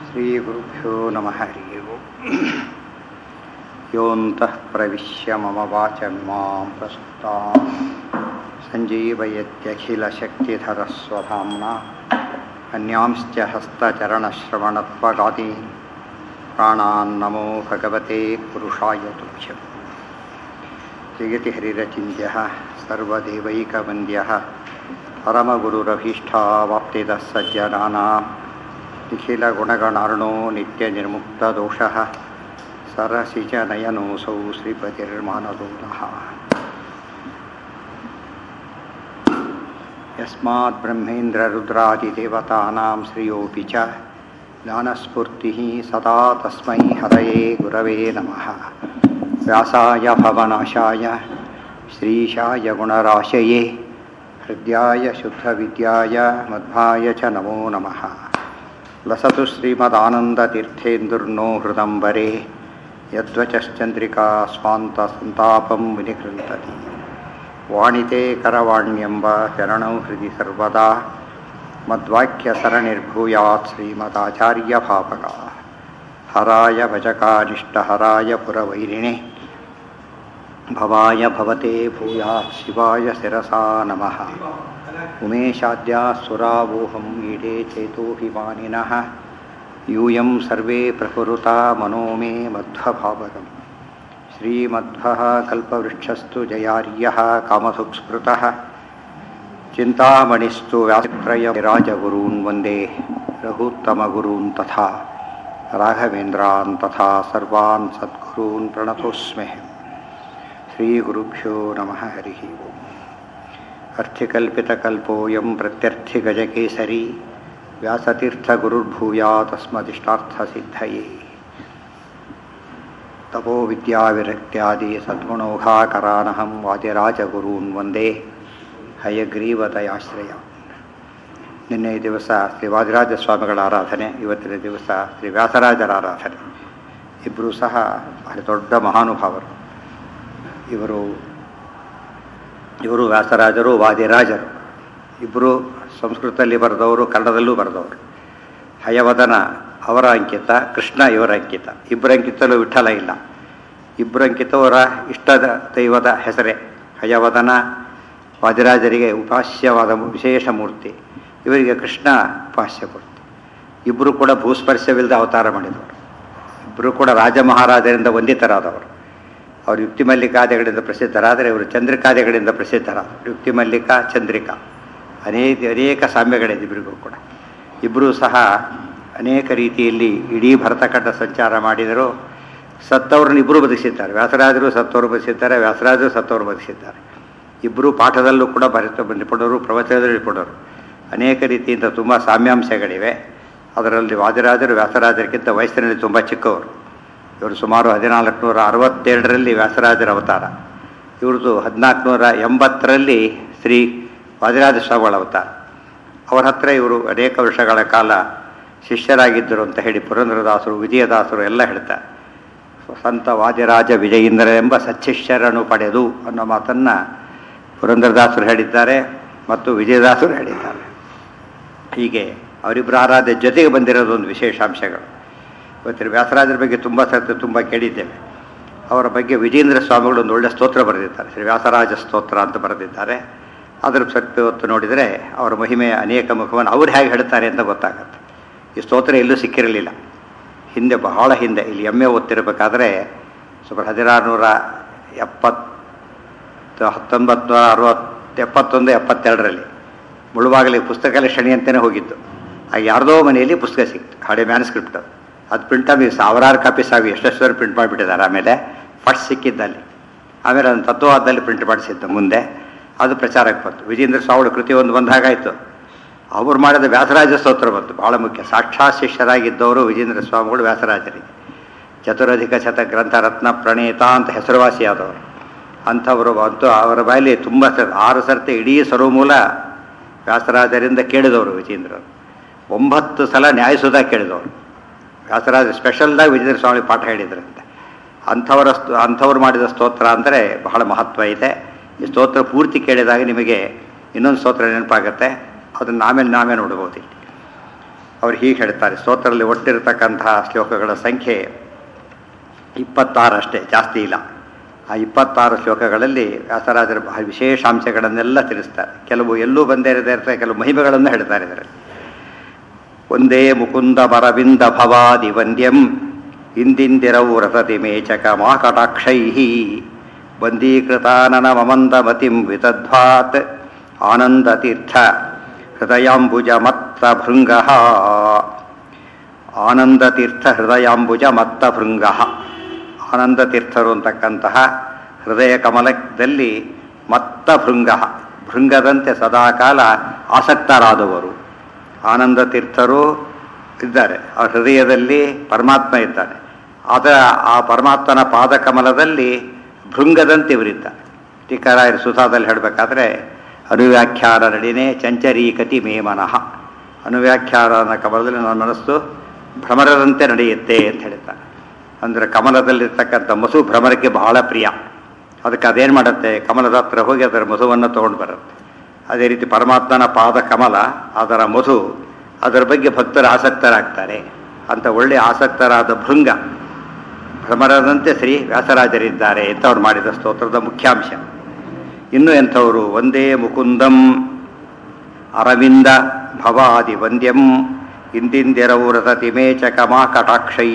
श्रीगुरुभ्यो नमः हरिः ओम् योऽन्तः प्रविश्य मम वाचमिमां प्रसुप्तां सञ्जीवयत्यखिलशक्तिधरस्वधाम्ना अन्यांश्च हस्तचरणश्रवणत्वगादि प्राणान्नमो भगवते पुरुषाय तुभ्यम् जगतिहरिरचिन्त्यः सर्वदेवैकवन्द्यः परमगुरुरभीष्टावाप्तिदः सज्जनानां निखिलगुणगणार्णो नित्यनिर्मुक्तदोषः सरसि च नयनोऽसौ श्रीपतिर्मानदोनः यस्मात् ब्रह्मेन्द्ररुद्रादिदेवतानां श्रियोऽपि च ज्ञानस्फूर्तिः सदा तस्मै हरये गुरवे नमः व्यासाय भवनाशाय श्रीशाय गुणराशये हृद्याय शुद्धविद्याय मध्वाय च नमो नमः लसतु श्रीमदानन्दतीर्थेन्दुर्नो हृदम्बरे यद्वचश्चन्द्रिका स्वान्तसन्तापं विनिकृन्तति वाणिते करवाण्यम्ब चरणौ हृदि सर्वदा मद्वाक्यसरणिर्भूयात् श्रीमदाचार्यभावगा हराय भजकानिष्टहराय पुरवैरिणे भवाय भवते भूयात् शिवाय शिरसा नमः उमेशाद्यासुरावोहं ईडे चेतोऽभिमानिनः यूयं सर्वे प्रकुरुता मनो मे मध्वभावगम् श्रीमध्वः कल्पवृक्षस्तु जयार्यः कामधुक्स्मृतः चिन्तामणिस्तु व्यासत्रयराजगुरून् वन्दे रघुत्तमगुरून् तथा राघवेन्द्रान् तथा सर्वान् सद्गुरून् प्रणतोऽस्म्यहम् श्रीगुरुभ्यो नमः हरिः ओम् अर्थिकल्पितकल्पोऽयं प्रत्यर्थिगजकेसरी व्यासतीर्थगुरुर्भूया तस्मदिष्टार्थसिद्धये तपोविद्याविरक्त्यादि सद्गुणौघाकरानहं वादिराजगुरून् ವಂದೇ ಹಯಗ್ರೀವದಯಾಶ್ರಯ ನಿನ್ನೆ ದಿವಸ ಶ್ರೀ ವಾದಿರಾಜ ಸ್ವಾಮಿಗಳ ಆರಾಧನೆ ಇವತ್ತಿನ ದಿವಸ ಶ್ರೀ ವ್ಯಾಸರಾಜರ ಆರಾಧನೆ ಇಬ್ಬರೂ ಸಹ ಬಹಳ ದೊಡ್ಡ ಮಹಾನುಭಾವರು ಇವರು ಇವರು ವ್ಯಾಸರಾಜರು ವಾದಿರಾಜರು ಇಬ್ಬರು ಸಂಸ್ಕೃತದಲ್ಲಿ ಬರೆದವರು ಕನ್ನಡದಲ್ಲೂ ಬರೆದವರು ಹಯವದನ ಅವರ ಅಂಕಿತ ಕೃಷ್ಣ ಇವರ ಅಂಕಿತ ಇಬ್ಬರ ಅಂಕಿತಲ್ಲೂ ವಿಠಲ ಇಲ್ಲ ಇಬ್ಬರ ಅಂಕಿತವರ ಇಷ್ಟದ ದೈವದ ಹೆಸರೇ ಹಯವದನ ವಾದಿರಾಜರಿಗೆ ಉಪಾಸ್ಯವಾದ ವಿಶೇಷ ಮೂರ್ತಿ ಇವರಿಗೆ ಕೃಷ್ಣ ಉಪಾಸ್ಯ ಮೂರ್ತಿ ಇಬ್ಬರು ಕೂಡ ಭೂಸ್ಪರ್ಶವಿಲ್ಲದೆ ಅವತಾರ ಮಾಡಿದವರು ಇಬ್ಬರು ಕೂಡ ರಾಜ ಮಹಾರಾಜರಿಂದ ವಂದಿತರಾದವರು ಅವರು ಯುಕ್ತಿ ಮಲ್ಲಿಕಾದಿಗಳಿಂದ ಪ್ರಸಿದ್ಧರಾದರೆ ಇವರು ಚಂದ್ರಿಕಾದಿಗಳಿಂದ ಪ್ರಸಿದ್ಧರಾದರು ಯುಕ್ತಿ ಮಲ್ಲಿಕಾ ಚಂದ್ರಿಕಾ ಅನೇಕ ಅನೇಕ ಸಾಮ್ಯಗಳಿದೆ ಇಬ್ಬರಿಗೂ ಕೂಡ ಇಬ್ಬರೂ ಸಹ ಅನೇಕ ರೀತಿಯಲ್ಲಿ ಇಡೀ ಭರತಖಂಡ ಸಂಚಾರ ಮಾಡಿದರು ಸತ್ತವ್ರನ್ನ ಇಬ್ಬರು ಬದುಕಿಸಿದ್ದಾರೆ ವ್ಯಾಸರಾಜರು ಸತ್ತವರು ಬದುಕಿಸಿದ್ದಾರೆ ವ್ಯಾಸರಾಜರು ಸತ್ತವರು ಬದುಕಿಸಿದ್ದಾರೆ ಇಬ್ಬರು ಪಾಠದಲ್ಲೂ ಕೂಡ ಬರೆತ ನಿಪುಣರು ಪ್ರವಚನದಲ್ಲಿ ನಿಪುಣರು ಅನೇಕ ರೀತಿಯಿಂದ ತುಂಬ ಸಾಮ್ಯಾಂಶಗಳಿವೆ ಅದರಲ್ಲಿ ವಾದಿರಾಜರು ವ್ಯಾಸರಾಜರಿಗಿಂತ ವಯಸ್ಸಿನಲ್ಲಿ ತುಂಬ ಚಿಕ್ಕವರು ಇವರು ಸುಮಾರು ಹದಿನಾಲ್ಕು ನೂರ ಅರವತ್ತೆರಡರಲ್ಲಿ ವ್ಯಾಸರಾಜರ ಅವತಾರ ಇವ್ರದ್ದು ಹದಿನಾಲ್ಕು ನೂರ ಎಂಬತ್ತರಲ್ಲಿ ಶ್ರೀ ವಾದಿರಾಜ ಸ್ವಾಮಿಗಳ ಅವತಾರ ಅವರ ಹತ್ರ ಇವರು ಅನೇಕ ವರ್ಷಗಳ ಕಾಲ ಶಿಷ್ಯರಾಗಿದ್ದರು ಅಂತ ಹೇಳಿ ಪುರಂದ್ರದಾಸರು ವಿಜಯದಾಸರು ಎಲ್ಲ ಹೇಳ್ತಾರೆ ಸಂತ ವಾದಿರಾಜ ವಿಜಯೇಂದ್ರ ಎಂಬ ಸಚ್ಚಿಷ್ಯರನ್ನು ಪಡೆದು ಅನ್ನೋ ಮಾತನ್ನು ಪುರಂದ್ರದಾಸರು ಹೇಳಿದ್ದಾರೆ ಮತ್ತು ವಿಜಯದಾಸರು ಹೇಳಿದ್ದಾರೆ ಹೀಗೆ ಅವರಿಬ್ಬರ ಆರಾಧ್ಯ ಜೊತೆಗೆ ಬಂದಿರೋದು ಒಂದು ವಿಶೇಷಾಂಶಗಳು ಇವತ್ತಿನ ವ್ಯಾಸರಾಜರ ಬಗ್ಗೆ ತುಂಬ ಸರ್ತಿ ತುಂಬ ಕೇಳಿದ್ದೇವೆ ಅವರ ಬಗ್ಗೆ ವಿಜೇಂದ್ರ ಸ್ವಾಮಿಗಳು ಒಂದು ಒಳ್ಳೆಯ ಸ್ತೋತ್ರ ಬರೆದಿದ್ದಾರೆ ಶ್ರೀ ವ್ಯಾಸರಾಜ ಸ್ತೋತ್ರ ಅಂತ ಬರೆದಿದ್ದಾರೆ ಅದರ ಸ್ವಲ್ಪ ಹೊತ್ತು ನೋಡಿದರೆ ಅವರ ಮಹಿಮೆಯ ಅನೇಕ ಮುಖವನ್ನು ಅವ್ರು ಹೇಗೆ ಹೇಳ್ತಾರೆ ಅಂತ ಗೊತ್ತಾಗುತ್ತೆ ಈ ಸ್ತೋತ್ರ ಎಲ್ಲೂ ಸಿಕ್ಕಿರಲಿಲ್ಲ ಹಿಂದೆ ಬಹಳ ಹಿಂದೆ ಇಲ್ಲಿ ಎಮ್ಮೆ ಓದ್ತಿರ್ಬೇಕಾದ್ರೆ ಸುಮಾರು ಹದಿನಾರು ನೂರ ಎಪ್ಪತ್ತು ಹತ್ತೊಂಬತ್ತು ನೂರ ಅರವತ್ತು ಎಪ್ಪತ್ತೊಂದು ಎಪ್ಪತ್ತೆರಡರಲ್ಲಿ ಮುಳುವಾಗಲಿ ಪುಸ್ತಕ ಶನಿ ಅಂತಲೇ ಹೋಗಿದ್ದು ಆಗ ಯಾರ್ದೋ ಮನೆಯಲ್ಲಿ ಪುಸ್ತಕ ಸಿಕ್ತು ಹಳೆ ಮ್ಯಾನ್ಸ್ಕ್ರಿಪ್ಟ್ ಅದು ಪ್ರಿಂಟ್ ಆಗಿ ಸಾವಿರಾರು ಕಾಪೀಸ್ ಆಗಿ ಎಷ್ಟೆಷ್ಟು ಪ್ರಿಂಟ್ ಮಾಡಿಬಿಟ್ಟಿದ್ದಾರೆ ಆಮೇಲೆ ಫಸ್ಟ್ ಸಿಕ್ಕಿದ್ದಲ್ಲಿ ಆಮೇಲೆ ಅದನ್ನು ತತ್ವವಾದಲ್ಲಿ ಪ್ರಿಂಟ್ ಮಾಡಿಸಿದ್ದು ಮುಂದೆ ಅದು ಪ್ರಚಾರಕ್ಕೆ ಬಂತು ವಿಜೇಂದ್ರ ಸ್ವಾಮಿಗಳ ಕೃತಿ ಒಂದು ಬಂದಾಗಾಯಿತು ಅವ್ರು ಮಾಡಿದ ವ್ಯಾಸರಾಜ ಸ್ತೋತ್ರ ಬಂತು ಭಾಳ ಮುಖ್ಯ ಸಾಕ್ಷಾತ್ ಶಿಷ್ಯರಾಗಿದ್ದವರು ವಿಜೇಂದ್ರ ಸ್ವಾಮಿಗಳು ವ್ಯಾಸರಾಜರಿಗೆ ಚತುರಧಿಕ ಶತ ಗ್ರಂಥರತ್ನ ಪ್ರಣೇತ ಅಂತ ಹೆಸರುವಾಸಿಯಾದವರು ಅಂಥವರು ಬಂತು ಅವರ ಬಾಯಲ್ಲಿ ತುಂಬ ಸರ್ ಆರು ಸರ್ತಿ ಇಡೀ ಸರ್ವಮೂಲ ವ್ಯಾಸರಾಜರಿಂದ ಕೇಳಿದವರು ವಿಜೇಂದ್ರರು ಒಂಬತ್ತು ಸಲ ನ್ಯಾಯಸುಧ ಕೇಳಿದವರು ವ್ಯಾಸರಾಜ ಸ್ಪೆಷಲ್ದಾಗಿ ವಿಜೇಂದ್ರ ಸ್ವಾಮಿ ಪಾಠ ಹೇಳಿದ್ರಂತೆ ಅಂಥವರ ಅಂಥವ್ರು ಮಾಡಿದ ಸ್ತೋತ್ರ ಅಂದರೆ ಬಹಳ ಮಹತ್ವ ಇದೆ ಈ ಸ್ತೋತ್ರ ಪೂರ್ತಿ ಕೇಳಿದಾಗ ನಿಮಗೆ ಇನ್ನೊಂದು ಸ್ತೋತ್ರ ನೆನಪಾಗುತ್ತೆ ಅದನ್ನು ಆಮೇಲೆ ನಾವೇ ನೋಡ್ಬೋದು ಇಲ್ಲಿ ಅವರು ಹೀಗೆ ಹೇಳ್ತಾರೆ ಸ್ತೋತ್ರದಲ್ಲಿ ಒಟ್ಟಿರತಕ್ಕಂತಹ ಶ್ಲೋಕಗಳ ಸಂಖ್ಯೆ ಇಪ್ಪತ್ತಾರಷ್ಟೇ ಜಾಸ್ತಿ ಇಲ್ಲ ಆ ಇಪ್ಪತ್ತಾರು ಶ್ಲೋಕಗಳಲ್ಲಿ ವ್ಯಾಸರಾಜರ ಬಹಳ ವಿಶೇಷಾಂಶಗಳನ್ನೆಲ್ಲ ತಿಳಿಸ್ತಾರೆ ಕೆಲವು ಎಲ್ಲೂ ಬಂದೇ ಇರದೇ ಇರ್ತಾರೆ ಕೆಲವು ಮಹಿಮೆಗಳನ್ನು ಹೇಳ್ತಾರೆ ಇದರಲ್ಲಿ ಒಂದೇ ಮುಕುಂದ ಮರವಿಂದ ಭವಾದಿ ವಂದ್ಯಂ ಇಂದಿಂದಿರವು ರಸತಿ ಮೇಚಕ ಮಾಕಟಾಕ್ಷೈ ಬಂದೀಕೃತಾನನ ಮಮಂದಮತಿಂ ವಿತದ್ವಾತ್ ಆನಂದತೀರ್ಥ ಹೃದಯಾಂಬುಜ ಮತ್ತ ಭೃಂಗ ಆನಂದತೀರ್ಥ ಹೃದಯಾಂಬುಜ ಮತ್ತ ಭೃಂಗ ಆನಂದತೀರ್ಥರು ಅಂತಕ್ಕಂತಹ ಹೃದಯ ಕಮಲದಲ್ಲಿ ಮತ್ತ ಭೃಂಗ ಭೃಂಗದಂತೆ ಸದಾಕಾಲ ಆಸಕ್ತರಾದವರು ಆನಂದ ತೀರ್ಥರು ಇದ್ದಾರೆ ಆ ಹೃದಯದಲ್ಲಿ ಪರಮಾತ್ಮ ಇದ್ದಾನೆ ಅದರ ಆ ಪರಮಾತ್ಮನ ಪಾದಕಮಲದಲ್ಲಿ ಭೃಂಗದಂತೆ ಇವರಿದ್ದಾರೆ ಟೀಕಾರಾಯರ ಸುಧಾದಲ್ಲಿ ಹೇಳಬೇಕಾದ್ರೆ ಅನುವ್ಯಾಖ್ಯಾನ ನಡಿನೇ ಚಂಚರೀಕತಿ ಮೇ ಮನಃ ಅನುವ್ಯಾಖ್ಯಾನ ಕಮಲದಲ್ಲಿ ನನ್ನ ಮನಸ್ಸು ಭ್ರಮರದಂತೆ ನಡೆಯುತ್ತೆ ಅಂತ ಹೇಳ್ತಾರೆ ಅಂದರೆ ಕಮಲದಲ್ಲಿರ್ತಕ್ಕಂಥ ಮಸು ಭ್ರಮರಕ್ಕೆ ಬಹಳ ಪ್ರಿಯ ಅದಕ್ಕೆ ಅದೇನು ಮಾಡುತ್ತೆ ಕಮಲದ ಹತ್ರ ಹೋಗಿ ಅದರ ಮಧುವನ್ನು ತೊಗೊಂಡು ಬರುತ್ತೆ ಅದೇ ರೀತಿ ಪರಮಾತ್ಮನ ಪಾದ ಕಮಲ ಅದರ ಮಧು ಅದರ ಬಗ್ಗೆ ಭಕ್ತರು ಆಸಕ್ತರಾಗ್ತಾರೆ ಅಂತ ಒಳ್ಳೆ ಆಸಕ್ತರಾದ ಭೃಂಗ ಭ್ರಮರದಂತೆ ಶ್ರೀ ವ್ಯಾಸರಾಜರಿದ್ದಾರೆ ಅಂತ ಅವ್ರು ಮಾಡಿದ ಸ್ತೋತ್ರದ ಮುಖ್ಯಾಂಶ ಇನ್ನು ಎಂಥವರು ಒಂದೇ ಮುಕುಂದಂ ಅರವಿಂದ ಭವಾದಿ ವಂದ್ಯಂ ಇಂದಿಂದಿರವು ರತತಿ ಮೇಚಕ ಮಾ ಕಟಾಕ್ಷೈ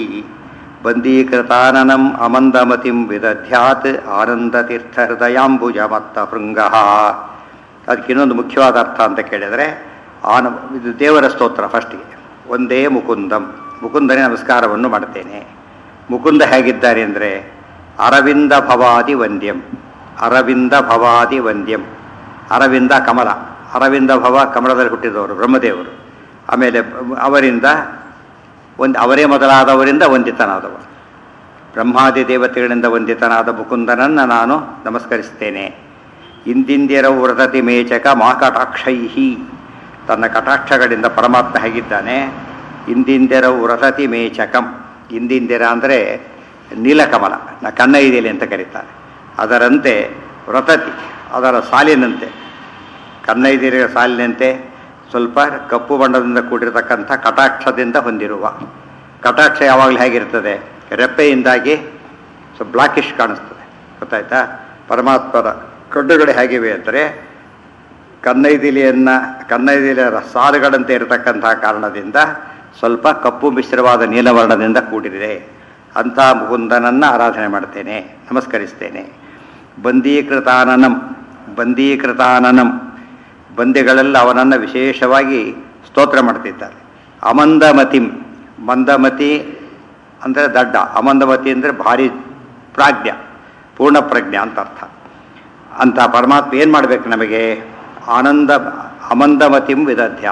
ಬಂದೀಕೃತಾನನಂ ಅಮಂದಮತಿಂ ವಿದಧ್ಯಾತ್ ಆನಂದತೀರ್ಥ ಹೃದಯಾಂಬುಜ ಮತ್ತ ಭೃಂಗ ಅದಕ್ಕೆ ಇನ್ನೊಂದು ಮುಖ್ಯವಾದ ಅರ್ಥ ಅಂತ ಕೇಳಿದರೆ ಆನ ಇದು ದೇವರ ಸ್ತೋತ್ರ ಫಸ್ಟಿಗೆ ಒಂದೇ ಮುಕುಂದಂ ಮುಕುಂದನೇ ನಮಸ್ಕಾರವನ್ನು ಮಾಡ್ತೇನೆ ಮುಕುಂದ ಹೇಗಿದ್ದಾರೆ ಅಂದರೆ ಅರವಿಂದ ಭವಾದಿ ವಂದ್ಯಂ ಅರವಿಂದ ಭವಾದಿ ವಂದ್ಯಂ ಅರವಿಂದ ಕಮಲ ಅರವಿಂದ ಭವ ಕಮಲದಲ್ಲಿ ಹುಟ್ಟಿದವರು ಬ್ರಹ್ಮದೇವರು ಆಮೇಲೆ ಅವರಿಂದ ಒಂದು ಅವರೇ ಮೊದಲಾದವರಿಂದ ವಂದಿತನಾದವ ಬ್ರಹ್ಮಾದಿ ದೇವತೆಗಳಿಂದ ವಂದಿತನಾದ ಮುಕುಂದನನ್ನು ನಾನು ನಮಸ್ಕರಿಸ್ತೇನೆ ಇಂದಿಂದಿರ ವೃತತಿ ಮೇಚಕ ಮಾ ಕಟಾಕ್ಷೈಹಿ ತನ್ನ ಕಟಾಕ್ಷಗಳಿಂದ ಪರಮಾತ್ಮ ಹೇಗಿದ್ದಾನೆ ಇಂದಿಂದಿರ ವೃತತಿ ಮೇಚಕಂ ಇಂದಿಂದಿರ ಅಂದರೆ ನೀಲಕಮಲ ನ ಕನ್ನ ಇದೆಯಲಿ ಅಂತ ಕರೀತಾರೆ ಅದರಂತೆ ವ್ರತತಿ ಅದರ ಸಾಲಿನಂತೆ ಕನ್ನೈದಿರ ಸಾಲಿನಂತೆ ಸ್ವಲ್ಪ ಕಪ್ಪು ಬಣ್ಣದಿಂದ ಕೂಡಿರತಕ್ಕಂಥ ಕಟಾಕ್ಷದಿಂದ ಹೊಂದಿರುವ ಕಟಾಕ್ಷ ಯಾವಾಗಲೂ ಹೇಗಿರ್ತದೆ ರೆಪ್ಪೆಯಿಂದಾಗಿ ಸ್ವಲ್ಪ ಬ್ಲಾಕಿಶ್ ಕಾಣಿಸ್ತದೆ ಗೊತ್ತಾಯ್ತಾ ಪರಮಾತ್ಮರ ಕಣ್ಣುಗಳು ಹೇಗಿವೆ ಅಂದರೆ ಕನ್ನೈದಿಲಿಯನ್ನು ಕನ್ನೈದಿಲಿಯ ಸಾಲುಗಳಂತೆ ಇರತಕ್ಕಂತಹ ಕಾರಣದಿಂದ ಸ್ವಲ್ಪ ಕಪ್ಪು ಮಿಶ್ರವಾದ ನೀಲವರ್ಣದಿಂದ ಕೂಡಿದೆ ಅಂಥ ಮುಕುಂದನನ್ನು ಆರಾಧನೆ ಮಾಡ್ತೇನೆ ನಮಸ್ಕರಿಸ್ತೇನೆ ಬಂದೀಕೃತಾನನಂ ಬಂದೀಕೃತಾನನಂ ಬಂದಿಗಳೆಲ್ಲ ಅವನನ್ನು ವಿಶೇಷವಾಗಿ ಸ್ತೋತ್ರ ಮಾಡ್ತಿದ್ದಾರೆ ಅಮಂದಮತಿಂ ಮಂದಮತಿ ಅಂದರೆ ದಡ್ಡ ಅಮಂದಮತಿ ಅಂದರೆ ಭಾರಿ ಪ್ರಾಜ್ಞ ಪೂರ್ಣ ಪ್ರಜ್ಞ ಅಂತ ಅರ್ಥ ಅಂತ ಪರಮಾತ್ಮ ಏನು ಮಾಡಬೇಕು ನಮಗೆ ಆನಂದ ಅಮಂದಮತಿಂ ವಿದಧ್ಯ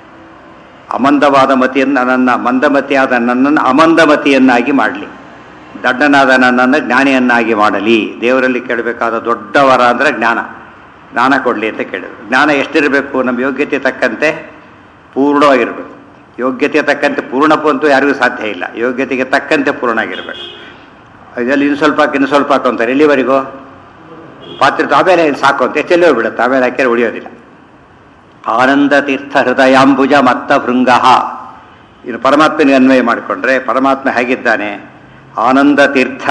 ಅಮಂದವಾದ ಮತಿಯನ್ನು ನನ್ನ ಮಂದಮತಿಯಾದ ನನ್ನನ್ನು ಅಮಂದಮತಿಯನ್ನಾಗಿ ಮಾಡಲಿ ದಡ್ಡನಾದ ನನ್ನನ್ನು ಜ್ಞಾನಿಯನ್ನಾಗಿ ಮಾಡಲಿ ದೇವರಲ್ಲಿ ಕೇಳಬೇಕಾದ ದೊಡ್ಡವರ ಅಂದರೆ ಜ್ಞಾನ ಜ್ಞಾನ ಕೊಡಲಿ ಅಂತ ಕೇಳಿದ್ರು ಜ್ಞಾನ ಎಷ್ಟಿರಬೇಕು ನಮ್ಮ ಯೋಗ್ಯತೆ ತಕ್ಕಂತೆ ಪೂರ್ಣವಾಗಿರಬೇಕು ಯೋಗ್ಯತೆ ತಕ್ಕಂತೆ ಪೂರ್ಣಪ್ಪು ಅಂತೂ ಯಾರಿಗೂ ಸಾಧ್ಯ ಇಲ್ಲ ಯೋಗ್ಯತೆಗೆ ತಕ್ಕಂತೆ ಪೂರ್ಣ ಆಗಿರಬೇಕು ಇದರಲ್ಲಿ ಇನ್ನು ಸ್ವಲ್ಪ ಹಾಕಿ ಇನ್ನು ಸ್ವಲ್ಪ ಹಾಕು ಅಂತಾರೆ ಎಲ್ಲಿವರೆಗೂ ಪಾತ್ರೆ ಆಮೇಲೆ ಇನ್ನು ಸಾಕು ಅಂತ ಎಷ್ಟೆಲ್ಲೋ ಬಿಡುತ್ತೆ ಆಮೇಲೆ ಹಾಕಿದ್ರೆ ಉಳಿಯೋದಿಲ್ಲ ಆನಂದ ತೀರ್ಥ ಹೃದಯಾಂಬುಜ ಮತ್ತ ಭೃಂಗ ಇನ್ನು ಪರಮಾತ್ಮನಿಗೆ ಅನ್ವಯ ಮಾಡಿಕೊಂಡ್ರೆ ಪರಮಾತ್ಮ ಹೇಗಿದ್ದಾನೆ ಆನಂದ ತೀರ್ಥ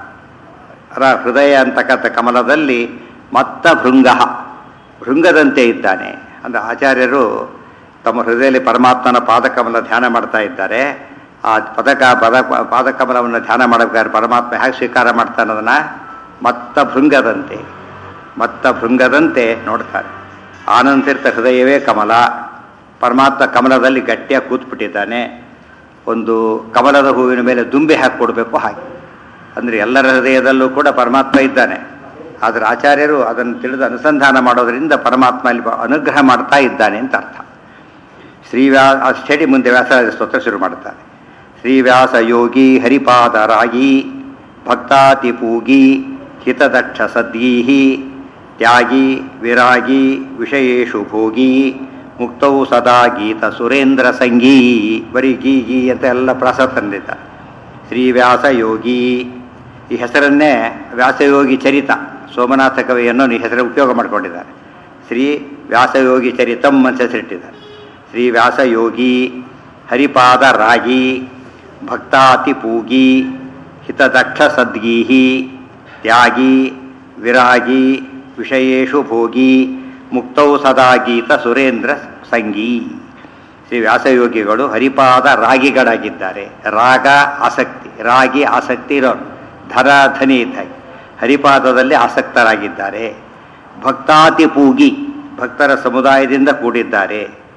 ರ ಹೃದಯ ಅಂತಕ್ಕಂಥ ಕಮಲದಲ್ಲಿ ಮತ್ತ ಭೃಂಗ ಭೃಂಗದಂತೆ ಇದ್ದಾನೆ ಅಂದರೆ ಆಚಾರ್ಯರು ತಮ್ಮ ಹೃದಯದಲ್ಲಿ ಪರಮಾತ್ಮನ ಪಾದಕಮಲ ಧ್ಯಾನ ಮಾಡ್ತಾ ಇದ್ದಾರೆ ಆ ಪದಕ ಪದ ಪಾದಕಮಲವನ್ನು ಧ್ಯಾನ ಮಾಡಬೇಕಾದ್ರೆ ಪರಮಾತ್ಮ ಹೇಗೆ ಸ್ವೀಕಾರ ಮಾಡ್ತಾನೆ ಅದನ್ನು ಮತ್ತ ಭೃಂಗದಂತೆ ಮತ್ತ ಭೃಂಗದಂತೆ ನೋಡ್ತಾರೆ ಆನಂದತೀರ್ಥ ಹೃದಯವೇ ಕಮಲ ಪರಮಾತ್ಮ ಕಮಲದಲ್ಲಿ ಗಟ್ಟಿಯಾಗಿ ಕೂತ್ಬಿಟ್ಟಿದ್ದಾನೆ ಒಂದು ಕಮಲದ ಹೂವಿನ ಮೇಲೆ ದುಂಬಿ ಹಾಕಿ ಕೊಡಬೇಕು ಹಾಗೆ ಅಂದರೆ ಎಲ್ಲರ ಹೃದಯದಲ್ಲೂ ಕೂಡ ಪರಮಾತ್ಮ ಇದ್ದಾನೆ ಆದರೆ ಆಚಾರ್ಯರು ಅದನ್ನು ತಿಳಿದು ಅನುಸಂಧಾನ ಮಾಡೋದರಿಂದ ಪರಮಾತ್ಮ ಅಲ್ಲಿ ಅನುಗ್ರಹ ಮಾಡ್ತಾ ಇದ್ದಾನೆ ಅಂತ ಅರ್ಥ ಶ್ರೀವ್ಯಾ ಅಷ್ಟೇಡಿ ಮುಂದೆ ವ್ಯಾಸರಾಜ ಸ್ತೋತ್ರ ಶುರು ಮಾಡ್ತಾರೆ ಶ್ರೀವ್ಯಾಸ ಯೋಗಿ ಹರಿಪಾದರಾಗಿ ಭಕ್ತಾತಿ ಪೂಗಿ ಹಿತದಕ್ಷ ಸದ್ಗೀಹಿ ತ್ಯಾಗಿ ವಿರಾಗಿ ವಿಷಯೇಶು ಭೋಗಿ ಮುಕ್ತೌ ಸದಾ ಗೀತ ಸುರೇಂದ್ರ ಸಂಗೀ ಬರೀ ಗೀ ಗೀ ಅಂತ ಎಲ್ಲ ಪ್ರಾಸ ತಂದಿದ್ದ ಶ್ರೀವ್ಯಾಸ ಯೋಗಿ ಈ ಹೆಸರನ್ನೇ ವ್ಯಾಸಯೋಗಿ ಚರಿತ ಸೋಮನಾಥ ಕವಿಯನ್ನು ಈ ಹೆಸರು ಉಪಯೋಗ ಮಾಡಿಕೊಂಡಿದ್ದಾರೆ ಶ್ರೀ ವ್ಯಾಸಯೋಗಿ ಚರಿತಂ ಅಂತ ಹೆಸರಿಟ್ಟಿದ್ದಾರೆ ಶ್ರೀ ವ್ಯಾಸಯೋಗಿ ಹರಿಪಾದ ರಾಗಿ ಭಕ್ತಾತಿ ಪೂಗಿ ಹಿತದಕ್ಷ ಸದ್ಗೀಹಿ ತ್ಯಾಗಿ ವಿರಾಗಿ ವಿಷಯೇಶು ಭೋಗಿ ಮುಕ್ತೌ ಸದಾ ಗೀತ ಸುರೇಂದ್ರ ಸಂಗೀ ಶ್ರೀ ವ್ಯಾಸಯೋಗಿಗಳು ಹರಿಪಾದ ರಾಗಿಗಳಾಗಿದ್ದಾರೆ ರಾಗ ಆಸಕ್ತಿ ರಾಗಿ ಆಸಕ್ತಿ ಇರೋರು ಧರ ಧನಿ ಇದ್ದಾಗೆ ಹರಿಪಾದದಲ್ಲಿ ಆಸಕ್ತರಾಗಿದ್ದಾರೆ ಭಕ್ತಾತಿ ಪೂಗಿ ಭಕ್ತರ ಸಮುದಾಯದಿಂದ ಕೂಡಿದ್ದಾರೆ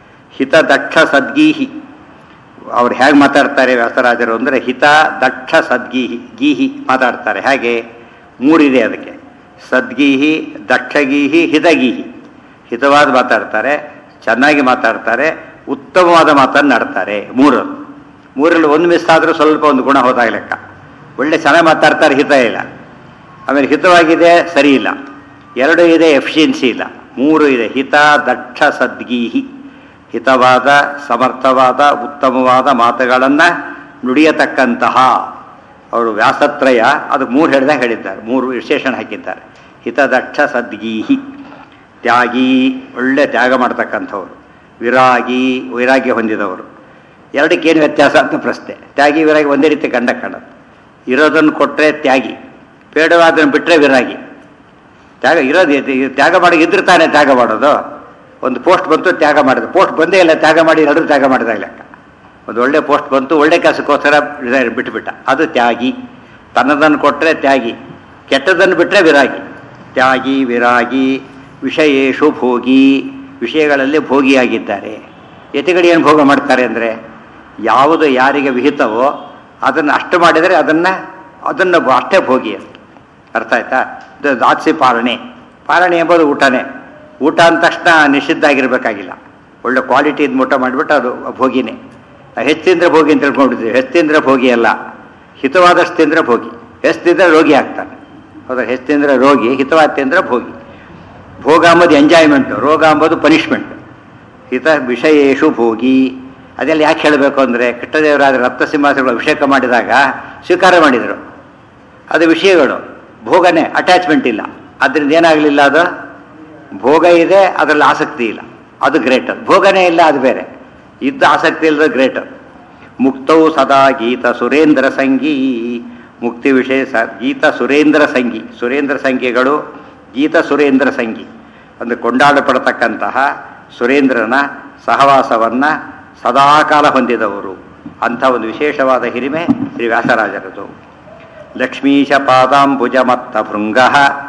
ಹಿತದಕ್ಷ ಸದ್ಗೀಹಿ ಅವ್ರು ಹೇಗೆ ಮಾತಾಡ್ತಾರೆ ವ್ಯಾಸರಾಜರು ಅಂದರೆ ಹಿತ ದಕ್ಷ ಸದ್ಗೀಹಿ ಗೀಹಿ ಮಾತಾಡ್ತಾರೆ ಹೇಗೆ ಮೂರಿದೆ ಅದಕ್ಕೆ ಸದ್ಗೀಹಿ ದಕ್ಷಗೀಹಿ ಹಿತಗೀಹಿ ಹಿತವಾದ ಮಾತಾಡ್ತಾರೆ ಚೆನ್ನಾಗಿ ಮಾತಾಡ್ತಾರೆ ಉತ್ತಮವಾದ ಮಾತನ್ನು ಆಡ್ತಾರೆ ಮೂರು ಮೂರಲ್ಲಿ ಒಂದು ಮಿಸ್ ಆದರೂ ಸ್ವಲ್ಪ ಒಂದು ಗುಣ ಹೋದಾಗ ಲೆಕ್ಕ ಒಳ್ಳೆ ಚೆನ್ನಾಗಿ ಮಾತಾಡ್ತಾರೆ ಹಿತ ಇಲ್ಲ ಆಮೇಲೆ ಹಿತವಾಗಿದೆ ಸರಿ ಇಲ್ಲ ಎರಡು ಇದೆ ಎಫಿಷಿಯನ್ಸಿ ಇಲ್ಲ ಮೂರು ಇದೆ ಹಿತ ದಕ್ಷ ಸದ್ಗೀಹಿ ಹಿತವಾದ ಸಮರ್ಥವಾದ ಉತ್ತಮವಾದ ಮಾತುಗಳನ್ನು ನುಡಿಯತಕ್ಕಂತಹ ಅವರು ವ್ಯಾಸತ್ರಯ ಅದು ಮೂರು ಹೇಳಿದಾಗ ಹೇಳಿದ್ದಾರೆ ಮೂರು ವಿಶೇಷಣ ಹಾಕಿದ್ದಾರೆ ಹಿತದಕ್ಷ ಸದ್ಗೀಹಿ ತ್ಯಾಗಿ ಒಳ್ಳೆ ತ್ಯಾಗ ಮಾಡ್ತಕ್ಕಂಥವ್ರು ವಿರಾಗಿ ವೈರಾಗ್ಯ ಹೊಂದಿದವರು ಎರಡಕ್ಕೇನು ವ್ಯತ್ಯಾಸ ಅಂತ ಪ್ರಶ್ನೆ ತ್ಯಾಗಿ ವಿರಾಗಿ ಒಂದೇ ರೀತಿ ಕಂಡ ಕಾಣುತ್ತೆ ಇರೋದನ್ನು ಕೊಟ್ಟರೆ ತ್ಯಾಗಿ ಬೇಡವಾದನ್ನು ಬಿಟ್ಟರೆ ವಿರಾಗಿ ತ್ಯಾಗ ಇರೋದು ಇದು- ತ್ಯಾಗ ಮಾಡಿ ಇದ್ರೆ ತಾನೇ ತ್ಯಾಗ ಮಾಡೋದು ಒಂದು ಪೋಸ್ಟ್ ಬಂತು ತ್ಯಾಗ ಮಾಡಿದ್ರು ಪೋಸ್ಟ್ ಬಂದೇ ಇಲ್ಲ ತ್ಯಾಗ ಮಾಡಿ ಎಲ್ಲರೂ ತ್ಯಾಗ ಮಾಡಿದಾಗ ಲೆಕ್ಕ ಒಂದು ಒಳ್ಳೆ ಪೋಸ್ಟ್ ಬಂತು ಒಳ್ಳೆ ಕೆಲಸಕ್ಕೋಸ್ಕರ ರಿಸೈನ್ ಬಿಟ್ಟುಬಿಟ್ಟ ಅದು ತ್ಯಾಗಿ ತನ್ನದನ್ನು ಕೊಟ್ಟರೆ ತ್ಯಾಗಿ ಕೆಟ್ಟದನ್ನು ಬಿಟ್ಟರೆ ವಿರಾಗಿ ತ್ಯಾಗಿ ವಿರಾಗಿ ವಿಷಯೇಶು ಭೋಗಿ ವಿಷಯಗಳಲ್ಲಿ ಭೋಗಿಯಾಗಿದ್ದಾರೆ ಯತಿಗಳು ಏನು ಭೋಗ ಮಾಡ್ತಾರೆ ಅಂದರೆ ಯಾವುದು ಯಾರಿಗೆ ವಿಹಿತವೋ ಅದನ್ನು ಅಷ್ಟು ಮಾಡಿದರೆ ಅದನ್ನು ಅದನ್ನು ಅಷ್ಟೇ ಭೋಗಿ ಅಂತ ಅರ್ಥ ಆಯ್ತಾ ಇದು ದಾತ್ಸಿ ಪಾಲನೆ ಪಾಲನೆ ಎಂಬುದು ಊಟನೇ ಊಟ ಅಂದ ತಕ್ಷಣ ನಿಷಿದ್ಧ ಆಗಿರಬೇಕಾಗಿಲ್ಲ ಒಳ್ಳೆ ಕ್ವಾಲಿಟಿ ಇದ್ದು ಊಟ ಮಾಡಿಬಿಟ್ಟು ಅದು ಭೋಗಿನೇ ಹೆಚ್ಚು ತಿಂದರೆ ಭೋಗಿ ಅಂತ ತಿಳ್ಕೊಂಡಿದ್ದೀವಿ ಹೆಚ್ಚು ತಿಂದರೆ ಭೋಗಿ ಅಲ್ಲ ಹಿತವಾದಷ್ಟು ತಿಂದರೆ ಭೋಗಿ ಹೆಚ್ಚು ತಿಂದರೆ ರೋಗಿ ಆಗ್ತಾನೆ ಹೌದಾ ಹೆಚ್ಚು ತಿಂದರೆ ರೋಗಿ ಹಿತವಾದ ತಿಂದರೆ ಭೋಗಿ ಭೋಗ ಅಂಬೋದು ಎಂಜಾಯ್ಮೆಂಟು ರೋಗ ಅಂಬೋದು ಪನಿಷ್ಮೆಂಟ್ ಹಿತ ವಿಷಯೇಶು ಭೋಗಿ ಅದೆಲ್ಲ ಯಾಕೆ ಹೇಳಬೇಕು ಅಂದರೆ ಕೃಷ್ಣದೇವರಾದ ರತ್ನಸಿಂಹಾಸಗಳು ಅಭಿಷೇಕ ಮಾಡಿದಾಗ ಸ್ವೀಕಾರ ಮಾಡಿದರು ಅದು ವಿಷಯಗಳು ಭೋಗನೇ ಅಟ್ಯಾಚ್ಮೆಂಟ್ ಇಲ್ಲ ಅದರಿಂದ ಏನಾಗಲಿಲ್ಲ ಅದು ಭೋಗ ಇದೆ ಅದರಲ್ಲಿ ಆಸಕ್ತಿ ಇಲ್ಲ ಅದು ಗ್ರೇಟರ್ ಭೋಗನೇ ಇಲ್ಲ ಅದು ಬೇರೆ ಇದ್ದ ಆಸಕ್ತಿ ಇಲ್ಲದ ಗ್ರೇಟರ್ ಮುಕ್ತೌ ಸದಾ ಗೀತ ಸುರೇಂದ್ರ ಸಂಗೀ ಮುಕ್ತಿ ವಿಷಯ ಸ ಗೀತ ಸುರೇಂದ್ರ ಸಂಗಿ ಸುರೇಂದ್ರ ಸಂಖ್ಯೆಗಳು ಗೀತ ಸುರೇಂದ್ರ ಸಂಗಿ ಒಂದು ಕೊಂಡಾಡಪಡತಕ್ಕಂತಹ ಸುರೇಂದ್ರನ ಸಹವಾಸವನ್ನು ಸದಾಕಾಲ ಹೊಂದಿದವರು ಅಂಥ ಒಂದು ವಿಶೇಷವಾದ ಹಿರಿಮೆ ಶ್ರೀ ವ್ಯಾಸರಾಜರದು ಲಕ್ಷ್ಮೀಶ ಪಾದಾಂಬುಜಮತ್ತ ಭೃಂಗ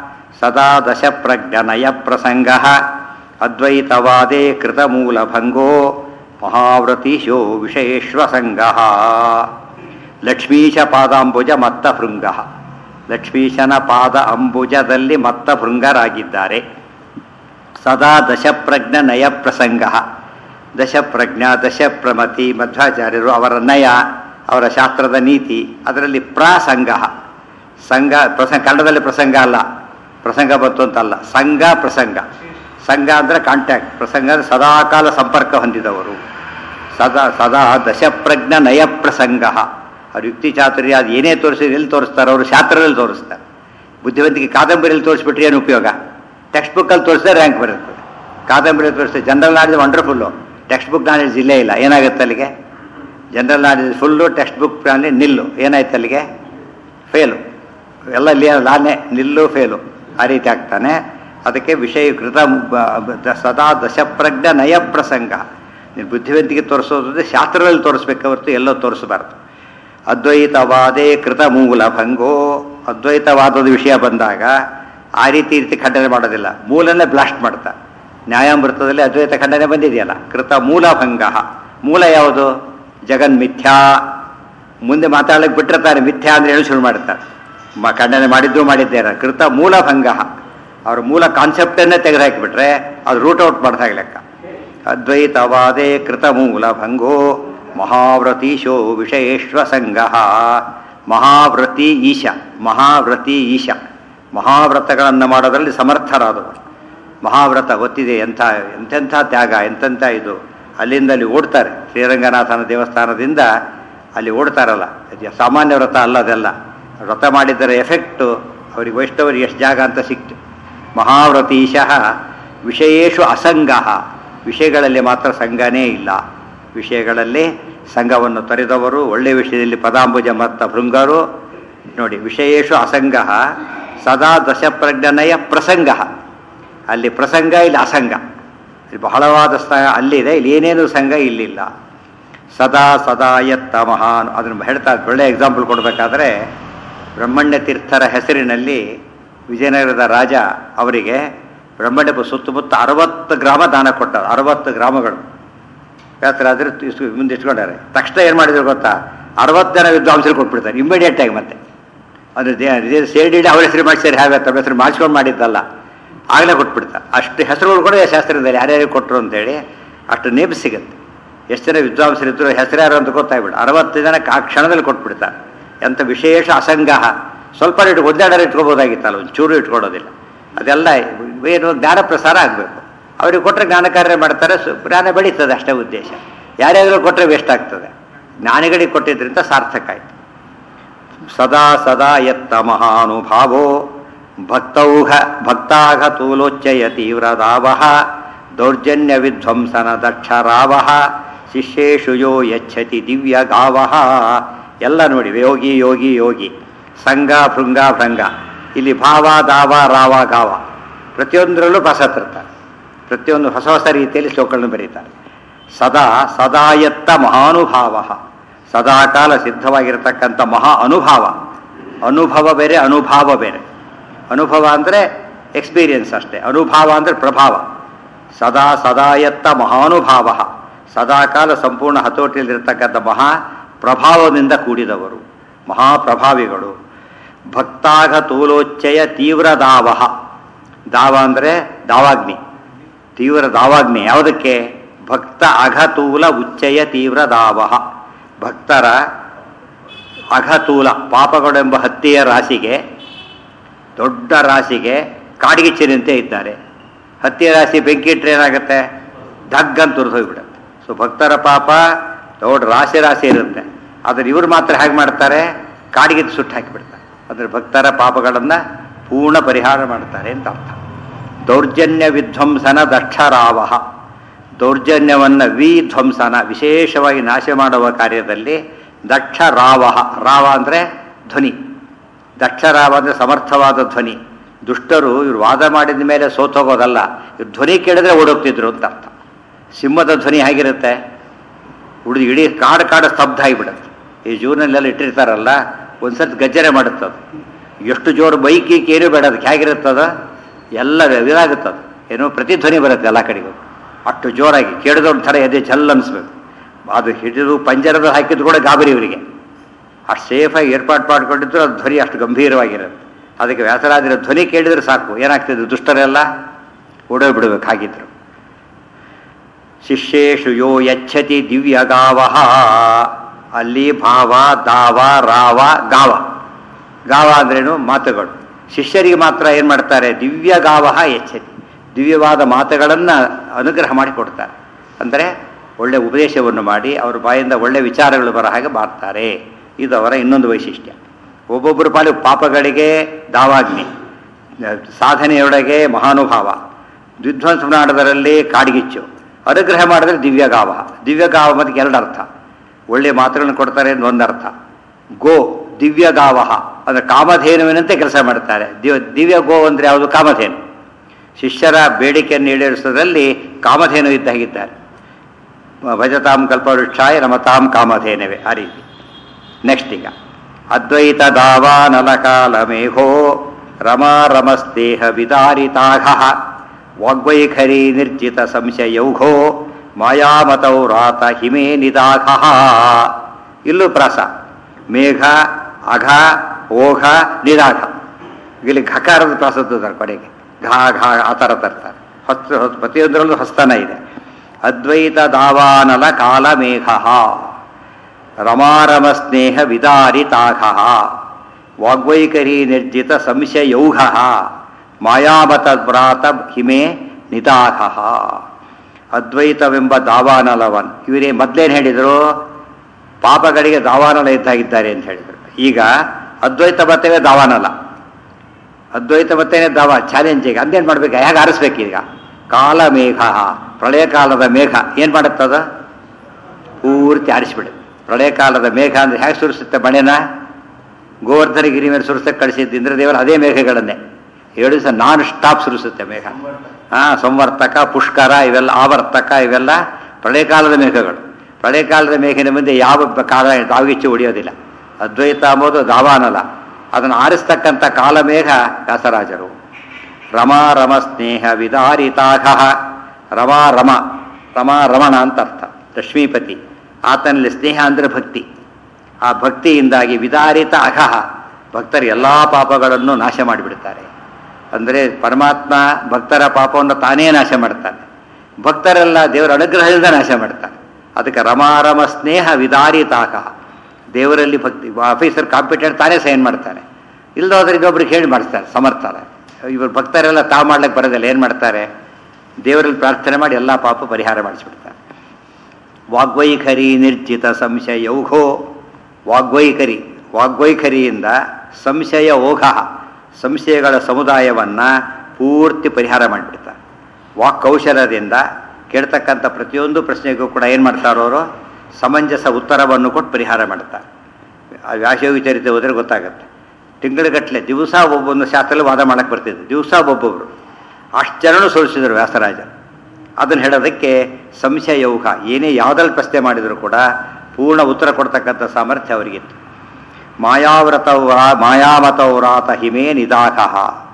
ಸದಾ ದಶಪ್ರಜ್ಞನಯ ಪ್ರಸಂಗ ಅದ್ವೈತವಾದೇ ಕೃತಮೂಲಭಂಗೋ ಮಹಾವ್ರತೀಶೋ ವಿಷಯೇಶ್ವಸಂಗ ಲಕ್ಷ್ಮೀಶ ಪಾದಾಂಬುಜ ಮತ್ತ ಭೃಂಗ ಲಕ್ಷ್ಮೀಶನ ಪಾದ ಅಂಬುಜದಲ್ಲಿ ಮತ್ತ ಭೃಂಗರಾಗಿದ್ದಾರೆ ಸದಾ ದಶಪ್ರಜ್ಞ ನಯ ಪ್ರಸಂಗ ದಶಪ್ರಜ್ಞ ದಶಪ್ರಮತಿ ಮಧ್ವಾಚಾರ್ಯರು ಅವರ ನಯ ಅವರ ಶಾಸ್ತ್ರದ ನೀತಿ ಅದರಲ್ಲಿ ಪ್ರಸಂಗ ಸಂಘ ಪ್ರಸಂಗ ಕನ್ನಡದಲ್ಲಿ ಪ್ರಸಂಗ ಅಲ್ಲ ಪ್ರಸಂಗ ಬಂತು ಅಂತಲ್ಲ ಸಂಘ ಪ್ರಸಂಗ ಸಂಘ ಅಂದರೆ ಕಾಂಟ್ಯಾಕ್ಟ್ ಪ್ರಸಂಗ ಅಂದರೆ ಸದಾಕಾಲ ಸಂಪರ್ಕ ಹೊಂದಿದವರು ಸದಾ ಸದಾ ದಶಪ್ರಜ್ಞ ನಯ ಪ್ರಸಂಗ ಅವ್ರ ಯುಕ್ತಿ ಚಾತುರ್ಯ ಅದು ಏನೇ ತೋರಿಸಿದ್ರೆ ಎಲ್ಲಿ ತೋರಿಸ್ತಾರೆ ಅವರು ಶಾಸ್ತ್ರದಲ್ಲಿ ತೋರಿಸ್ತಾರೆ ಬುದ್ಧಿವಂತಿಕೆ ಕಾದಂಬರಿಯಲ್ಲಿ ತೋರಿಸ್ಬಿಟ್ರೆ ಏನು ಉಪಯೋಗ ಟೆಕ್ಸ್ಟ್ ಬುಕ್ಕಲ್ಲಿ ತೋರಿಸಿದ್ರೆ ರ್ಯಾಂಕ್ ಬರುತ್ತೆ ಕಾದಂಬರಿ ತೋರಿಸಿದ್ರೆ general knowledge wonderful text book knowledge ಇಲ್ಲೇ ಇಲ್ಲ ಏನಾಗುತ್ತೆ ಅಲ್ಲಿಗೆ general knowledge full text book ಅಲ್ಲಿ ನಿಲ್ಲು ಏನಾಯ್ತು ಅಲ್ಲಿಗೆ ಫೇಲು ಎಲ್ಲ ಇಲ್ಲಿ ಲಾನೆ ನಿಲ್ಲು ಫೇಲು ಆ ರೀತಿ ಆಗ್ತಾನೆ ಅದಕ್ಕೆ ವಿಷಯ ಕೃತ ದ- ಸದಾ ದಶಪ್ರಜ್ಞ ನಯ ಪ್ರಸಂಗ ನೀನು ಬುದ್ಧಿವಂತಿಕೆ ತೋರಿಸೋದ್ರೆ ಶಾಸ್ತ್ರದಲ್ಲಿ ತೋರಿಸ್ಬೇಕು ಹೊರತು ಎಲ್ಲೋ ತೋರಿಸಬಾರ್ದು ಅದ್ವೈತವಾದೇ ಕೃತ ಮೂಲ ಭಂಗೋ ಅದ್ವೈತವಾದದ ವಿಷಯ ಬಂದಾಗ ಆ ರೀತಿ ಈ ರೀತಿ ಖಂಡನೆ ಮಾಡೋದಿಲ್ಲ ಮೂಲನೇ ಬ್ಲಾಸ್ಟ್ ಮಾಡ್ತಾ ನ್ಯಾಯಾಮೃತದಲ್ಲಿ ಅದ್ವೈತ ಖಂಡನೆ ಬಂದಿದೆಯಲ್ಲ ಕೃತ ಮೂಲ ಭಂಗ ಮೂಲ ಯಾವುದು ಜಗನ್ಮಿಥ್ಯಾ ಮುಂದೆ ಮಾತಾಡಲಿಕ್ಕೆ ಬಿಟ್ಟಿರ್ತಾರೆ ಮಿಥ್ಯಾ ಅಂದ್ರೆ ಹೇಳಿ ಶುರು ಮಾಡ್ತಾರೆ ಮ ಖಂಡನೆ ಮಾಡಿದ್ದು ಮಾಡಿದ್ದೇನೆ ಕೃತ ಮೂಲ ಭಂಗ ಅವ್ರ ಮೂಲ ಕಾನ್ಸೆಪ್ಟನ್ನೇ ತೆಗೆದುಹಾಕಿಬಿಟ್ರೆ ಅದು ರೂಟ್ ಔಟ್ ಮಾಡ್ದಾಗ ಲೆಕ್ಕ ಅದ್ವೈತವಾದೇ ಕೃತ ಮೂಲ ಭಂಗೋ ಮಹಾವ್ರತೀಶೋ ವಿಷಯೇಶ್ವ ಸಂಘ ಮಹಾವ್ರತಿ ಈಶ ಮಹಾವ್ರತಿ ಈಶ ಮಹಾವ್ರತಗಳನ್ನು ಮಾಡೋದರಲ್ಲಿ ಸಮರ್ಥರಾದವರು ಮಹಾವ್ರತ ಗೊತ್ತಿದೆ ಎಂಥ ಎಂತೆಂಥ ತ್ಯಾಗ ಎಂತೆಂಥ ಇದು ಅಲ್ಲಿಂದ ಅಲ್ಲಿ ಓಡ್ತಾರೆ ಶ್ರೀರಂಗನಾಥನ ದೇವಸ್ಥಾನದಿಂದ ಅಲ್ಲಿ ಓಡ್ತಾರಲ್ಲ ಅದು ಸಾಮಾನ್ಯ ವ್ರತ ಅಲ್ಲ ಅದೆಲ್ಲ ವ್ರತ ಮಾಡಿದ್ದರ ಎಫೆಕ್ಟು ಅವ್ರಿಗೆ ವೈಷ್ಣವರಿಗೆ ಎಷ್ಟು ಜಾಗ ಅಂತ ಸಿಕ್ತು ಮಹಾವ್ರತೀಶಃ ವಿಷಯೇಶು ಅಸಂಗ ವಿಷಯಗಳಲ್ಲಿ ಮಾತ್ರ ಸಂಘನೇ ಇಲ್ಲ ವಿಷಯಗಳಲ್ಲಿ ಸಂಘವನ್ನು ತೊರೆದವರು ಒಳ್ಳೆಯ ವಿಷಯದಲ್ಲಿ ಪದಾಂಬುಜ ಮತ್ತ ಭೃಂಗರು ನೋಡಿ ವಿಷಯೇಶು ಅಸಂಗ ಸದಾ ದಶಪ್ರಜ್ಞನಯ ಪ್ರಸಂಗ ಅಲ್ಲಿ ಪ್ರಸಂಗ ಇಲ್ಲಿ ಅಸಂಗ ಇಲ್ಲಿ ಬಹಳವಾದ ಸ್ಥಳ ಅಲ್ಲಿದೆ ಇಲ್ಲಿ ಏನೇನು ಸಂಘ ಇಲ್ಲಿಲ್ಲ ಸದಾ ಸದಾ ಎತ್ತ ಮಹಾನ್ ಅದನ್ನು ಹೇಳ್ತಾ ಒಳ್ಳೆ ಎಕ್ಸಾಂಪಲ್ ಕೊಡಬೇಕಾದ್ರೆ ಬ್ರಹ್ಮಣ್ಯ ತೀರ್ಥರ ಹೆಸರಿನಲ್ಲಿ ವಿಜಯನಗರದ ರಾಜ ಅವರಿಗೆ ಬ್ರಹ್ಮಣ್ಯ ಸುತ್ತಮುತ್ತ ಅರವತ್ತು ಗ್ರಾಮ ದಾನ ಕೊಟ್ಟ ಅರವತ್ತು ಗ್ರಾಮಗಳು ವ್ಯಾಸರಾದ್ರೆ ಇಷ್ಟು ಮುಂದೆ ಇಟ್ಕೊಂಡಾರೆ ತಕ್ಷಣ ಏನು ಮಾಡಿದ್ರು ಗೊತ್ತಾ ಅರವತ್ತು ಜನ ವಿದ್ವಾಂಸರು ಕೊಟ್ಬಿಡ್ತಾರೆ ಇಮಿಡಿಯೇಟ್ ಆಗಿ ಮತ್ತೆ ಅದು ಸೇಡಿ ಅವ್ರ ಹೆಸರು ಮಾಡಿಸಿದ್ರೆ ಹೇಗೆ ತಮ್ಮ ಹೆಸರು ಮಾಡಿಸ್ಕೊಂಡು ಮಾಡಿದ್ದಲ್ಲ ಆಗಲೇ ಕೊಟ್ಬಿಡ್ತಾರೆ ಅಷ್ಟು ಹೆಸರುಗಳು ಕೂಡ ಶಾಸ್ತ್ರದಲ್ಲಿ ಯಾರ್ಯಾರು ಕೊಟ್ಟರು ಅಂತೇಳಿ ಅಷ್ಟು ನೇಮ್ ಸಿಗುತ್ತೆ ಎಷ್ಟು ಜನ ವಿದ್ವಾಂಸರಿದ್ರು ಹೆಸರು ಯಾರು ಅಂತ ಗೊತ್ತಾಗ್ಬಿಡು ಅರವತ್ತು ಜನಕ್ಕೆ ಆ ಕ್ಷಣದಲ್ಲಿ ಕೊಟ್ಬಿಡ್ತಾರೆ ಎಂಥ ವಿಶೇಷ ಅಸಂಗಹ ಸ್ವಲ್ಪ ಇಟ್ಟು ಒದ್ದಾಡರು ಇಟ್ಕೋಬೋದಾಗಿತ್ತಲ್ಲ ಒಂದು ಚೂರು ಇಟ್ಕೊಳ್ಳೋದಿಲ್ಲ ಅದೆಲ್ಲ ಏನು ಜ್ಞಾನ ಪ್ರಸಾರ ಆಗಬೇಕು ಅವ್ರಿಗೆ ಕೊಟ್ಟರೆ ಜ್ಞಾನ ಕಾರ್ಯ ಮಾಡ್ತಾರೆ ಸು ಜ್ಞಾನ ಬೆಳೀತದೆ ಅಷ್ಟೇ ಉದ್ದೇಶ ಯಾರ್ಯಾರು ಕೊಟ್ಟರೆ ವೇಸ್ಟ್ ಆಗ್ತದೆ ಜ್ಞಾನಿಗಳಿಗೆ ಕೊಟ್ಟಿದ್ರಿಂದ ಸಾರ್ಥಕ ಆಯಿತು ಸದಾ ಸದಾ ಎತ್ತ ಮಹಾನುಭಾವೋ ಭಕ್ತೌಘ ಭಕ್ತಾಘ ತೂಲೋಚ್ಚಯ ತೀವ್ರದಾವ ದೌರ್ಜನ್ಯ ವಿಧ್ವಂಸನ ದಕ್ಷರಾವ ಶಿಷ್ಯೇಶು ಯೋ ಯಚ್ಛತಿ ದಿವ್ಯ ಗಾವ ಎಲ್ಲ ನೋಡಿ ಯೋಗಿ ಯೋಗಿ ಯೋಗಿ ಸಂಘ ಭೃಂಗ ಭೃಂಗ ಇಲ್ಲಿ ಭಾವ ದಾವ ರಾವ ಗಾವ ಪ್ರತಿಯೊಂದರಲ್ಲೂ ಪ್ರಸತ್ತಿರ್ತಾರೆ ಪ್ರತಿಯೊಂದು ಹೊಸ ಹೊಸ ರೀತಿಯಲ್ಲಿ ಶ್ಲೋಕಗಳನ್ನು ಬರೀತಾರೆ ಸದಾ ಸದಾಯತ್ತ ಮಹಾನುಭಾವ ಸದಾಕಾಲ ಸಿದ್ಧವಾಗಿರತಕ್ಕಂಥ ಮಹಾ ಅನುಭಾವ ಅನುಭವ ಬೇರೆ ಅನುಭಾವ ಬೇರೆ ಅನುಭವ ಅಂದರೆ ಎಕ್ಸ್ಪೀರಿಯನ್ಸ್ ಅಷ್ಟೇ ಅನುಭಾವ ಅಂದರೆ ಪ್ರಭಾವ ಸದಾ ಸದಾಯತ್ತ ಮಹಾನುಭಾವ ಸದಾಕಾಲ ಸಂಪೂರ್ಣ ಹತೋಟಿಯಲ್ಲಿರ್ತಕ್ಕಂಥ ಮಹಾ ಪ್ರಭಾವದಿಂದ ಕೂಡಿದವರು ಮಹಾಪ್ರಭಾವಿಗಳು ಭಕ್ತಾಘ ತೂಲೋಚ್ಚಯ ತೀವ್ರ ದಾವ ದಾವ ಅಂದರೆ ದಾವಾಗ್ನಿ ತೀವ್ರ ದಾವಾಗ್ನಿ ಯಾವುದಕ್ಕೆ ಭಕ್ತ ಅಘತೂಲ ಉಚ್ಚಯ ತೀವ್ರ ದಾವ ಭಕ್ತರ ಅಘತೂಲ ಪಾಪಗಳೆಂಬ ಹತ್ತಿಯ ರಾಶಿಗೆ ದೊಡ್ಡ ರಾಶಿಗೆ ಕಾಡಿಗಿಚ್ಚಿನಂತೆ ಇದ್ದಾರೆ ಹತ್ತಿಯ ರಾಶಿ ಬೆಂಕಿ ಇಟ್ಟರೆ ಏನಾಗುತ್ತೆ ದಗ್ಗಂತ ತುರಿದೋಗ್ಬಿಡುತ್ತೆ ಸೊ ಭಕ್ತರ ಪಾಪ ದೊಡ್ಡ ರಾಶಿ ರಾಶಿ ಇರುತ್ತೆ ಆದರೆ ಇವರು ಮಾತ್ರ ಹೇಗೆ ಮಾಡ್ತಾರೆ ಕಾಡಿಗೆ ಸುಟ್ಟು ಹಾಕಿಬಿಡ್ತಾರೆ ಅಂದರೆ ಭಕ್ತರ ಪಾಪಗಳನ್ನು ಪೂರ್ಣ ಪರಿಹಾರ ಮಾಡ್ತಾರೆ ಅಂತ ಅರ್ಥ ದೌರ್ಜನ್ಯ ವಿಧ್ವಂಸನ ದಕ್ಷರಾವ ದೌರ್ಜನ್ಯವನ್ನು ವಿಧ್ವಂಸನ ವಿಶೇಷವಾಗಿ ನಾಶ ಮಾಡುವ ಕಾರ್ಯದಲ್ಲಿ ದಕ್ಷ ರಾವ ರಾವ ಅಂದರೆ ಧ್ವನಿ ದಕ್ಷರಾವ ಅಂದರೆ ಸಮರ್ಥವಾದ ಧ್ವನಿ ದುಷ್ಟರು ಇವರು ವಾದ ಮಾಡಿದ ಮೇಲೆ ಸೋತೋಗೋದಲ್ಲ ಇವ್ರು ಧ್ವನಿ ಕೇಳಿದ್ರೆ ಓಡೋಗ್ತಿದ್ರು ಅಂತ ಅರ್ಥ ಸಿಂಹದ ಧ್ವನಿ ಹೇಗಿರುತ್ತೆ ಉಳಿದು ಇಡೀ ಕಾಡು ಕಾಡು ಸ್ತಬ್ಧ ಆಗಿಬಿಡುತ್ತೆ ಈ ಜೂನಲ್ಲೆಲ್ಲ ಇಟ್ಟಿರ್ತಾರಲ್ಲ ಒಂದ್ಸತಿ ಗಜ್ಜನೆ ಮಾಡುತ್ತದು ಎಷ್ಟು ಜೋರು ಬೈಕ್ ಗೀಕ್ ಏನೂ ಬೇಡ ಅದಕ್ಕೆ ಹೇಗಿರುತ್ತದ ಎಲ್ಲ ಇದಾಗುತ್ತದು ಏನೋ ಪ್ರತಿಧ್ವನಿ ಬರುತ್ತೆ ಎಲ್ಲ ಕಡೆಗೂ ಅಷ್ಟು ಜೋರಾಗಿ ಕೇಳಿದವ್ರ ಥರ ಎದೆ ಜಲ್ ಅನಿಸ್ಬೇಕು ಅದು ಹಿಡಿದು ಪಂಜರದ ಹಾಕಿದ್ರು ಕೂಡ ಗಾಬರಿ ಇವರಿಗೆ ಅಷ್ಟು ಸೇಫಾಗಿ ಏರ್ಪಾಡು ಮಾಡಿಕೊಂಡಿದ್ರು ಅದು ಧ್ವನಿ ಅಷ್ಟು ಗಂಭೀರವಾಗಿರುತ್ತೆ ಅದಕ್ಕೆ ವ್ಯಾಸರಾಜರ ಧ್ವನಿ ಕೇಳಿದ್ರೆ ಸಾಕು ಏನಾಗ್ತಿದ್ರು ದುಷ್ಟರೆಲ್ಲ ಓಡೋಗ್ಬಿಡ್ಬೇಕು ಹಾಗಿದ್ರು ಶಿಷ್ಯೇಶು ಯೋ ಯಚ್ಛತಿ ದಿವ್ಯ ಗಾವ ಅಲ್ಲಿ ಭಾವ ದಾವ ರಾವ ಗಾವ ಗಾವ ಅಂದ್ರೇನು ಮಾತುಗಳು ಶಿಷ್ಯರಿಗೆ ಮಾತ್ರ ಏನು ಮಾಡ್ತಾರೆ ದಿವ್ಯ ಗಾವ ಯಚ್ಛತಿ ದಿವ್ಯವಾದ ಮಾತುಗಳನ್ನು ಅನುಗ್ರಹ ಮಾಡಿ ಕೊಡ್ತಾರೆ ಅಂದರೆ ಒಳ್ಳೆ ಉಪದೇಶವನ್ನು ಮಾಡಿ ಅವ್ರ ಬಾಯಿಂದ ಒಳ್ಳೆ ವಿಚಾರಗಳು ಬರೋ ಹಾಗೆ ಮಾಡ್ತಾರೆ ಇದು ಅವರ ಇನ್ನೊಂದು ವೈಶಿಷ್ಟ್ಯ ಒಬ್ಬೊಬ್ಬರು ಪಾಲು ಪಾಪಗಳಿಗೆ ದಾವಾಗ್ನಿ ಸಾಧನೆಯೊಳಗೆ ಮಹಾನುಭಾವ ವಿಧ್ವಂಸ ಮಾಡೋದರಲ್ಲಿ ಕಾಡ್ಗಿಚ್ಚು ಅನುಗ್ರಹ ಮಾಡಿದ್ರೆ ದಿವ್ಯಗಾವ ದಿವ್ಯಗಾವ ಮತ್ತು ಎರಡು ಅರ್ಥ ಒಳ್ಳೆ ಮಾತುಗಳನ್ನು ಕೊಡ್ತಾರೆ ಅಂತ ಒಂದು ಅರ್ಥ ಗೋ ದಿವ್ಯಗಾವ ಅಂದರೆ ಕಾಮಧೇನುವಿನಂತೆ ಕೆಲಸ ಮಾಡ್ತಾರೆ ದಿವ್ಯ ದಿವ್ಯ ಗೋ ಅಂದರೆ ಯಾವುದು ಕಾಮಧೇನು ಶಿಷ್ಯರ ಬೇಡಿಕೆಯನ್ನು ಈಡೇರಿಸೋದ್ರಲ್ಲಿ ಕಾಮಧೇನು ಇದ್ದಾಗಿದ್ದಾರೆ ಭಜತಾಂ ಕಲ್ಪವೃಕ್ಷಾಯ ನಮತಾಂ ಕಾಮಧೇನವೇ ಆ ರೀತಿ ನೆಕ್ಸ್ಟ್ ಈಗ ಅದ್ವೈತ ದಾವಾನಲಕಾಲ ಮೇಘೋ ರಮಾ ರಮಸ್ತೇಹ ವಿದಾರಿತಾಘ ವಾಗ್ವೈಖರಿ ನಿರ್ಜಿತ ಸಂಶಯೌಘೋ ಮಾಯಾಮತೌ ರಾತ ಹಿಮೇ ನಿದಾಘ ಇಲ್ಲೂ ಪ್ರಾಸ ಮೇಘ ಅಘ ಓಘ ನಿದಾಘ ಇಲ್ಲಿ ಘಕಾರದ ಪ್ರಾಸ ತರ್ತಾರೆ ಕೊನೆಗೆ ಘಾ ಘಾ ಆ ಥರ ತರ್ತಾರೆ ಹೊಸ ಹೊಸ ಪ್ರತಿಯೊಂದರಲ್ಲೂ ಹೊಸ್ತನ ಇದೆ ಅದ್ವೈತ ದಾವಾನಲ ಕಾಲ ಮೇಘ ರಮಾರಮ ಸ್ನೇಹ ವಿದಾರಿತಾಘ ವಾಗ್ವೈಖರಿ ನಿರ್ಜಿತ ಸಂಶಯೌಘ ಮಾಯಾಮತ ವ್ರಾತ ಹಿಮೆ ನಿದಾಘ ಅದ್ವೈತವೆಂಬ ದಾವಾನಲವನ್ ಇವರೇ ಮೊದಲೇನು ಹೇಳಿದರು ಪಾಪಗಳಿಗೆ ದಾವಾನಲ ಇದ್ದಾಗಿದ್ದಾರೆ ಅಂತ ಹೇಳಿದರು ಈಗ ಅದ್ವೈತ ಮತವೇ ದಾವಾನಲ ಅದ್ವೈತ ಮತೇನೆ ದಾವ ಚಾಲೆಂಜಿಗೆ ಅಂದೇನು ಮಾಡ್ಬೇಕು ಹೇಗೆ ಆರಿಸ್ಬೇಕು ಈಗ ಕಾಲ ಮೇಘ ಪ್ರಳಯ ಕಾಲದ ಮೇಘ ಏನು ಮಾಡುತ್ತದ ಪೂರ್ತಿ ಆರಿಸ್ಬಿಡುತ್ತೆ ಪ್ರಳಯ ಕಾಲದ ಮೇಘ ಅಂದರೆ ಹೇಗೆ ಸುರಿಸುತ್ತೆ ಮಳೆನ ಗೋವರ್ಧನ ಗಿರಿ ಮೇಲೆ ಸುರಿಸಕ್ಕೆ ಕಳಿಸಿದ್ದು ಇಂದ್ರದೇವರು ಅದೇ ಮೇಘಗಳನ್ನೇ ಏಳು ದಿವಸ ನಾನ್ ಸ್ಟಾಪ್ ಸುರಿಸುತ್ತೆ ಮೇಘ ಹಾಂ ಸಂವರ್ತಕ ಪುಷ್ಕರ ಇವೆಲ್ಲ ಆವರ್ತಕ ಇವೆಲ್ಲ ಪ್ರಳಯ ಕಾಲದ ಮೇಘಗಳು ಪ್ರಳಯ ಕಾಲದ ಮೇಘಿನ ಮುಂದೆ ಯಾವ ಬ- ಕಾಲ ದಾವಿಚ್ಚು ಹೊಡೆಯೋದಿಲ್ಲ ಅದ್ವೈತ ಅಂಬೋದು ದಾವಾನಲ ಅದನ್ನು ಆರಿಸ್ತಕ್ಕಂಥ ಕಾಲಮೇಘ ವ್ಯಾಸರಾಜರು ರಮಾ ರಮ ಸ್ನೇಹ ವಿದಾರಿತಾಘ ರಮಾ ರಮ ರಮಾ ರಮಣ ಅಂತ ಅರ್ಥ ಲಕ್ಷ್ಮೀಪತಿ ಆತನಲ್ಲಿ ಸ್ನೇಹ ಅಂದರೆ ಭಕ್ತಿ ಆ ಭಕ್ತಿಯಿಂದಾಗಿ ವಿದಾರಿತ ಅಘಃ ಭಕ್ತರ ಎಲ್ಲ ಪಾಪಗಳನ್ನು ನಾಶ ಮಾಡಿಬಿಡ್ತಾರೆ ಅಂದರೆ ಪರಮಾತ್ಮ ಭಕ್ತರ ಪಾಪವನ್ನು ತಾನೇ ನಾಶ ಮಾಡ್ತಾನೆ ಭಕ್ತರೆಲ್ಲ ದೇವರ ಅನುಗ್ರಹದಿಂದ ನಾಶ ಮಾಡ್ತಾನೆ ಅದಕ್ಕೆ ರಮಾರಮ ಸ್ನೇಹ ವಿದಾರಿತಾಕ ದೇವರಲ್ಲಿ ಭಕ್ತಿ ಆಫೀಸರ್ ಕಾಂಪಿಟೆಂಟ್ ತಾನೇ ಸೈನ್ ಮಾಡ್ತಾನೆ ಇಲ್ಲದೋದ್ರೆ ಇನ್ನೊಬ್ರಿಗೆ ಹೇಳಿ ಮಾಡಿಸ್ತಾರೆ ಸಮರ್ಥರ ಇವರು ಭಕ್ತರೆಲ್ಲ ತಾವು ಮಾಡ್ಲಿಕ್ಕೆ ಬರೋದಿಲ್ಲ ಏನು ಮಾಡ್ತಾರೆ ದೇವರಲ್ಲಿ ಪ್ರಾರ್ಥನೆ ಮಾಡಿ ಎಲ್ಲ ಪಾಪ ಪರಿಹಾರ ಮಾಡಿಸ್ಬಿಡ್ತಾರೆ ವಾಗ್ವೈಖರಿ ನಿರ್ಜಿತ ಸಂಶಯೌಘೋ ವಾಗ್ವೈಖರಿ ವಾಗ್ವೈಖರಿಯಿಂದ ಸಂಶಯ ಓಘ ಸಂಶಯಗಳ ಸಮುದಾಯವನ್ನು ಪೂರ್ತಿ ಪರಿಹಾರ ಮಾಡಿಬಿಡ್ತಾರೆ ವಾಕ್ ಕೌಶಲದಿಂದ ಕೇಳ್ತಕ್ಕಂಥ ಪ್ರತಿಯೊಂದು ಪ್ರಶ್ನೆಗೂ ಕೂಡ ಏನು ಮಾಡ್ತಾರೋ ಅವರು ಸಮಂಜಸ ಉತ್ತರವನ್ನು ಕೊಟ್ಟು ಪರಿಹಾರ ಮಾಡ್ತಾರೆ ಆ ವ್ಯಾಸಯೋಗಿ ಚರಿತ್ರೆ ಹೋದರೆ ಗೊತ್ತಾಗುತ್ತೆ ತಿಂಗಳುಗಟ್ಟಲೆ ದಿವಸ ಒಬ್ಬೊಂದು ಶಾಸ್ತ್ರದಲ್ಲಿ ವಾದ ಮಾಡಕ್ಕೆ ಬರ್ತಿದ್ರು ದಿವಸ ಒಬ್ಬೊಬ್ಬರು ಅಷ್ಟು ಜನನು ಸೋಲಿಸಿದರು ವ್ಯಾಸರಾಜರು ಅದನ್ನು ಹೇಳೋದಕ್ಕೆ ಸಂಶಯೌಹ ಏನೇ ಯಾವುದ್ರಲ್ಲಿ ಪ್ರಶ್ನೆ ಮಾಡಿದರೂ ಕೂಡ ಪೂರ್ಣ ಉತ್ತರ ಕೊಡ್ತಕ್ಕಂಥ ಸಾಮರ್ಥ್ಯ ಅವರಿಗಿತ್ತು ಮಾಯಾವ್ರತೌರ ಮಾಯಾಮತೌರಾತ ಹಿಮೇ ನಿದಾಕಃ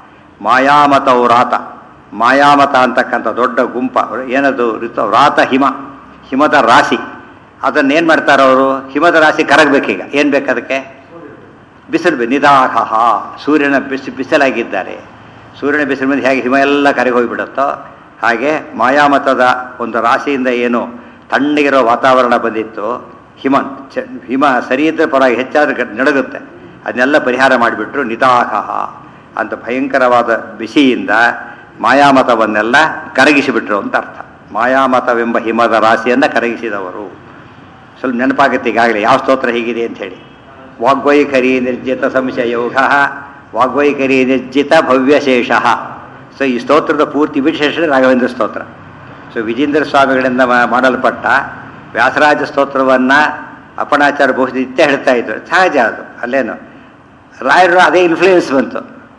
ಮಾಯಾಮತೌರಾತ ಮಾಯಾಮತ ಅಂತಕ್ಕಂಥ ದೊಡ್ಡ ಗುಂಪ ಏನದು ಋತು ವ್ರಾತ ಹಿಮ ಹಿಮದ ರಾಶಿ ಅದನ್ನೇನು ಮಾಡ್ತಾರೆ ಅವರು ಹಿಮದ ರಾಶಿ ಕರಗಬೇಕೀಗ ಏನು ಬೇಕು ಅದಕ್ಕೆ ಬಿಸಿಲು ಬೆ- ನಿದಾಕಃ ಸೂರ್ಯನ ಬಿಸಿ ಬಿಸಿಲಾಗಿದ್ದಾರೆ ಸೂರ್ಯನ ಬಿಸಿಲು ಮೇಲೆ ಹೇಗೆ ಹಿಮ ಎಲ್ಲ ಕರಗಿ ಹೋಗಿಬಿಡುತ್ತೋ ಹಾಗೆ ಮಾಯಾಮತದ ಒಂದು ರಾಶಿಯಿಂದ ಏನು ತಣ್ಣಗಿರೋ ವಾತಾವರಣ ಬಂದಿತ್ತು ಹಿಮ ಚ ಹಿಮ ಸರಿ ಇದ್ದರೆ ಪರವಾಗಿ ಹೆಚ್ಚಾದ್ರೆ ಗ- ನಡುಗುತ್ತೆ ಅದನ್ನೆಲ್ಲ ಪರಿಹಾರ ಮಾಡಿಬಿಟ್ರು ನಿದಾಕಃ ಅಂತ ಭಯಂಕರವಾದ ಬಿಸಿಯಿಂದ ಮಾಯಾಮತವನ್ನೆಲ್ಲ ಕರಗಿಸಿಬಿಟ್ರು ಅಂತ ಅರ್ಥ ಮಾಯಾಮತವೆಂಬ ಹಿಮದ ರಾಶಿಯನ್ನು ಕರಗಿಸಿದವರು ಸ್ವಲ್ಪ ನೆನಪಾಗುತ್ತೆ ಈಗಾಗಲೇ ಯಾವ ಸ್ತೋತ್ರ ಹೀಗಿದೆ ಅಂತ ಹೇಳಿ ವಾಗ್ವೈಖರಿ ನಿರ್ಜಿತ ಸಂಶಯೋಗ ವಾಗ್ವೈಖರಿ ನಿರ್ಜಿತ ಭವ್ಯಶೇಷ ಸೊ ಈ ಸ್ತೋತ್ರದ ಪೂರ್ತಿ ವಿಶೇಷ ರಾಘವೇಂದ್ರ ಸ್ತೋತ್ರ ಸೊ ವಿಜೇಂದ್ರ ಸ್ವಾಮಿಗಳಿಂದ ಮಾ- ಮಾಡಲ್ಪಟ್ಟ ವ್ಯಾಸರಾಜ ಸ್ತೋತ್ರವನ್ನು ಅಪಣಾಚಾರ ಬಹುಶಃ ನಿತ್ಯ ಹೇಳ್ತಾ ಇದ್ರು ಸಹಜ ಅದು ಅಲ್ಲೇನು ರಾಯರು ಅದೇ ಇನ್ಫ್ಲೂಯೆನ್ಸ್ ಬಂತು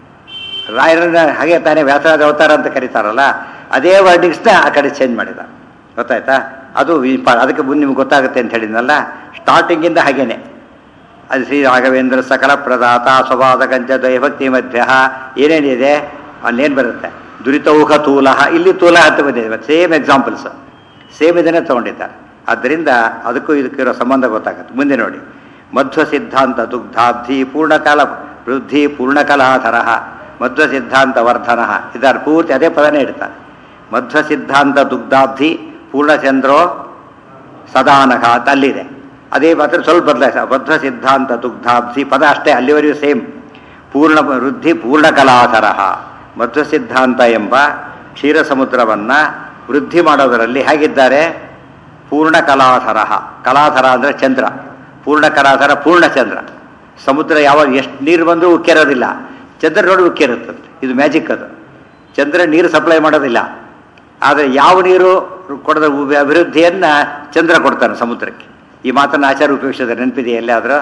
ರಾಯರನ್ನ ಹಾಗೆ ತಾನೇ ವ್ಯಾಸರಾಜ ಅವತಾರ ಅಂತ ಕರೀತಾರಲ್ಲ ಅದೇ ವರ್ಡಿಂಗ್ಸ್ನ ಆ ಕಡೆ ಚೇಂಜ್ ಮಾಡಿದ ಗೊತ್ತಾಯ್ತಾ ಅದು ವಿಪ- ಅದಕ್ಕೆ ಮುಂದೆ ನಿಮ್ಗೆ ಗೊತ್ತಾಗುತ್ತೆ ಅಂತ ಹೇಳಿದ್ನಲ್ಲ ಸ್ಟಾರ್ಟಿಂಗಿಂದ ಹಾಗೇನೆ ಅದು ಶ್ರೀ ರಾಘವೇಂದ್ರ ಸಕಲ ಪ್ರದಾತ ಸ್ವಭಾವ ಕಂಚ ದ್ವೈಭಕ್ತಿ ಮಧ್ಯ ಏನೇನಿದೆ ಅಲ್ಲೇನು ಬರುತ್ತೆ ದುರಿತೌಹ ತೂಲ ಇಲ್ಲಿ ತೂಲ ಅಂತ ಬಂದಿದೆ ಸೇಮ್ ಎಕ್ಸಾಂಪಲ್ಸ್ ಸೇಮ್ ಇದನ್ನೇ ತೊಗೊಂಡಿದ್ದಾರೆ ಆದ್ದರಿಂದ ಅದಕ್ಕೂ ಇದಕ್ಕಿರೋ ಸಂಬಂಧ ಗೊತ್ತಾಗುತ್ತೆ ಮುಂದೆ ನೋಡಿ ಮಧ್ವ ಸಿದ್ಧಾಂತ ದುಗ್ಧಾಬ್ಧಿ ಪೂರ್ಣಕಾಲ ವೃದ್ಧಿ ಪೂರ್ಣಕಲಾಧರ ಮಧ್ವ ಸಿದ್ಧಾಂತ ವರ್ಧನ ಇದರ ಪೂರ್ತಿ ಅದೇ ಪದನೇ ಇಡ್ತಾರೆ ಮಧ್ವ ಸಿದ್ಧಾಂತ ದುಗ್ಧಾಬ್ಧಿ ಪೂರ್ಣಚಂದ್ರೋ ಸದಾನಕ ಅಂತ ಅಲ್ಲಿದೆ ಅದೇ ಮಾತ್ರ ಸ್ವಲ್ಪ ಬದಲಾಯಿಸ ಬದ್ಧ ಸಿದ್ಧಾಂತ ದುಗ್ಧಾಬ್ಧಿ ಪದ ಅಷ್ಟೇ ಅಲ್ಲಿವರೆಗೂ ಸೇಮ್ ಪೂರ್ಣ ವೃದ್ಧಿ ಪೂರ್ಣಕಲಾಧರ ಮಧ್ವ ಸಿದ್ಧಾಂತ ಎಂಬ ಕ್ಷೀರ ಸಮುದ್ರವನ್ನು ವೃದ್ಧಿ ಮಾಡೋದರಲ್ಲಿ ಹೇಗಿದ್ದಾರೆ ಪೂರ್ಣ ಕಲಾಧರ ಕಲಾಧರ ಅಂದರೆ ಚಂದ್ರ ಪೂರ್ಣ ಕಲಾಧರ ಪೂರ್ಣ ಚಂದ್ರ ಸಮುದ್ರ ಯಾವಾಗ ಎಷ್ಟು ನೀರು ಬಂದರೂ ಉಕ್ಕಿರೋದಿಲ್ಲ ಚಂದ್ರ ನೋಡಿ ಉಕ್ಕಿರುತ್ತದೆ ಇದು ಮ್ಯಾಜಿಕ್ ಅದು ಚಂದ್ರ ನೀರು ಸಪ್ಲೈ ಮಾಡೋದಿಲ್ಲ ಆದರೆ ಯಾವ ನೀರು ಕೊಡದ ಉ- ಅಭಿವೃದ್ಧಿಯನ್ನು ಚಂದ್ರ ಕೊಡ್ತಾನೆ ಸಮುದ್ರಕ್ಕೆ ಈ ಮಾತನ್ನು ಆಚಾರ ಉಪಯೋಗಿಸಿದ್ರೆ ನೆನಪಿದೆ ಎಲ್ಲಾದರೂ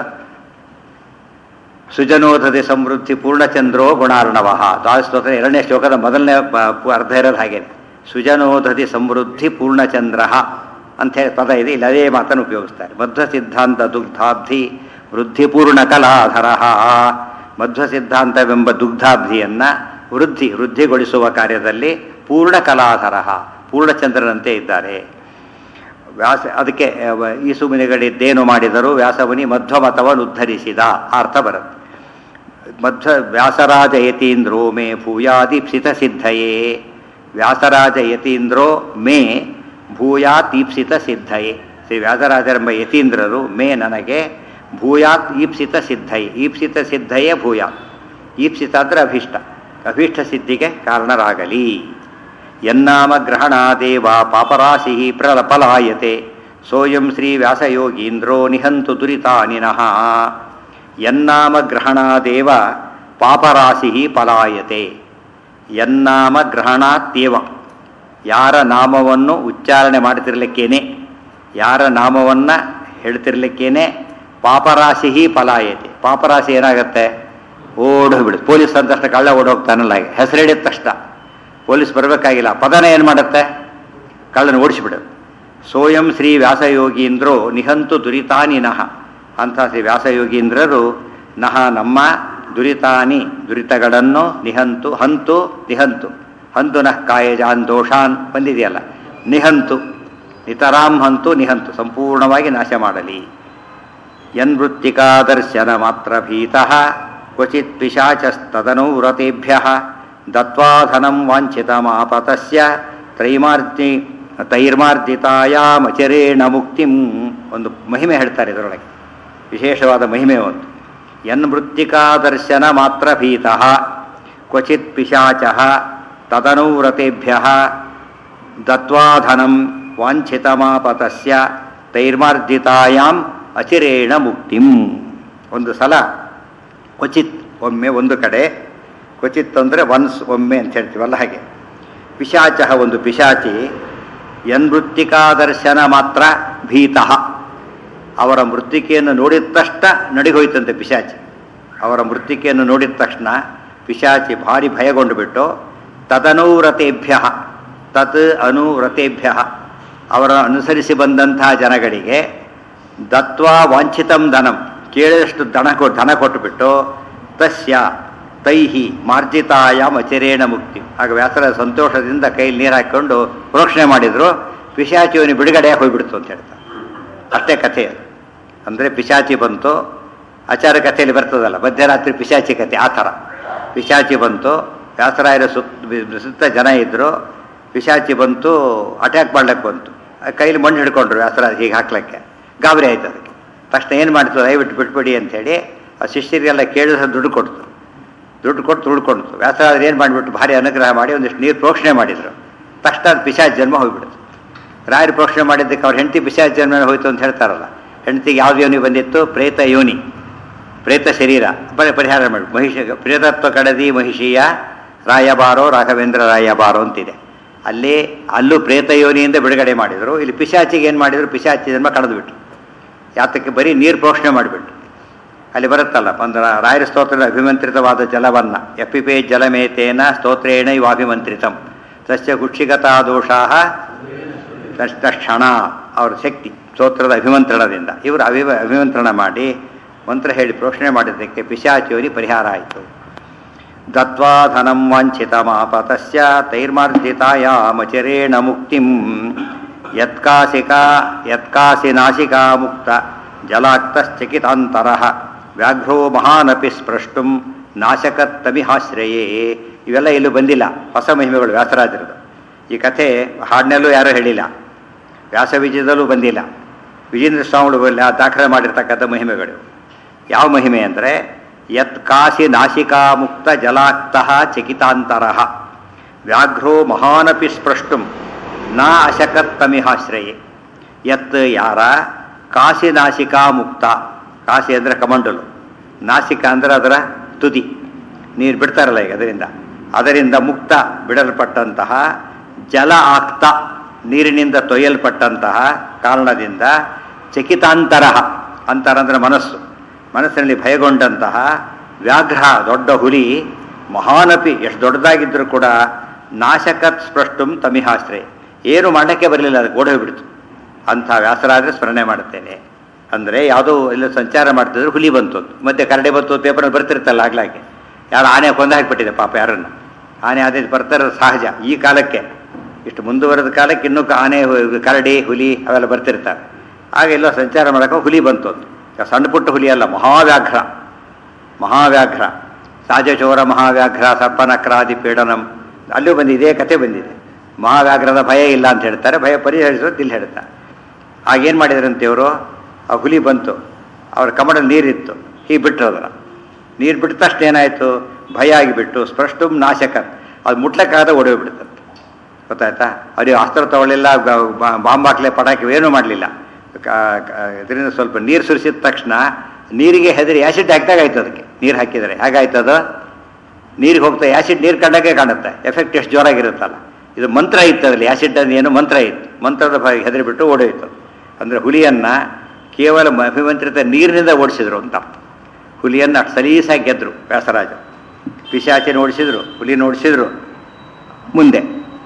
ಸುಜನೋಧದೆ ಸಮೃದ್ಧಿ ಪೂರ್ಣಚಂದ್ರೋ ಗುಣಾರ್ಣವ ದ್ವಾದಸ್ತೋತ್ರ ಎರಡನೇ ಶ್ಲೋಕದ ಮೊದಲನೇ ಪ- ಪ- ಅರ್ಧ ಇರೋದು ಹಾಗೆ ಸುಜನೋಧದಿ ಸಮೃದ್ಧಿ ಪೂರ್ಣಚಂದ್ರ ಅಂತ ಹೇಳಿ ಪದ ಇದೆ ಇಲ್ಲಿ ಅದೇ ಮಾತನ್ನು ಉಪಯೋಗಿಸ್ತಾರೆ ಮಧ್ವ ಸಿದ್ಧಾಂತ ದುಗ್ಧಾಬ್ಧಿ ವೃದ್ಧಿ ಪೂರ್ಣ ಕಲಾಧರ ಮಧ್ವ ಸಿದ್ಧಾಂತವೆಂಬ ದುಗ್ಧಾಬ್ಧಿಯನ್ನು ವೃದ್ಧಿ ವೃದ್ಧಿಗೊಳಿಸುವ ಕಾರ್ಯದಲ್ಲಿ ಪೂರ್ಣ ಕಲಾಧರ ಪೂರ್ಣಚಂದ್ರನಂತೆ ಇದ್ದಾರೆ ವ್ಯಾಸ ಅದಕ್ಕೆ ಅವ ಈ ಸುಮನಿಗಳಿದ್ದೇನು ಮಾಡಿದರು ವ್ಯಾಸಮುನಿ ಮಧ್ವ ಮತವನ್ನು ಉದ್ಧರಿಸಿದ ಆ ಅರ್ಥ ಬರುತ್ತೆ ಮಧ್ವ ವ್ಯಾಸರಾಜ ಯತೀಂದ್ರೋ ಮೇ ಭೂಯಾದೀಪ್ಸಿತ ಸಿದ್ಧಯೇ ವ್ಯಾಸರಾಜ ಯತೀಂದ್ರೋ ಮೇ ಭೂಯಾತ್ ಈಪ್ಸಿತ ಸಿದ್ಧಯೇ ಶ್ರೀ ವ್ಯಾಸರಾಜರೆಂಬ ಯತೀಂದ್ರರು ಮೇ ನನಗೆ ಭೂಯಾತ್ ಈಪ್ಸಿತ ಸಿದ್ಧಯೇ ಈಪ್ಸಿತ ಸಿದ್ಧಯೇ ಭೂಯಾತ್ ಈಪ್ಸಿತ ಅಂದರೆ ಅಭೀಷ್ಟ ಅಭೀಷ್ಟ ಸಿದ್ಧಿಗೆ ಕಾರಣರಾಗಲಿ ಯನ್ನಾಮ ಗ್ರಹಣಾದೇವ ಪಾಪರಾಶಿ ಪ್ರಲಪಲಾಯತೆ ಸೋಯಂ ಶ್ರೀ ವ್ಯಾಸಯೋಗೀಂದ್ರೋ ನಿಹಂತು ದುರಿತಾನಿನಃ ಯನ್ನಾಮ ಗ್ರಹಣಾದೇವ ಪಾಪರಾಶಿ ಪಲಾಯತೆ ಯನ್ನಾಮ ಗ್ರಹಣಾತ್ಯೇವ ಯಾರ ನಾಮವನ್ನು ಉಚ್ಚಾರಣೆ ಮಾಡ್ತಿರ್ಲಿಕ್ಕೇನೆ ಯಾರ ನಾಮವನ್ನು ಹೇಳ್ತಿರ್ಲಿಕ್ಕೇನೆ ಪಾಪರಾಶಿ ಹಿ ಪಲಾಯತಿ ಪಾಪರಾಶಿ ಏನಾಗುತ್ತೆ ಓಡೋಗ್ಬಿಡುತ್ತೆ ಪೊಲೀಸ್ ಅಂದ ತಕ್ಷಣ ಕಳ್ಳ ಓಡೋಗ್ತಾನಲ್ಲ ಹಾಗೆ ಹೆಸರು ಹೇಳಿದ ತಕ್ಷಣ ಪೊಲೀಸ್ ಬರಬೇಕಾಗಿಲ್ಲ ಪದನ ಏನು ಮಾಡುತ್ತೆ ಕಳ್ಳನ ಓಡಿಸಿಬಿಡುತ್ತೆ ಸೋಯಂ ಶ್ರೀ ವ್ಯಾಸಯೋಗೀಂದ್ರೋ ನಿಹಂತು ದುರಿತಾನಿನಃ ಅಂಥ ಶ್ರೀ ವ್ಯಾಸಯೋಗೀಂದ್ರರು ನಹ ನಮ್ಮ ದುರಿತಾನಿ ದುರಿತಗಳನ್ನು ನಿಹಂತು ಹಂತು ನಿಹಂತು ಹಂತು ನಃ ಕಾಯಜಾನ್ ದೋಷಾನ್ ಬಂದಿದೆಯಲ್ಲ ನಿಹಂತು ನಿತರಾಂ ಹಂತು ನಿಹಂತು ಸಂಪೂರ್ಣವಾಗಿ ನಾಶ ಮಾಡಲಿ ಯನ್ವೃತ್ತಿಕಾದರ್ಶನ ಮಾತ್ರ ಭೀತಃ ಕ್ವಚಿತ್ ಪಿಶಾಚಸ್ತದನುವ್ರತೆಭ್ಯ ದತ್ವಾಧನಂ ವಾಂಛಿತಮಾಪತಸ್ಯ ತ್ರೈಮಾರ್ಜಿ ತೈರ್ಮಾರ್ಜಿತಾಯಾಮಚರೇಣ ಮುಕ್ತಿಂ ಒಂದು ಮಹಿಮೆ ಹೇಳ್ತಾರೆ ಇದರೊಳಗೆ ವಿಶೇಷವಾದ ಮಹಿಮೆ ಒಂದು ಯನ್ಮೃತ್ತಿಕಾದರ್ಶನ ಮಾತ್ರ ಭೀತಃ ಕ್ವಚಿತ್ ಪಿಶಾಚಃ ತದನುವ್ರತೆಭ್ಯ ದತ್ವಾಧನಂ ವಾಂಛಿತಮಾಪತಸ್ಯ ತೈರ್ಮಾರ್ಜಿತಾಯಾಮ್ ಅಚಿರೇಣ ಮುಕ್ತಿಂ ಒಂದು ಸಲ ಕ್ವಚಿತ್ ಒಮ್ಮೆ ಒಂದು ಕಡೆ ಕ್ವಚಿತ್ ಅಂದರೆ ಒನ್ಸ್ ಒಮ್ಮೆ ಅಂತ ಹೇಳ್ತೀವಲ್ಲ ಹಾಗೆ ಪಿಶಾಚ ಒಂದು ಪಿಶಾಚಿ ಯನ್ಮೃತ್ತಿಕಾದರ್ಶನ ಮಾತ್ರ ಭೀತಃ ಅವರ ಮೃತ್ತಿಕೆಯನ್ನು ನೋಡಿದ ತಕ್ಷಣ ನಡಿಗೋಯ್ತಂತೆ ಪಿಶಾಚಿ ಅವರ ಮೃತ್ತಿಕೆಯನ್ನು ನೋಡಿದ ತಕ್ಷಣ ಪಿಶಾಚಿ ಭಾರಿ ಭಯಗೊಂಡು ಬಿಟ್ಟು ತದನುವ್ರತೆಭ್ಯ ತತ್ ಅನುವ್ರತೆಭ್ಯ ಅವರ ಅನುಸರಿಸಿ ಬಂದಂತಹ ಜನಗಳಿಗೆ ದತ್ವಾ ವಾಂಛಿತಂ ಧನಂ ಕೇಳಿದಷ್ಟು ದನ ಕೊ ಧನ ಕೊಟ್ಟುಬಿಟ್ಟು ತಸ್ಯ ತೈಹಿ ಮಾರ್ಜಿತಾಯಾಮ್ ಅಚಿರೇಣ ಮುಕ್ತಿ ಆಗ ವ್ಯಾಸರ ಸಂತೋಷದಿಂದ ಕೈಲಿ ನೀರು ಹಾಕ್ಕೊಂಡು ಪ್ರೋಕ್ಷಣೆ ಮಾಡಿದ್ರು ಪಿಶಾಚಿಯವನಿಗೆ ಬಿಡುಗಡೆಯಾಗಿ ಹೋಗ್ಬಿಡ್ತು ಅಂತ ಹೇಳ್ತಾರೆ ಅಷ್ಟೇ ಕಥೆ ಅದು ಅಂದರೆ ಪಿಶಾಚಿ ಬಂತು ಆಚಾರ ಕಥೆಯಲ್ಲಿ ಬರ್ತದಲ್ಲ ಮಧ್ಯರಾತ್ರಿ ಪಿಶಾಚಿ ಕಥೆ ಆ ಥರ ಪಿಶಾಚಿ ಬಂತು ವ್ಯಾಸರಾಯರ ಸುತ್ತ ಸುತ್ತ ಜನ ಇದ್ದರು ಪಿಶಾಚಿ ಬಂತು ಅಟ್ಯಾಕ್ ಮಾಡ್ಲಿಕ್ಕೆ ಬಂತು ಆ ಕೈಲಿ ಮಣ್ಣು ಹಿಡ್ಕೊಂಡ್ರು ವ್ಯಾಸರಾಯ ಹೀಗೆ ಹಾಕ್ಲಿಕ್ಕೆ ಗಾಬರಿ ಆಯ್ತು ಅದಕ್ಕೆ ತಕ್ಷಣ ಏನು ಮಾಡ್ತು ದಯವಿಟ್ಟು ಬಿಟ್ಬಿಡಿ ಅಂಥೇಳಿ ಆ ಶಿಷ್ಯರಿಗೆಲ್ಲ ಕೇಳಿದ್ರೆ ದುಡ್ಡು ಕೊಡ್ತು ದುಡ್ಡು ಕೊಟ್ಟು ದುಡ್ಕೊಡ್ತು ವ್ಯಾಸರಾದ್ರೆ ಏನು ಮಾಡಿಬಿಟ್ಟು ಭಾರಿ ಅನುಗ್ರಹ ಮಾಡಿ ಒಂದಿಷ್ಟು ನೀರು ಪ್ರೋಕ್ಷಣೆ ಮಾಡಿದರು ತಕ್ಷಣ ಅದು ಪಿಶಾಚಿ ಜನ್ಮ ಹೋಗ್ಬಿಡ್ತು ರಾಯರು ಪ್ರೋಕ್ಷಣೆ ಮಾಡಿದ್ದಕ್ಕೆ ಅವ್ರ ಹೆಂಡತಿ ಪಿಶಾಚಿ ಜನ್ಮ ಹೋಯ್ತು ಅಂತ ಹೇಳ್ತಾರಲ್ಲ ಹೆಂಡತಿಗೆ ಯಾವ್ದು ಯೋನಿ ಬಂದಿತ್ತು ಪ್ರೇತ ಯೋನಿ ಪ್ರೇತ ಶರೀರ ಬರೀ ಪರಿಹಾರ ಮಾಡಿ ಮಹಿಷ ಪ್ರೇತತ್ವ ಕಡದಿ ಮಹಿಷಿಯ ರಾಯಬಾರೋ ರಾಘವೇಂದ್ರ ರಾಯಬಾರೋ ಅಂತಿದೆ ಅಲ್ಲಿ ಅಲ್ಲೂ ಪ್ರೇತ ಯೋನಿಯಿಂದ ಬಿಡುಗಡೆ ಮಾಡಿದರು ಇಲ್ಲಿ ಪಿಶಾಚಿಗೆ ಏನು ಮಾಡಿದರು ಪಿಶಾಚಿ ಜನ್ಮ ಕಳೆದುಬಿಟ್ರು ಯಾತಕ್ಕೆ ಬರೀ ನೀರು ಪ್ರೋಕ್ಷಣೆ ಮಾಡಿಬಿಟ್ಟು ಅಲ್ಲಿ ಬರುತ್ತಲ್ಲ ಒಂದು ರಾಯರ ಸ್ತೋತ್ರದ ಅಭಿಮಂತ್ರಿತವಾದ ಜಲವನ್ನ ಎಪ್ಪಿಪೇ ಜಲಮೇತೇನ ಸ್ತೋತ್ರೇಣ ಇವ ಅಭಿಮಂತ್ರಿತಂ ತಸ್ಯ ಕುಕ್ಷಿಗತಾ ದೋಷಾ ತಕ್ಷಣ ಅವರ ಶಕ್ತಿ ಸ್ತೋತ್ರದ ಅಭಿಮಂತ್ರಣದಿಂದ ಇವರು ಅಭಿ ಅಭಿಮಂತ್ರಣ ಮಾಡಿ ಮಂತ್ರ ಹೇಳಿ ಪ್ರೋಷಣೆ ಮಾಡಿದ್ದಕ್ಕೆ ಪಿಶಾಚಿಯವರಿ ಪರಿಹಾರ ಆಯಿತು ದತ್ವಾ ಧನಂ ವಾಂಛಿತಮಾಪತಸ್ಯ ತೈರ್ಮಾರ್ಜಿತಾಯಾಮಚರೇಣ ಮುಕ್ತಿಂ ಯತ್ಕಾಸಿಕಾ ಯತ್ಕಾಸಿ ನಾಸಿಕಾ ಮುಕ್ತ ಜಲಾಕ್ತಶ್ಚಕಿತಾಂತರಃ ವ್ಯಾಘ್ರೋ ಮಹಾನಪಿ ಸ್ಪೃಷ್ಟುಂ ನಾಶಕತ್ತಮಿಹಾಶ್ರಯೇ ಇವೆಲ್ಲ ಎಲ್ಲೂ ಬಂದಿಲ್ಲ ಹೊಸ ಮಹಿಮೆಗಳು ವ್ಯಾಸರಾಜರದು ಈ ಕಥೆ ಹಾಡಿನಲ್ಲೂ ಯಾರೂ ಹೇಳಿಲ್ಲ ವ್ಯಾಸವಿಜಯದಲ್ಲೂ ಬಂದಿಲ್ಲ ವಿಜೇಂದ್ರ ಸ್ವಾಮಿಗಳು ದಾಖಲೆ ಮಾಡಿರ್ತಕ್ಕಂಥ ಮಹಿಮೆಗಳು ಯಾವ ಮಹಿಮೆ ಅಂದರೆ ಯತ್ ಕಾಸಿ ನಾಸಿಕಾ ಮುಕ್ತ ಜಲಾಕ್ತಃ ಚಕಿತಾಂತರಃ ವ್ಯಾಘ್ರೋ ಮಹಾನಪಿ ಸ್ಪೃಷ್ಟುಂ ನಾ ಅಶಕತ್ತಮಿಹಾಶ್ರಯೇ ಯತ್ ಯಾರ ಕಾಸಿ ನಾಸಿಕಾ ಮುಕ್ತ ಕಾಸಿ ಅಂದರೆ ಕಮಂಡಲು ನಾಸಿಕ ಅಂದರೆ ಅದರ ತುದಿ ನೀರು ಬಿಡ್ತಾರಲ್ಲ ಈಗ ಅದರಿಂದ ಅದರಿಂದ ಮುಕ್ತ ಬಿಡಲ್ಪಟ್ಟಂತಹ ಜಲ ಆಕ್ತ ನೀರಿನಿಂದ ತೊಯ್ಯಲ್ಪಟ್ಟಂತಹ ಕಾರಣದಿಂದ ಚಕಿತಾಂತರ ಅಂತರ ಅಂದರೆ ಮನಸ್ಸು ಮನಸ್ಸಿನಲ್ಲಿ ಭಯಗೊಂಡಂತಹ ವ್ಯಾಘ್ರ ದೊಡ್ಡ ಹುಲಿ ಮಹಾನಪಿ ಎಷ್ಟು ದೊಡ್ಡದಾಗಿದ್ದರೂ ಕೂಡ ನಾಶಕತ್ ಸ್ಪೃಷ್ಟುಂ ತಮಿಹಾಶ್ರಯ ಏನು ಮಾಡಕ್ಕೆ ಬರಲಿಲ್ಲ ಅದು ಓಡಿ ಹೋಗ್ಬಿಡ್ತು ಅಂಥ ವ್ಯಾಸರಾದರೆ ಸ್ಮರಣೆ ಮಾಡುತ್ತೇನೆ ಅಂದರೆ ಯಾವುದೋ ಎಲ್ಲ ಸಂಚಾರ ಮಾಡ್ತಿದ್ರು ಹುಲಿ ಬಂತು ಅಂತ. ಮತ್ತೆ ಕರಡಿ ಬಂತು ಪೇಪರಲ್ಲಿ ಬರ್ತಿರ್ತಲ್ಲ ಆಗ್ಲಾಗೆ ಯಾರು ಆನೆ ಕೊಂದು ಹಾಕಿಬಿಟ್ಟಿದೆ ಪಾಪ ಯಾರನ್ನು ಆನೆ ಅದೇ ಬರ್ತಾರೆ ಸಹಜ ಈ ಕಾಲಕ್ಕೆ ಇಷ್ಟು ಮುಂದುವರೆದ ಕಾಲಕ್ಕೆ ಇನ್ನೂ ಆನೆ ಹು- ಕರಡಿ ಹುಲಿ ಅವೆಲ್ಲ ಬರ್ತಿರ್ತಾರೆ ಆಗ ಎಲ್ಲ ಸಂಚಾರ ಮಾಡೋಕೆ ಹುಲಿ ಬಂತು ಅಂತ ಈಗ ಸಣ್ಣ ಪುಟ್ಟ ಹುಲಿ ಅಲ್ಲ ಮಹಾವ್ಯಾಘ್ರ ಮಹಾವ್ಯಾಘ್ರ ಸಾಜಚೋರ ಮಹಾವ್ಯಾಘ್ರ ಸರ್ಪನಕ್ರಾದಿ ಪೀಡನಂ ಅಲ್ಲೂ ಬಂದಿದೆ ಇದೇ ಕಥೆ ಬಂದಿದೆ ಮಹಾವ್ಯಾಘ್ರದ ಭಯ ಇಲ್ಲ ಅಂತ ಹೇಳ್ತಾರೆ ಭಯ ಪರಿಹರಿಸೋದು ಇಲ್ಲಿ ಹೇಳ್ತಾರೆ ಆಗೇನು ಮಾಡಿದ್ರಂತೆ ಇವರು ಆ ಹುಲಿ ಬಂತು ಅವ್ರ ಕಮಡ ನೀರಿತ್ತು ಹೀಗೆ ಬಿಟ್ಟರು ಅದನ್ನು ನೀರು ಬಿಟ್ಟ ತಕ್ಷಣ ಏನಾಯಿತು ಭಯ ಆಗಿಬಿಟ್ಟು ಸ್ಪಷ್ಟಂ ನಾಶಕ ಅದು ಮುಟ್ಲಕ್ಕಾಗದ ಒಡೆಯೋಗ್ಬಿಡ್ತಂತೆ ಗೊತ್ತಾಯ್ತಾ ಅವ್ರಿಗೆ ಅಸ್ತ್ರ ತಗೊಳ್ಳಿಲ್ಲ ಬಾಂಬ್ ಹಾಕ್ಲೆ ಪಟಾಕಿ ಏನೂ ಮಾಡಲಿಲ್ಲ ಇದರಿಂದ ಸ್ವಲ್ಪ ನೀರು ಸುರಿಸಿದ ತಕ್ಷಣ ನೀರಿಗೆ ಹೆದರಿ ಆ್ಯಸಿಡ್ ಹಾಕಿದಾಗ ಆಯ್ತು ಅದಕ್ಕೆ ನೀರು ಹಾಕಿದರೆ ಹೇಗಾಯ್ತು ಅದು ನೀರಿಗೆ ಹೋಗ್ತಾ ಆ್ಯಸಿಡ್ ನೀರು ಕಂಡಾಗೆ ಕಾಣುತ್ತೆ ಎಫೆಕ್ಟ್ ಎಷ್ಟು ಜೋರಾಗಿರುತ್ತಲ್ಲ ಇದು ಮಂತ್ರ ಇತ್ತು ಅದರಲ್ಲಿ ಆ್ಯಸಿಡ್ ಅಂತ ಏನು ಮಂತ್ರ ಇತ್ತು ಮಂತ್ರದ ಭಯ ಹೆದರಿಬಿಟ್ಟು ಓಡೋಯ್ತು ಅಂದರೆ ಹುಲಿಯನ್ನು ಕೇವಲ ಅಭಿಮಂತ್ರಿತ ನೀರಿನಿಂದ ಓಡಿಸಿದ್ರು ಅಂತ ಅರ್ಥ ಹುಲಿಯನ್ನು ಅಷ್ಟು ಸಲೀಸಾಗಿ ಗೆದ್ದರು ವ್ಯಾಸರಾಜ ಪಿಶಾಚಿನ ಓಡಿಸಿದ್ರು ಹುಲಿನ ಓಡಿಸಿದ್ರು ಮುಂದೆ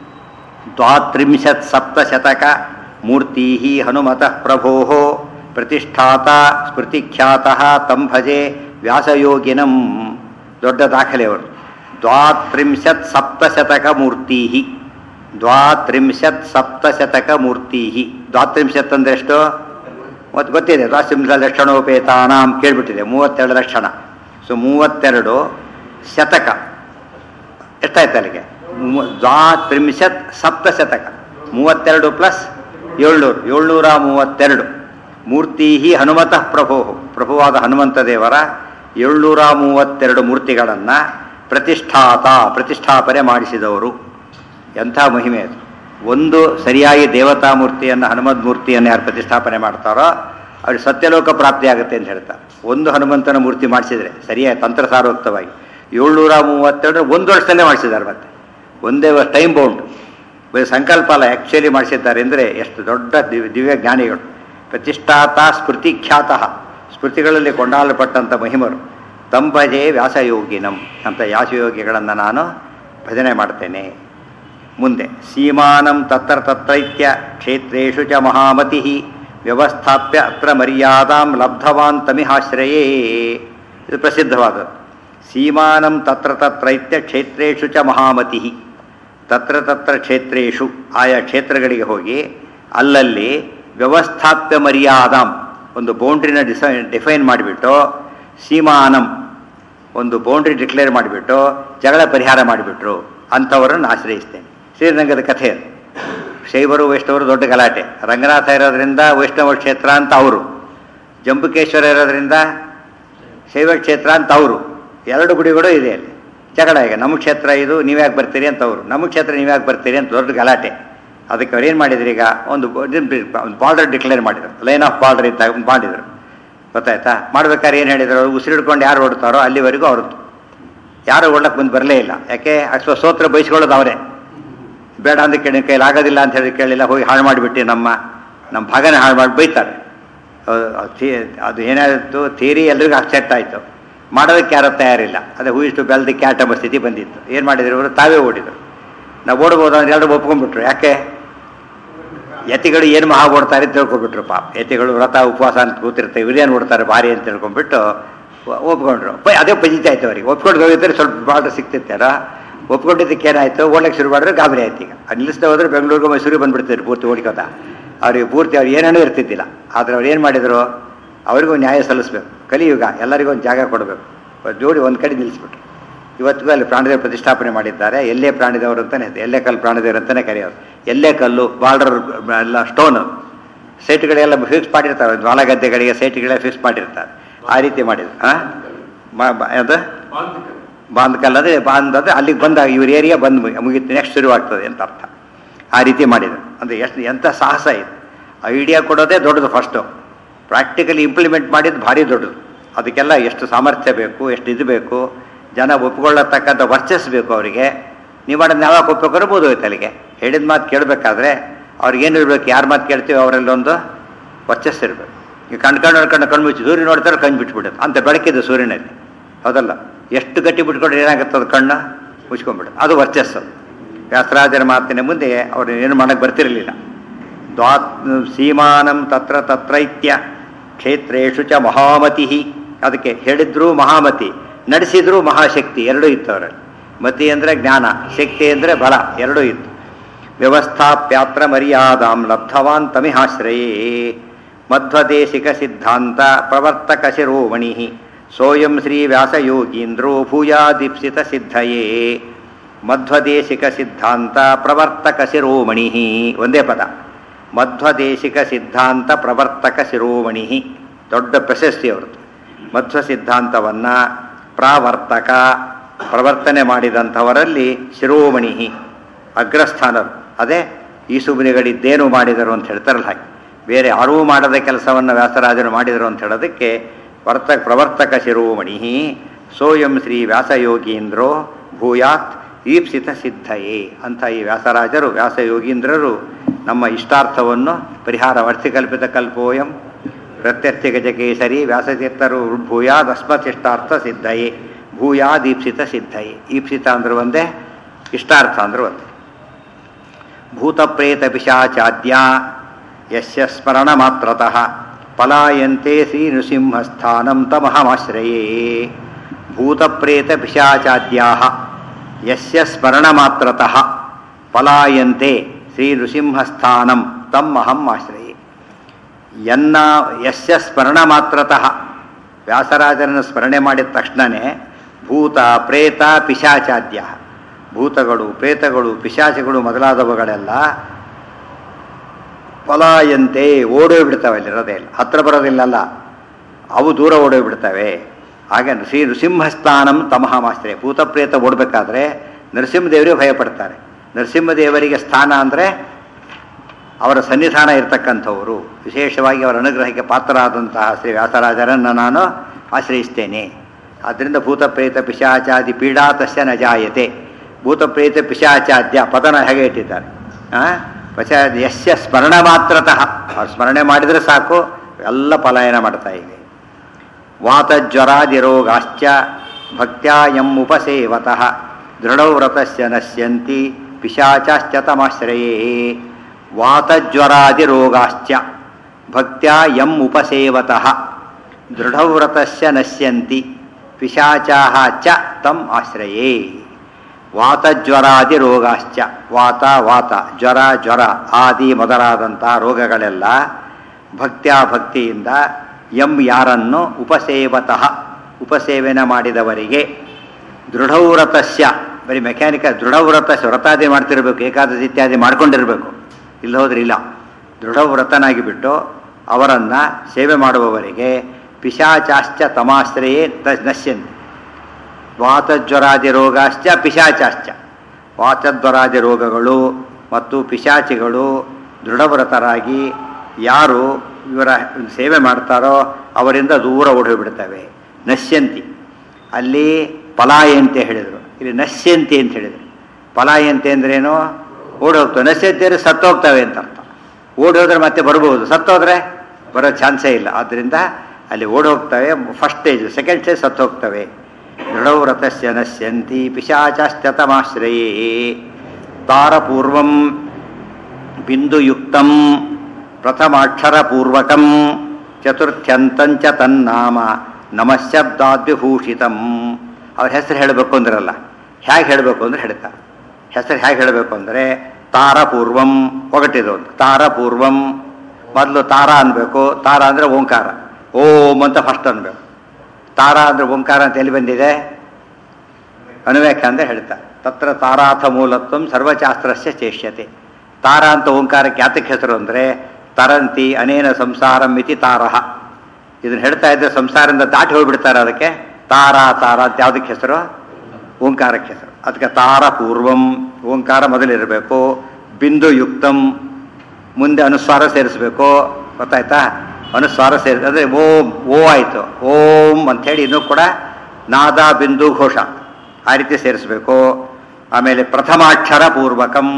ದ್ವಾತ್ರಿಂಶತ್ ಸಪ್ತಶತಕ ಮೂರ್ತಿ ಹನುಮತಃ ಪ್ರಭೋ ಪ್ರತಿಷ್ಠಾತ ಸ್ಮೃತಿಖ್ಯಾತಃ ತಂ ಭಜೆ ವ್ಯಾಸಯೋಗಿನಂ ದೊಡ್ಡ ದಾಖಲೆ ಅವರು ದ್ವಾತ್ರಿಂಶತ್ ಸಪ್ತಶತಕ ಮೂರ್ತಿ ದ್ವಾತ್ರಿಂಶತ್ ಸಪ್ತಶತಕ ಮೂರ್ತಿ ದ್ವಾತ್ರಿಂಶತ್ ಅಂದ್ರೆ ಎಷ್ಟು ಮತ್ತು ಗೊತ್ತಿದೆ ದ್ವಾತ್ರಿಂಶ ಲಕ್ಷಣೋಪೇತಾನಾಂ ಕೇಳ್ಬಿಟ್ಟಿದೆ ಮೂವತ್ತೆರಡು ಲಕ್ಷಣ ಸೊ ಮೂವತ್ತೆರಡು ಶತಕ ಎಷ್ಟಾಯ್ತು ಅಲ್ಲಿಗೆ ಮೂ- ದ್ವಾತ್ರಿಂಶತ್ ಸಪ್ತಶತಕ ಮೂವತ್ತೆರಡು ಪ್ಲಸ್ ಏಳ್ನೂರು ಏಳ್ನೂರ ಮೂವತ್ತೆರಡು ಮೂರ್ತಿ ಹನುಮತಃ ಪ್ರಭೋ ಪ್ರಭುವಾದ ಹನುಮಂತ ದೇವರ ಏಳ್ನೂರ ಮೂವತ್ತೆರಡು ಮೂರ್ತಿಗಳನ್ನು ಪ್ರತಿಷ್ಠಾತ ಪ್ರತಿಷ್ಠಾಪನೆ ಮಾಡಿಸಿದವರು ಎಂಥ ಮಹಿಮೆ ಅದು ಒಂದು ಸರಿಯಾಗಿ ದೇವತಾ ಮೂರ್ತಿಯನ್ನು ಹನುಮದ್ ಮೂರ್ತಿಯನ್ನು ಯಾರು ಪ್ರತಿಷ್ಠಾಪನೆ ಮಾಡ್ತಾರೋ ಅವ್ರಿಗೆ ಸತ್ಯಲೋಕ ಪ್ರಾಪ್ತಿ ಆಗುತ್ತೆ ಅಂತ ಹೇಳ್ತಾರೆ ಒಂದು ಹನುಮಂತನ ಮೂರ್ತಿ ಮಾಡಿಸಿದ್ರೆ ಸರಿಯಾಗಿ ತಂತ್ರಸಾರೋಕ್ತವಾಗಿ ಏಳ್ನೂರ ಮೂವತ್ತೆರಡು ಒಂದು ವರ್ಷದಲ್ಲೇ ಮಾಡಿಸಿದ್ದಾರೆ ಮತ್ತೆ ಒಂದೇ ವರ್ಷ ಟೈಮ್ ಬೌಂಡ್ ಬರೀ ಸಂಕಲ್ಪ ಅಲ್ಲ ಆ್ಯಕ್ಚುಲಿ ಮಾಡಿಸಿದ್ದಾರೆ ಅಂದರೆ ಎಷ್ಟು ದೊಡ್ಡ ದಿವ್ಯ ದಿವ್ಯ ಜ್ಞಾನಿಗಳು ಪ್ರತಿಷ್ಠಾತ ಸ್ಮೃತಿ ಖ್ಯಾತಃ ಸ್ಮೃತಿಗಳಲ್ಲಿ ಕೊಂಡಾಡಲ್ಪಟ್ಟಂಥ ಮಹಿಮರು ತಂಬಜೆ ವ್ಯಾಸಯೋಗಿನಂ ಅಂತ ವ್ಯಾಸಯೋಗಿಗಳನ್ನು ನಾನು ಭಜನೆ ಮಾಡ್ತೇನೆ ಮುಂದೆ ಸೀಮಾನಂ ತತ್ರ ತತ್ರೈತ್ಯ ಕ್ಷೇತ್ರೇಷು ಚ ಮಹಾಮತಿ ವ್ಯವಸ್ಥಾಪ್ಯ ಅತ್ರ ಮರ್ಯಾದಾಂ ಲಬ್ಧವಾನ್ ತಮಿಹಾಶ್ರಯೇ ಇದು ಪ್ರಸಿದ್ಧವಾದದ್ದು ಸೀಮಾನಂ ತತ್ರ ತತ್ರೈತ್ಯ ಕ್ಷೇತ್ರೇಷು ಚ ಮಹಾಮತಿ ತತ್ರ ತತ್ರ ಕ್ಷೇತ್ರೇಷು ಆಯಾ ಕ್ಷೇತ್ರಗಳಿಗೆ ಹೋಗಿ ಅಲ್ಲಲ್ಲಿ ವ್ಯವಸ್ಥಾಪ್ಯ ಮರ್ಯಾದಾಂ ಒಂದು ಬೌಂಡ್ರಿನ ಡಿಸ ಡಿಫೈನ್ ಮಾಡಿಬಿಟ್ಟು ಸೀಮಾನಂ ಒಂದು ಬೌಂಡ್ರಿ ಡಿಕ್ಲೇರ್ ಮಾಡಿಬಿಟ್ಟು ಜಗಳ ಪರಿಹಾರ ಮಾಡಿಬಿಟ್ರು ಅಂಥವರನ್ನು ಆಶ್ರಯಿಸ್ತೇನೆ ಶ್ರೀರಂಗದ ಕಥೆ ಅದು ಶೈವರು ವೈಷ್ಣವರು ದೊಡ್ಡ ಗಲಾಟೆ ರಂಗನಾಥ ಇರೋದ್ರಿಂದ ವೈಷ್ಣವ ಕ್ಷೇತ್ರ ಅಂತ ಅವರು ಜಂಬುಕೇಶ್ವರ ಇರೋದ್ರಿಂದ ಶೈವ ಕ್ಷೇತ್ರ ಅಂತ ಅವರು ಎರಡು ಗುಡಿಗಳು ಇದೆ ಅಲ್ಲಿ ಜಗಳ ಈಗ ನಮ್ಮ ಕ್ಷೇತ್ರ ಇದು ನೀವ್ಯಾಕೆ ಬರ್ತೀರಿ ಅಂತ ಅವರು ನಮ್ಮ ಕ್ಷೇತ್ರ ನೀವ್ಯಾಕೆ ಬರ್ತೀರಿ ಅಂತ ದೊಡ್ಡ ಗಲಾಟೆ ಅದಕ್ಕೆ ಅವ್ರು ಏನು ಮಾಡಿದ್ರು ಈಗ ಒಂದು ಒಂದು ಬಾರ್ಡರ್ ಡಿಕ್ಲೇರ್ ಮಾಡಿದ್ರು ಲೈನ್ ಆಫ್ ಬಾರ್ಡರ್ ಇದ್ದಾಗ ಒಂದು ಮಾಡಿದ್ರು ಗೊತ್ತಾಯ್ತಾ ಮಾಡ್ಬೇಕಾದ್ರೆ ಏನು ಹೇಳಿದ್ರು ಉಸಿರಿಡ್ಕೊಂಡು ಯಾರು ಓಡ್ತಾರೋ ಅಲ್ಲಿವರೆಗೂ ಅವ್ರದ್ದು ಯಾರು ಓಡ್ಲಕ್ಕೆ ಬಂದು ಬರಲೇ ಇಲ್ಲ ಯಾಕೆ ಅಶ್ವ ಸೋತ್ರ ಬಯಸ್ಕೊಳ್ಳೋದು ಅವರೇ ಬೇಡ ಅಂತ ಕೇಳಿ ಕೈಲಿ ಆಗೋದಿಲ್ಲ ಅಂತ ಹೇಳಿ ಕೇಳಿಲ್ಲ ಹೋಗಿ ಹಾಳು ಮಾಡಿಬಿಟ್ಟು ನಮ್ಮ ನಮ್ಮ ಭಾಗನೇ ಹಾಳು ಮಾಡಿ ಬೈತಾರೆ ಅದು- ಅದು ಥಿ- ಅದು ಏನಾಯಿತು ಥಿಯರಿ ಎಲ್ರಿಗೂ ಅಕ್ಸೆಪ್ಟ್ ಆಯಿತು ಮಾಡೋದಕ್ಕೆ ಯಾರೂ ತಯಾರಿಲ್ಲ ಅದೇ ಹೂ ಇಷ್ಟು ಬೆಲ್ದಿ ಕ್ಯಾಟ್ ಎಂಬ ಸ್ಥಿತಿ ಬಂದಿತ್ತು ಏನು ಮಾಡಿದ್ರು ಇವರು ತಾವೇ ಓಡಿದರು ನಾವು ಓಡ್ಬೋದು ಅಂದ್ರೆ ಎಲ್ಲರೂ ಒಪ್ಕೊಂಡ್ಬಿಟ್ರು ಯಾಕೆ ಯತಿಗಳು ಏನು ಮಹಾ ಓಡ್ತಾರೆ ಅಂತ ತಿಳ್ಕೊಂಡ್ಬಿಟ್ರು ಪಾಪ ಯತಿಗಳು ವ್ರತ ಉಪವಾಸ ಅಂತ ಕೂತಿರ್ತಾರೆ ಇವ್ರೇನು ಓಡ್ತಾರೆ ಭಾರಿ ಅಂತ ತಿಳ್ಕೊಂಡ್ಬಿಟ್ಟು ಒ- ಒಪ್ಕೊಂಡ್ರು ಬೈ ಅದೇ ಪಜಿತ ಆಯ್ತು ಅವರಿಗೆ ಒಪ್ಕೊಂಡು ಹೋಗಿದ್ರೆ ಸ್ವಲ್ಪ ಬಾರ್ಡರ್ ಸಿಕ್ತಿತ್ತಾರ ಒಪ್ಕೊಂಡಿದ್ದಕ್ಕೆ ಏನಾಯ್ತು ಓಡ್ಲಿಕ್ಕೆ ಶುರು ಮಾಡಿದ್ರೆ ಗಾಬರಿ ಆಯ್ತು ಈಗ ಅದು ನಿಲ್ಲಿಸ್ದೆ ಹೋದ್ರೆ ಬೆಂಗಳೂರಿಗೆ ಮೈಸೂರಿಗೆ ಬಂದ್ಬಿಡ್ತಿದ್ರು ಪೂರ್ತಿ ಓಡ್ಕೋತ ಅವ್ರಿಗೆ ಪೂರ್ತಿ ಅವ್ರು ಏನೇನೂ ಇರ್ತಿದ್ದಿಲ್ಲ ಆದರೆ ಅವ್ರು ಏನು ಮಾಡಿದರು ಅವರಿಗೂ ನ್ಯಾಯ ಸಲ್ಲಿಸ್ಬೇಕು ಕಲಿಯುಗ ಎಲ್ಲರಿಗೂ ಒಂದು ಜಾಗ ಕೊಡಬೇಕು ಜೋಡಿ ಒಂದು ಕಡೆ ನಿಲ್ಲಿಸ್ಬಿಟ್ರು ಇವತ್ತಿಗೂ ಅಲ್ಲಿ ಪ್ರಾಣಿದೇವರು ಪ್ರತಿಷ್ಠಾಪನೆ ಮಾಡಿದ್ದಾರೆ ಎಲ್ಲೇ ಪ್ರಾಣಿದೇವರು ಅಂತಾನೆ ಇದೆ ಎಲ್ಲೇ ಕಲ್ಲು ಪ್ರಾಣಿದೇವರು ಅಂತಾನೆ ಕರೆಯೋರು ಎಲ್ಲೇ ಕಲ್ಲು ಬಾರ್ಡರ್ ಎಲ್ಲ ಸ್ಟೋನು ಸೈಟ್ಗಳೆಲ್ಲ ಫಿಕ್ಸ್ ಮಾಡಿರ್ತಾರೆ ಹೊಲ ಗದ್ದೆಗಳಿಗೆ ಸೈಟ್ಗಳೆಲ್ಲ ಫಿಕ್ಸ್ ಮಾಡಿರ್ತಾರೆ ಆ ರೀತಿ ಮಾಡಿದ್ರು ಹಾಂ ಅದು ಬಾಂದ್ ಕಲ್ಲು ಅಂದರೆ ಬಾಂದ್ ಅಂದರೆ ಅಲ್ಲಿಗೆ ಬಂದಾಗ ಇವ್ರ ಏರಿಯಾ ಬಂದು ಮುಗಿ- ಮುಗೀತು ನೆಕ್ಸ್ಟ್ ಶುರುವಾಗ್ತದೆ ಅಂತ ಅರ್ಥ ಆ ರೀತಿ ಮಾಡಿದ್ರು ಅಂದರೆ ಎಷ್ಟು ಎಂಥ ಸಾಹಸ ಇದು ಐಡಿಯಾ ಕೊಡೋದೇ ದೊಡ್ಡದು ಫಸ್ಟು ಪ್ರಾಕ್ಟಿಕಲಿ ಇಂಪ್ಲಿಮೆಂಟ್ ಮಾಡಿದ್ದು ಭಾರಿ ದೊಡ್ಡದು ಅದಕ್ಕೆಲ್ಲ ಎಷ್ಟು ಸಾಮರ್ಥ್ಯ ಬೇಕು ಎಷ್ಟು ಇದು ಬೇಕು ಜನ ಒಪ್ಕೊಳ್ಳತಕ್ಕಂಥ ವರ್ಚಸ್ ಬೇಕು ಅವರಿಗೆ ನೀವು ಮಾಡೋದು ಯಾವಾಗ ಒಪ್ಬೇಕಾದ್ರೆ ಬೋದು ಹೋಯ್ತು ಅಲ್ಲಿಗೆ ಹೇಳಿದ ಮಾತು ಕೇಳಬೇಕಾದ್ರೆ ಅವ್ರಿಗೇನು ಇರಬೇಕು ಯಾರ ಮಾತು ಕೇಳ್ತೀವಿ ಅವರಲ್ಲೊಂದು ವರ್ಚಸ್ ಇರಬೇಕು ಈಗ ಕಣ್ಕಂಡು ನೋಡ್ಕೊಂಡು ಕಣ್ಣು ಮುಚ್ಚಿ ಸೂರ್ಯ ನೋಡ್ತಾರೆ ಕಣ್ಣು ಬಿಟ್ಬಿಡುತ್ತೆ ಅಂತ ಬೆಳಕಿದೆ ಸೂರ್ಯನಲ್ಲಿ ಹೌದಲ್ಲ ಎಷ್ಟು ಗಟ್ಟಿ ಬಿಟ್ಕೊಂಡ್ರೆ ಏನಾಗುತ್ತೆ ಅದು ಕಣ್ಣು ಮುಚ್ಕೊಂಡ್ಬಿಡುತ್ತೆ ಅದು ವರ್ಚಸ್ಸು ವ್ಯಾಸರಾಜರ ಮಾತಿನ ಮುಂದೆ ಅವ್ರು ಏನು ಮಾಡಕ್ಕೆ ಬರ್ತಿರಲಿಲ್ಲ ದ್ವಾತ್ ಸೀಮಾನಂ ತತ್ರ ತತ್ರೈತ್ಯ ಕ್ಷೇತ್ರೇಶು ಚ ಮಹಾಮತಿ ಅದಕ್ಕೆ ಹೇಳಿದ್ರು ಮಹಾಮತಿ ನಡೆಸಿದ್ರು ಮಹಾಶಕ್ತಿ ಎರಡೂ ಇತ್ತು ಅವರಲ್ಲಿ ಮತಿ ಅಂದರೆ ಜ್ಞಾನ ಶಕ್ತಿ ಅಂದರೆ ಬಲ ಎರಡೂ ಇತ್ತು ವ್ಯವಸ್ಥಾಪ್ಯಾತ್ರ ಮರ್ಯಾದಾಂ ಲಬ್ಧವಾನ್ ತಮಿಹಾಶ್ರಯೇ ಮಧ್ವದೇಶಿಕ ಸಿದ್ಧಾಂತ ಪ್ರವರ್ತಕ ಶಿರೋಮಣಿ ಸೋಯಂ ಶ್ರೀ ವ್ಯಾಸಯೋಗೀಂದ್ರೋ ಭೂಯಾದೀಪ್ಸಿತ ಸಿದ್ಧಯೇ ಮಧ್ವದೇಶಿಕ ಸಿದ್ಧಾಂತ ಪ್ರವರ್ತಕ ಶಿರೋಮಣಿ ಒಂದೇ ಪದ ಮಧ್ವದೇಶಿಕ ಸಿದ್ಧಾಂತ ಪ್ರವರ್ತಕ ಶಿರೋಮಣಿ ದೊಡ್ಡ ಪ್ರಶಸ್ತಿ ಅವ್ರದ್ದು ಮಧ್ವ ಸಿದ್ಧಾಂತವನ್ನು ಪ್ರಾವರ್ತಕ ಪ್ರವರ್ತನೆ ಮಾಡಿದಂಥವರಲ್ಲಿ ಶಿರೋಮಣಿ ಅಗ್ರಸ್ಥಾನರು ಅದೇ ಈ ಸುಬ್ನಿಗಳಿದ್ದೇನು ಮಾಡಿದರು ಅಂತ ಹೇಳ್ತಾರಲ್ಲ ಹಾಗೆ ಬೇರೆ ಯಾರೂ ಮಾಡದ ಕೆಲಸವನ್ನು ವ್ಯಾಸರಾಜರು ಮಾಡಿದರು ಅಂತ ಹೇಳೋದಕ್ಕೆ ವರ್ತ ಪ್ರವರ್ತಕ ಶಿರೋಮಣಿ ಸೋಯಂ ಶ್ರೀ ವ್ಯಾಸಯೋಗೀಂದ್ರೋ ಭೂಯಾತ್ ಈಪ್ಸಿತ ಸಿದ್ಧಯೇ ಅಂತ ಈ ವ್ಯಾಸರಾಜರು ವ್ಯಾಸಯೋಗೀಂದ್ರರು ನಮ್ಮ ಇಷ್ಟಾರ್ಥವನ್ನು ಪರಿಹಾರ ಅರ್ಥಿಕಲ್ಪಿತ ಕಲ್ಪೋಯಂ ಪ್ರತ್ಯರ್ಥಿ ಗಜಕೇಸರಿ ವ್ಯಾಸತೀರ್ಥರು ಭೂಯಾದಸ್ಮತಿಷ್ಟಾರ್ಥ ಸಿದ್ಧಯೇ ಭೂಯಾದೀಪ್ಸಿತ ಸಿದ್ಧಯೇ ಈಪ್ಸಿತ ಅಂದ್ರೆ ಒಂದೇ ಇಷ್ಟಾರ್ಥ ಅಂದ್ರೆ ಒಂದೇ ಭೂತಪ್ರೇತ ಪಿಶಾಚಾದ್ಯ ಯಸ್ಯ ಸ್ಮರಣ ಮಾತ್ರತಃ ಪಲಾಯಂತೆ ಶ್ರೀ ನೃಸಿಂಹಸ್ಥಾನಂ ತಮಹಮಾಶ್ರಯೇ ಭೂತಪ್ರೇತ ಪಿಶಾಚಾದ್ಯಾ ಯಸ್ಯ ಸ್ಮರಣ ಮಾತ್ರತಃ ಪಲಾಯಂತೆ ಶ್ರೀ ನೃಸಿಂಹಸ್ಥಾನಂ ತಮ್ ಅಹಂ ಆಶ್ರಯೇ ಎನ್ನ ಯಸ್ಯ ಸ್ಮರಣ ಮಾತ್ರತಃ ವ್ಯಾಸರಾಜರನ್ನು ಸ್ಮರಣೆ ಮಾಡಿದ ತಕ್ಷಣವೇ ಭೂತ ಪ್ರೇತ ಪಿಶಾಚಾದ್ಯ ಭೂತಗಳು ಪ್ರೇತಗಳು ಪಿಶಾಚಿಗಳು ಮೊದಲಾದವುಗಳೆಲ್ಲ ಪಲಾಯಂತೆ ಓಡೋಗಿ ಬಿಡ್ತವೆ ಅಲ್ಲಿರೋದೇ ಇಲ್ಲ ಹತ್ರ ಬರೋದಿಲ್ಲಲ್ಲ ಅವು ದೂರ ಓಡೋಗಿ ಬಿಡ್ತವೆ ಹಾಗೆ ಶ್ರೀ ನೃಸಿಂಹಸ್ಥಾನಂ ತಮಹ ಮಾಸ್ತ್ರೆ ಭೂತ ಪ್ರೇತ ಓಡಬೇಕಾದ್ರೆ ನರಸಿಂಹದೇವರಿಗೆ ಭಯಪಡ್ತಾರೆ ನರಸಿಂಹದೇವರಿಗೆ ಸ್ಥಾನ ಅಂದರೆ ಅವರ ಸನ್ನಿಧಾನ ಇರತಕ್ಕಂಥವರು ವಿಶೇಷವಾಗಿ ಅವರ ಅನುಗ್ರಹಕ್ಕೆ ಪಾತ್ರರಾದಂತಹ ಶ್ರೀ ವ್ಯಾಸರಾಜರನ್ನು ನಾನು ಆಶ್ರಯಿಸ್ತೇನೆ ಆದ್ದರಿಂದ ಭೂತ ಪ್ರೇತ ಪಿಶಾಚಾದಿ ಪೀಡಾತಸ್ಯ ನ ಜಾಯತೆ ಭೂತ ಪ್ರೇತ ಪಿಶಾಚಾದ್ಯ ಪದನ ಹೇಗೆ ಇಟ್ಟಿದ್ದಾರೆ ಆ? ಪಶ ಯಸ್ಯ ಸ್ಮರಣ ಮಾತ್ರತಃ ಅವ್ರು ಸ್ಮರಣೆ ಮಾಡಿದರೆ ಸಾಕು ಎಲ್ಲ ಪಲಾಯನ ಮಾಡ್ತಾ ಇವೆ ವಾತಜ್ವರಾದಿರೋಗಾಶ್ಚ ಭಕ್ತ್ಯಾ ಎಂ ಉಪಸೇವತಃ ದೃಢವ್ರತಸ್ಯ ನಶ್ಯಂತಿ ಪಿಶಾಚಾಶ್ಚ ತಮಾಶ್ರಯೇ ವಾತಜ್ವರಾದಿರೋಗಾಶ್ಚ ಭಕ್ತ್ಯಾ ಎಂ ಉಪಸೇವತಃ ದೃಢವ್ರತಸ್ಯ ನಶ್ಯಂತಿ ಪಿಶಾಚಾಹ ಚ ತಮ್ ಆಶ್ರಯೇ ವಾತಜ್ವರಾದಿ ರೋಗಾಶ್ಚ ವಾತ ವಾತ ಜ್ವರ ಜ್ವರ ಆದಿ ಮೊದಲಾದಂತಹ ರೋಗಗಳೆಲ್ಲ ಭಕ್ತ್ಯಾ ಭಕ್ತಿಯಿಂದ ಎಂ ಯಾರನ್ನು ಉಪಸೇವತಃ ಉಪಸೇವನೆ ಮಾಡಿದವರಿಗೆ ದೃಢವ್ರತಸ್ಯ ಬರೀ ಮೆಕ್ಯಾನಿಕಲ್ ದೃಢವ್ರತ ವ್ರತಾದಿ ಮಾಡ್ತಿರ್ಬೇಕು ಏಕಾದಶಿ ಇತ್ಯಾದಿ ಮಾಡ್ಕೊಂಡಿರಬೇಕು ಇಲ್ಲ ಹೋದ್ರೆ ಇಲ್ಲ ದೃಢವ್ರತನಾಗಿ ಬಿಟ್ಟು ಅವರನ್ನು ಸೇವೆ ಮಾಡುವವರಿಗೆ ಪಿಶಾಚಾಶ್ಚ ತಮಾಶ್ರಯೇ ತ ನಶ್ಯಂತಿ ವಾತಜ್ವರಾದಿ ರೋಗಾಶ್ಚ ಪಿಶಾಚಾಶ್ಚ ವಾತಜ್ವರಾದಿ ರೋಗಗಳು ಮತ್ತು ಪಿಶಾಚಿಗಳು ದೃಢವ್ರತರಾಗಿ ಯಾರು ಇವರ ಸೇವೆ ಮಾಡ್ತಾರೋ ಅವರಿಂದ ದೂರ ಓಡೋಗ್ಬಿಡ್ತವೆ ನಶ್ಯಂತಿ ಅಲ್ಲಿ ಪಲಾಯಂತೆ ಹೇಳಿದರು ಇಲ್ಲಿ ನಶ್ಯಂತಿ ಅಂತ ಹೇಳಿದರು ಪಲಾಯಂತೆ ಅಂದ್ರೇನು ಓಡೋಗ್ತವೆ ನಶ್ಯಂತಿ ಅಂದರೆ ಸತ್ತೋಗ್ತವೆ ಅಂತ ಅರ್ಥ ಓಡೋದ್ರೆ ಮತ್ತೆ ಬರ್ಬೋದು ಸತ್ತೋದ್ರೆ ಬರೋ ಚಾನ್ಸೇ ಇಲ್ಲ ಆದ್ದರಿಂದ ಅಲ್ಲಿ ಓಡೋಗ್ತವೆ ಫಸ್ಟ್ ಸ್ಟೇಜ್ ಸೆಕೆಂಡ್ ಸ್ಟೇಜ್ ಸತ್ತೋಗ್ತವೆ ದೃಢವ್ರತಸ್ಯ ನಶ್ಯಂತಿ ಪಿಶಾಚಾಶ್ಚತಮಾಶ್ರಯೇ ತಾರಪೂರ್ವಂ ಬಿಂದುಯುಕ್ತಂ ಪ್ರಥಮಾಕ್ಷರಪೂರ್ವಕಂ ಚತುರ್ಥ್ಯಂತಂಚ ತನ್ನಾಮ ನಮಶಬ್ದಾದ್ವಿಭೂಷಿತಂ ಅವ್ರ ಹೆಸರು ಹೇಳಬೇಕು ಅಂದ್ರಲ್ಲ ಹೇಗೆ ಹೇಳಬೇಕು ಅಂದ್ರೆ ಹೇಳ್ತಾರೆ ಹೆಸರು ಹೇಗೆ ಹೇಳಬೇಕು ಅಂದರೆ ತಾರಪೂರ್ವಂ ಒಗಟಿದು ಒಂದು ತಾರಪೂರ್ವಂ ಮೊದಲು ತಾರ ಅನ್ಬೇಕು ತಾರ ಅಂದರೆ ಓಂಕಾರ ಓಂ ಅಂತ ಫಸ್ಟ್ ಅನ್ಬೇಕು ತಾರ ಅಂದರೆ ಓಂಕಾರ ಅಂತ ಎಲ್ಲಿ ಬಂದಿದೆ ಅನುವ್ಯಾಖ್ಯ ಅಂತ ಹೇಳ್ತಾರೆ ತತ್ರ ತಾರಾಥ ಮೂಲತ್ವಂ ಸರ್ವಶಾಸ್ತ್ರಸ್ಯ ಚೇಷ್ಯತೆ ತಾರ ಅಂತ ಓಂಕಾರಕ್ಕೆ ಯಾತಕ್ಕೆ ಹೆಸರು ಅಂದರೆ ತರಂತಿ ಅನೇನ ಸಂಸಾರಂ ಮಿತಿ ತಾರಹ ಇದನ್ನು ಹೇಳ್ತಾ ಇದ್ದರೆ ಸಂಸಾರದಿಂದ ದಾಟಿ ಹೋಗ್ಬಿಡ್ತಾರೆ ಅದಕ್ಕೆ ತಾರ ತಾರ ಅಂತ ಯಾವುದಕ್ಕೆ ಹೆಸರು ಓಂಕಾರಕ್ಕೆ ಹೆಸರು ಅದಕ್ಕೆ ತಾರ ಪೂರ್ವಂ ಓಂಕಾರ ಮೊದಲಿರಬೇಕು ಬಿಂದು ಯುಕ್ತಂ ಮುಂದೆ ಅನುಸ್ವಾರ ಸೇರಿಸಬೇಕು ಗೊತ್ತಾಯ್ತಾ ಅನುಸ್ವಾರ ಸೇರಿ ಅಂದರೆ ಓಂ ಓ ಆಯಿತು ಓಂ ಅಂಥೇಳಿ ಇನ್ನೂ ಕೂಡ ನಾದ ಬಿಂದು ಘೋಷ ಆ ರೀತಿ ಸೇರಿಸಬೇಕು ಆಮೇಲೆ ಪ್ರಥಮಾಕ್ಷರ ಪೂರ್ವಕಂ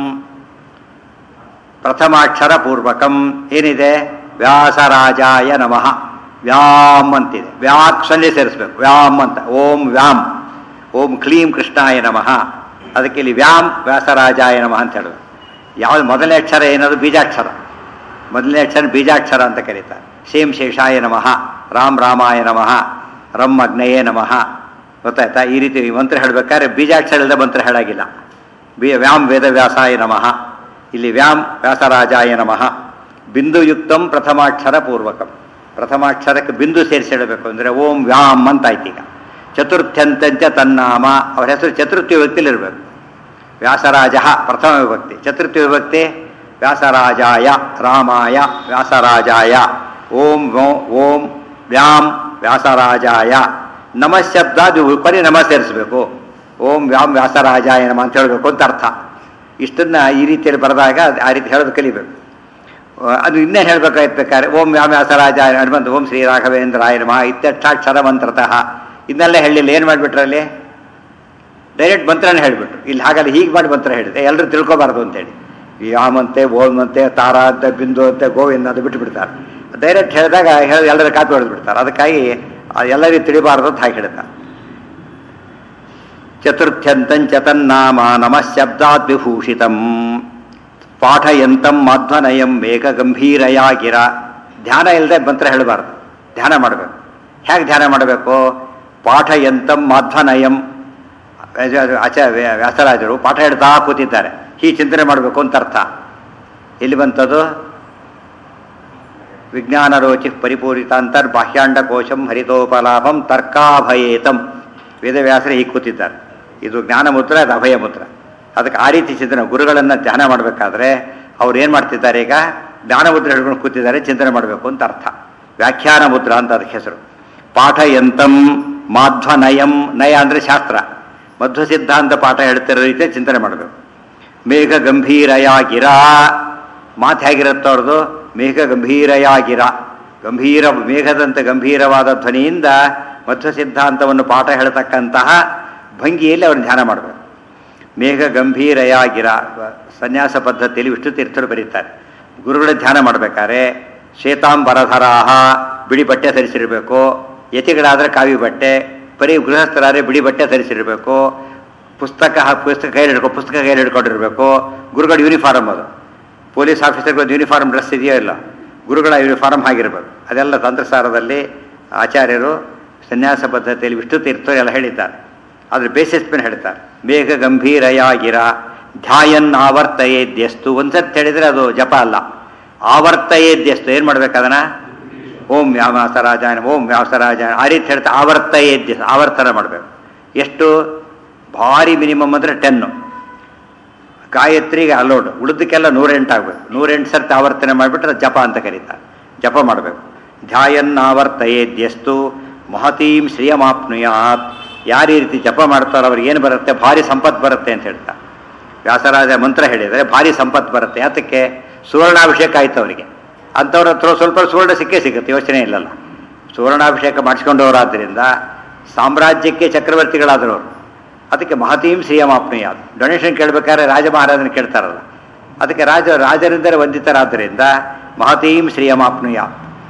ಪ್ರಥಮಾಕ್ಷರ ಪೂರ್ವಕಂ ಏನಿದೆ ವ್ಯಾಸರಾಜಾಯ ನಮಃ ವ್ಯಾಮ್ ಅಂತಿದೆ ವ್ಯಾಕ್ಸಲ್ಲಿ ಸೇರಿಸ್ಬೇಕು ವ್ಯಾಮ್ ಅಂತ ಓಂ ವ್ಯಾಮ್ ಓಂ ಕ್ಲೀಂ ಕೃಷ್ಣಾಯ ನಮಃ ಅದಕ್ಕೆ ಇಲ್ಲಿ ವ್ಯಾಮ್ ವ್ಯಾಸರಾಜಾಯ ನಮಃ ಅಂತ ಹೇಳೋದು ಯಾವ್ದು ಮೊದಲನೇ ಅಕ್ಷರ ಏನದು ಬೀಜಾಕ್ಷರ ಮೊದಲನೇ ಅಕ್ಷರ ಬೀಜಾಕ್ಷರ ಅಂತ ಕರೀತಾರೆ ಸೇಮ್ ಶೇಷಾಯ ನಮಃ ರಾಮ್ ರಾಮಾಯ ನಮಃ ರಮ್ ಅಗ್ನಯೇ ನಮಃ ಗೊತ್ತಾಯ್ತಾ ಈ ರೀತಿ ಮಂತ್ರ ಹೇಳಬೇಕಾದ್ರೆ ಬೀಜಾಕ್ಷರ ಇಲ್ಲದೆ ಮಂತ್ರ ಹೇಳಾಗಿಲ್ಲ ಬಿ ವ್ಯಾಮ್ ವೇದವ್ಯಾಸಾಯ ನಮಃ ಇಲ್ಲಿ ವ್ಯಾಮ್ ವ್ಯಾಸರಾಜಾಯ ನಮಃ ಬಿಂದುಯುಕ್ತಂ ಪ್ರಥಮಾಕ್ಷರ ಪೂರ್ವಕಂ ಪ್ರಥಮಾಕ್ಷರಕ್ಕೆ ಬಿಂದು ಸೇರಿಸಿ ಹೇಳಬೇಕು ಅಂದರೆ ಓಂ ವ್ಯಾಮ್ ಅಂತ ಆಯ್ತು ಈಗ ಚತುರ್ಥ್ಯಂತಂಚ ತನ್ನಾಮ ಅವ್ರ ಹೆಸರು ಚತುರ್ಥಿ ವಿಭಕ್ತಿಲಿರಬೇಕು ವ್ಯಾಸರಾಜ ಪ್ರಥಮ ವಿಭಕ್ತಿ ಚತುರ್ಥಿ ವಿಭಕ್ತಿ ವ್ಯಾಸರಾಜಾಯ ರಾಮಾಯ ವ್ಯಾಸರಾಜಾಯ ಓಂ ವೋ- ಓಂ ವ್ಯಾಂ ವ್ಯಾಸರಾಜಾಯ ನಮಃ ಶಬ್ದ ಅದು ಕೊನೆ ನಮ ಸೇರಿಸಬೇಕು ಓಂ ವ್ಯಾಂ ವ್ಯಾಸರಾಜಾಯ ನಮ ಅಂತ ಹೇಳಬೇಕು ಅಂತ ಅರ್ಥ ಇಷ್ಟನ್ನ ಈ ರೀತಿಯಲ್ಲಿ ಬರೆದಾಗ ಆ ರೀತಿ ಹೇಳೋದು ಕಲಿಬೇಕು ಅದು ಇನ್ನೇನು ಹೇಳ್ಬೇಕಾಯ್ತು ಬೇಕಾದ್ರೆ ಓಂ ವ್ಯಾಮ ವ್ಯಾಸರಾಜಾಯ ಹನುಮಂತ ಓಂ ಶ್ರೀ ರಾಘವೇಂದ್ರಾಯ ನಮಃ ಇತ್ಯಕ್ಷಾಕ್ಷರ ಮಂತ್ರತಃ ಇದನ್ನೆಲ್ಲ ಹೇಳಿಲ್ಲ ಏನು ಮಾಡಿಬಿಟ್ರೆ ಅಲ್ಲಿ ಡೈರೆಕ್ಟ್ ಮಂತ್ರನೇ ಹೇಳಿಬಿಟ್ರು ಇಲ್ಲಿ ಹಾಗಲ್ಲ ಹೀಗೆ ಮಾಡಿ ಮಂತ್ರ ಹೇಳಿದೆ ಎಲ್ಲರೂ ತಿಳ್ಕೊಬಾರ್ದು ಅಂತೇಳಿ ಯಾಮಂತೆ ಓಮಂತೆ ತಾರ ಅಂತ ಬಿಂದು ಅಂತೆ ಗೋವಿಂದ ಅಂತ ಬಿಟ್ಟು ಬಿಡ್ತಾರೆ ಡೈರೆಕ್ಟ್ ಹೇಳಿದಾಗ ಹೇಳಿ ಎಲ್ಲರ ಕಾಪಿ ಹೊಡೆದು ಬಿಡ್ತಾರೆ ಅದಕ್ಕಾಗಿ ಆ ಎಲ್ಲರಿಗೂ ತಿಳಿಬಾರದು ಅಂತ ಹಾಕಿ ಹೇಳ್ತಾರೆ ಚತುರ್ಥ್ಯಂತಂಚ ತನ್ನಾಮ ನಮಃ ಶಬ್ದಾದ್ ವಿಭೂಷಿತಂ ಪಾಠಯಂತಂ ಮಾಧ್ವನಯಂ ಮೇಘ ಗಂಭೀರಯ ಗಿರ ಧ್ಯಾನ ಇಲ್ಲದೆ ಮಂತ್ರ ಹೇಳಬಾರ್ದು ಧ್ಯಾನ ಮಾಡಬೇಕು ಹೇಗೆ ಧ್ಯಾನ ಮಾಡಬೇಕು ಪಾಠಯಂತಂ ಮಾಧ್ವನಯಂ ಆಚ ವ್ಯಾಸರಾಜರು ಪಾಠ ಹೇಳ್ತಾ ಕೂತಿದ್ದಾರೆ ಹೀಗೆ ಚಿಂತನೆ ಮಾಡಬೇಕು ಅಂತ ಅರ್ಥ ಎಲ್ಲಿ ಬಂತದು ವಿಜ್ಞಾನ ರೋಚಿ ಪರಿಪೂರಿತಾಂತರ್ ಬಾಹ್ಯಾಂಡ ಕೋಶಂ ಹರಿತೋಪಲಾಭಂ ತರ್ಕಾಭಯೇತಂ ವೇದವ್ಯಾಸರೇ ಹೀಗೆ ಕೂತಿದ್ದಾರೆ ಇದು ಜ್ಞಾನ ಮುದ್ರ ಅದು ಅಭಯ ಮುದ್ರ ಅದಕ್ಕೆ ಆ ರೀತಿ ಚಿಂತನೆ ಗುರುಗಳನ್ನು ಧ್ಯಾನ ಮಾಡಬೇಕಾದ್ರೆ ಅವ್ರು ಏನು ಮಾಡ್ತಿದ್ದಾರೆ ಈಗ ಜ್ಞಾನ ಮುದ್ರ ಹಿಡ್ಕೊಂಡು ಕೂತಿದ್ದಾರೆ ಚಿಂತನೆ ಮಾಡಬೇಕು ಅಂತ ಅರ್ಥ ವ್ಯಾಖ್ಯಾನ ಮುದ್ರ ಅಂತ ಅದಕ್ಕೆ ಹೆಸರು ಪಾಠ ಎಂತಂ ಮಾಧ್ವ ನಯಂ ನಯ ಅಂದರೆ ಶಾಸ್ತ್ರ ಮಧ್ವ ಸಿದ್ಧಾಂತ ಪಾಠ ಹೇಳ್ತಿರೋ ರೀತಿ ಚಿಂತನೆ ಮಾಡಬೇಕು ಮೇಘ ಗಂಭೀರಯ ಗಿರಾ ಮಾತು ಹೇಗಿರುತ್ತೋ ಅವ್ರದ್ದು ಮೇಘ ಗಂಭೀರಯ ಗಿರ ಗಂಭೀರ ಮೇಘದಂತೆ ಗಂಭೀರವಾದ ಧ್ವನಿಯಿಂದ ಮಧ್ವ ಸಿದ್ಧಾಂತವನ್ನು ಪಾಠ ಹೇಳ್ತಕ್ಕಂತಹ ಭಂಗಿಯಲ್ಲಿ ಅವ್ರನ್ನ ಧ್ಯಾನ ಮಾಡಬೇಕು ಮೇಘ ಗಂಭೀರಯ ಗಿರ ಸನ್ಯಾಸ ಪದ್ಧತಿಯಲ್ಲಿ ವಿಷ್ಣು ತೀರ್ಥರು ಬರೀತಾರೆ ಗುರುಗಳ ಧ್ಯಾನ ಮಾಡಬೇಕಾದ್ರೆ ಶ್ವೇತಾಂಬರಧರಾಹ ಬಿಳಿ ಬಟ್ಟೆ ಧರಿಸಿರಬೇಕು ಯತಿಗಳಾದರೆ ಕಾವಿ ಬಟ್ಟೆ ಬರೀ ಗೃಹಸ್ಥರಾದರೆ ಬಿಳಿ ಬಟ್ಟೆ ಧರಿಸಿರಬೇಕು ಪುಸ್ತಕ ಪುಸ್ತಕ ಕೈಯಲ್ಲಿ ಹಿಡ್ಕೊ ಪುಸ್ತಕ ಕೈಯಲ್ಲಿ ಹಿಡ್ಕೊಂಡಿರಬೇಕು ಗುರುಗಳ ಯೂನಿಫಾರ್ಮ್ ಅದು ಪೊಲೀಸ್ ಆಫೀಸರ್ಗಳು ಯೂನಿಫಾರ್ಮ್ ಡ್ರೆಸ್ ಇದೆಯೋ ಇಲ್ಲ ಗುರುಗಳ ಯೂನಿಫಾರ್ಮ್ ಆಗಿರಬೇಕು ಅದೆಲ್ಲ ತಂತ್ರಸಾರದಲ್ಲಿ ಆಚಾರ್ಯರು ಸನ್ಯಾಸ ಪದ್ಧತಿಯಲ್ಲಿ ವಿಷ್ಣು ತೀರ್ಥರು ಎಲ್ಲ ಹೇಳಿದ್ದಾರೆ ಅದ್ರ ಬೇಸಿಸ್ ಮೇಲೆ ಹೇಳ್ತಾರೆ ಮೇಘ ಗಂಭೀರಯ ಗಿರ ಧ್ಯಾಯನ್ ಆವರ್ತಯೇದ್ಯಸ್ತು ಒಂದ್ಸರ್ತಿ ಹೇಳಿದರೆ ಅದು ಜಪ ಅಲ್ಲ ಆವರ್ತಯೇದ್ಯಸ್ತು ಏನು ಮಾಡ್ಬೇಕು ಅದನ್ನ ಓಂ ವ್ಯಾಸರಾಜಾಯನ ಓಂ ವ್ಯಾಸರಾಜಾಯನ ಆ ರೀತಿ ಹೇಳ್ತಾ ಆವರ್ತಯೇದ್ಯ ಆವರ್ತನ ಮಾಡಬೇಕು ಎಷ್ಟು ಭಾರಿ ಮಿನಿಮಮ್ ಅಂದರೆ ಟೆನ್ನು ಗಾಯತ್ರಿಗೆ ಅಲೋಡ್ ಉಳಿದಕ್ಕೆಲ್ಲ ನೂರೆಂಟು ಆಗಬೇಕು ನೂರೆಂಟು ಸರ್ತಿ ಆವರ್ತನೆ ಮಾಡಿಬಿಟ್ರೆ ಜಪ ಅಂತ ಕರೀತಾರೆ ಜಪ ಮಾಡಬೇಕು ಧ್ಯಾಯನ್ನಾವರ್ತಯೇದ್ಯಸ್ತು ಮಹತೀಂ ಶ್ರಿಯಮಾಪ್ನುಯಾತ್ ಯಾರು ಈ ರೀತಿ ಜಪ ಮಾಡ್ತಾರೋ ಅವ್ರಿಗೆ ಏನು ಬರುತ್ತೆ ಭಾರಿ ಸಂಪತ್ತು ಬರುತ್ತೆ ಅಂತ ಹೇಳ್ತಾ ವ್ಯಾಸರಾಜ ಮಂತ್ರ ಹೇಳಿದರೆ ಭಾರಿ ಸಂಪತ್ತು ಬರುತ್ತೆ ಯಾತಕ್ಕೆ ಸುವರ್ಣಾಭಿಷೇಕ ಆಯ್ತು ಅವರಿಗೆ ಅಂಥವ್ರ ಹತ್ರ ಸ್ವಲ್ಪ ಸುವರ್ಣ ಸಿಕ್ಕೇ ಸಿಗುತ್ತೆ ಯೋಚನೆ ಇಲ್ಲಲ್ಲ ಸುವರ್ಣಾಭಿಷೇಕ ಮಾಡಿಸ್ಕೊಂಡವರಾದ್ದರಿಂದ ಸಾಮ್ರಾಜ್ಯಕ್ಕೆ ಚಕ್ರವರ್ತಿಗಳಾದರು ಅವರು ಅದಕ್ಕೆ ಮಹತೀಂ ಶ್ರೀಯಮಾಪ್ನೀಯ ಡೊನೇಷನ್ ಕೇಳಬೇಕಾದ್ರೆ ರಾಜ ಮಹಾರಾಜನ ಕೇಳ್ತಾರಲ್ಲ ಅದಕ್ಕೆ ರಾಜ ರಾಜರಿಂದಲೇ ವಂದಿತರಾದ್ದರಿಂದ ಮಹತೀಂ ಶ್ರೀಯಮಾಪ್ನುಯ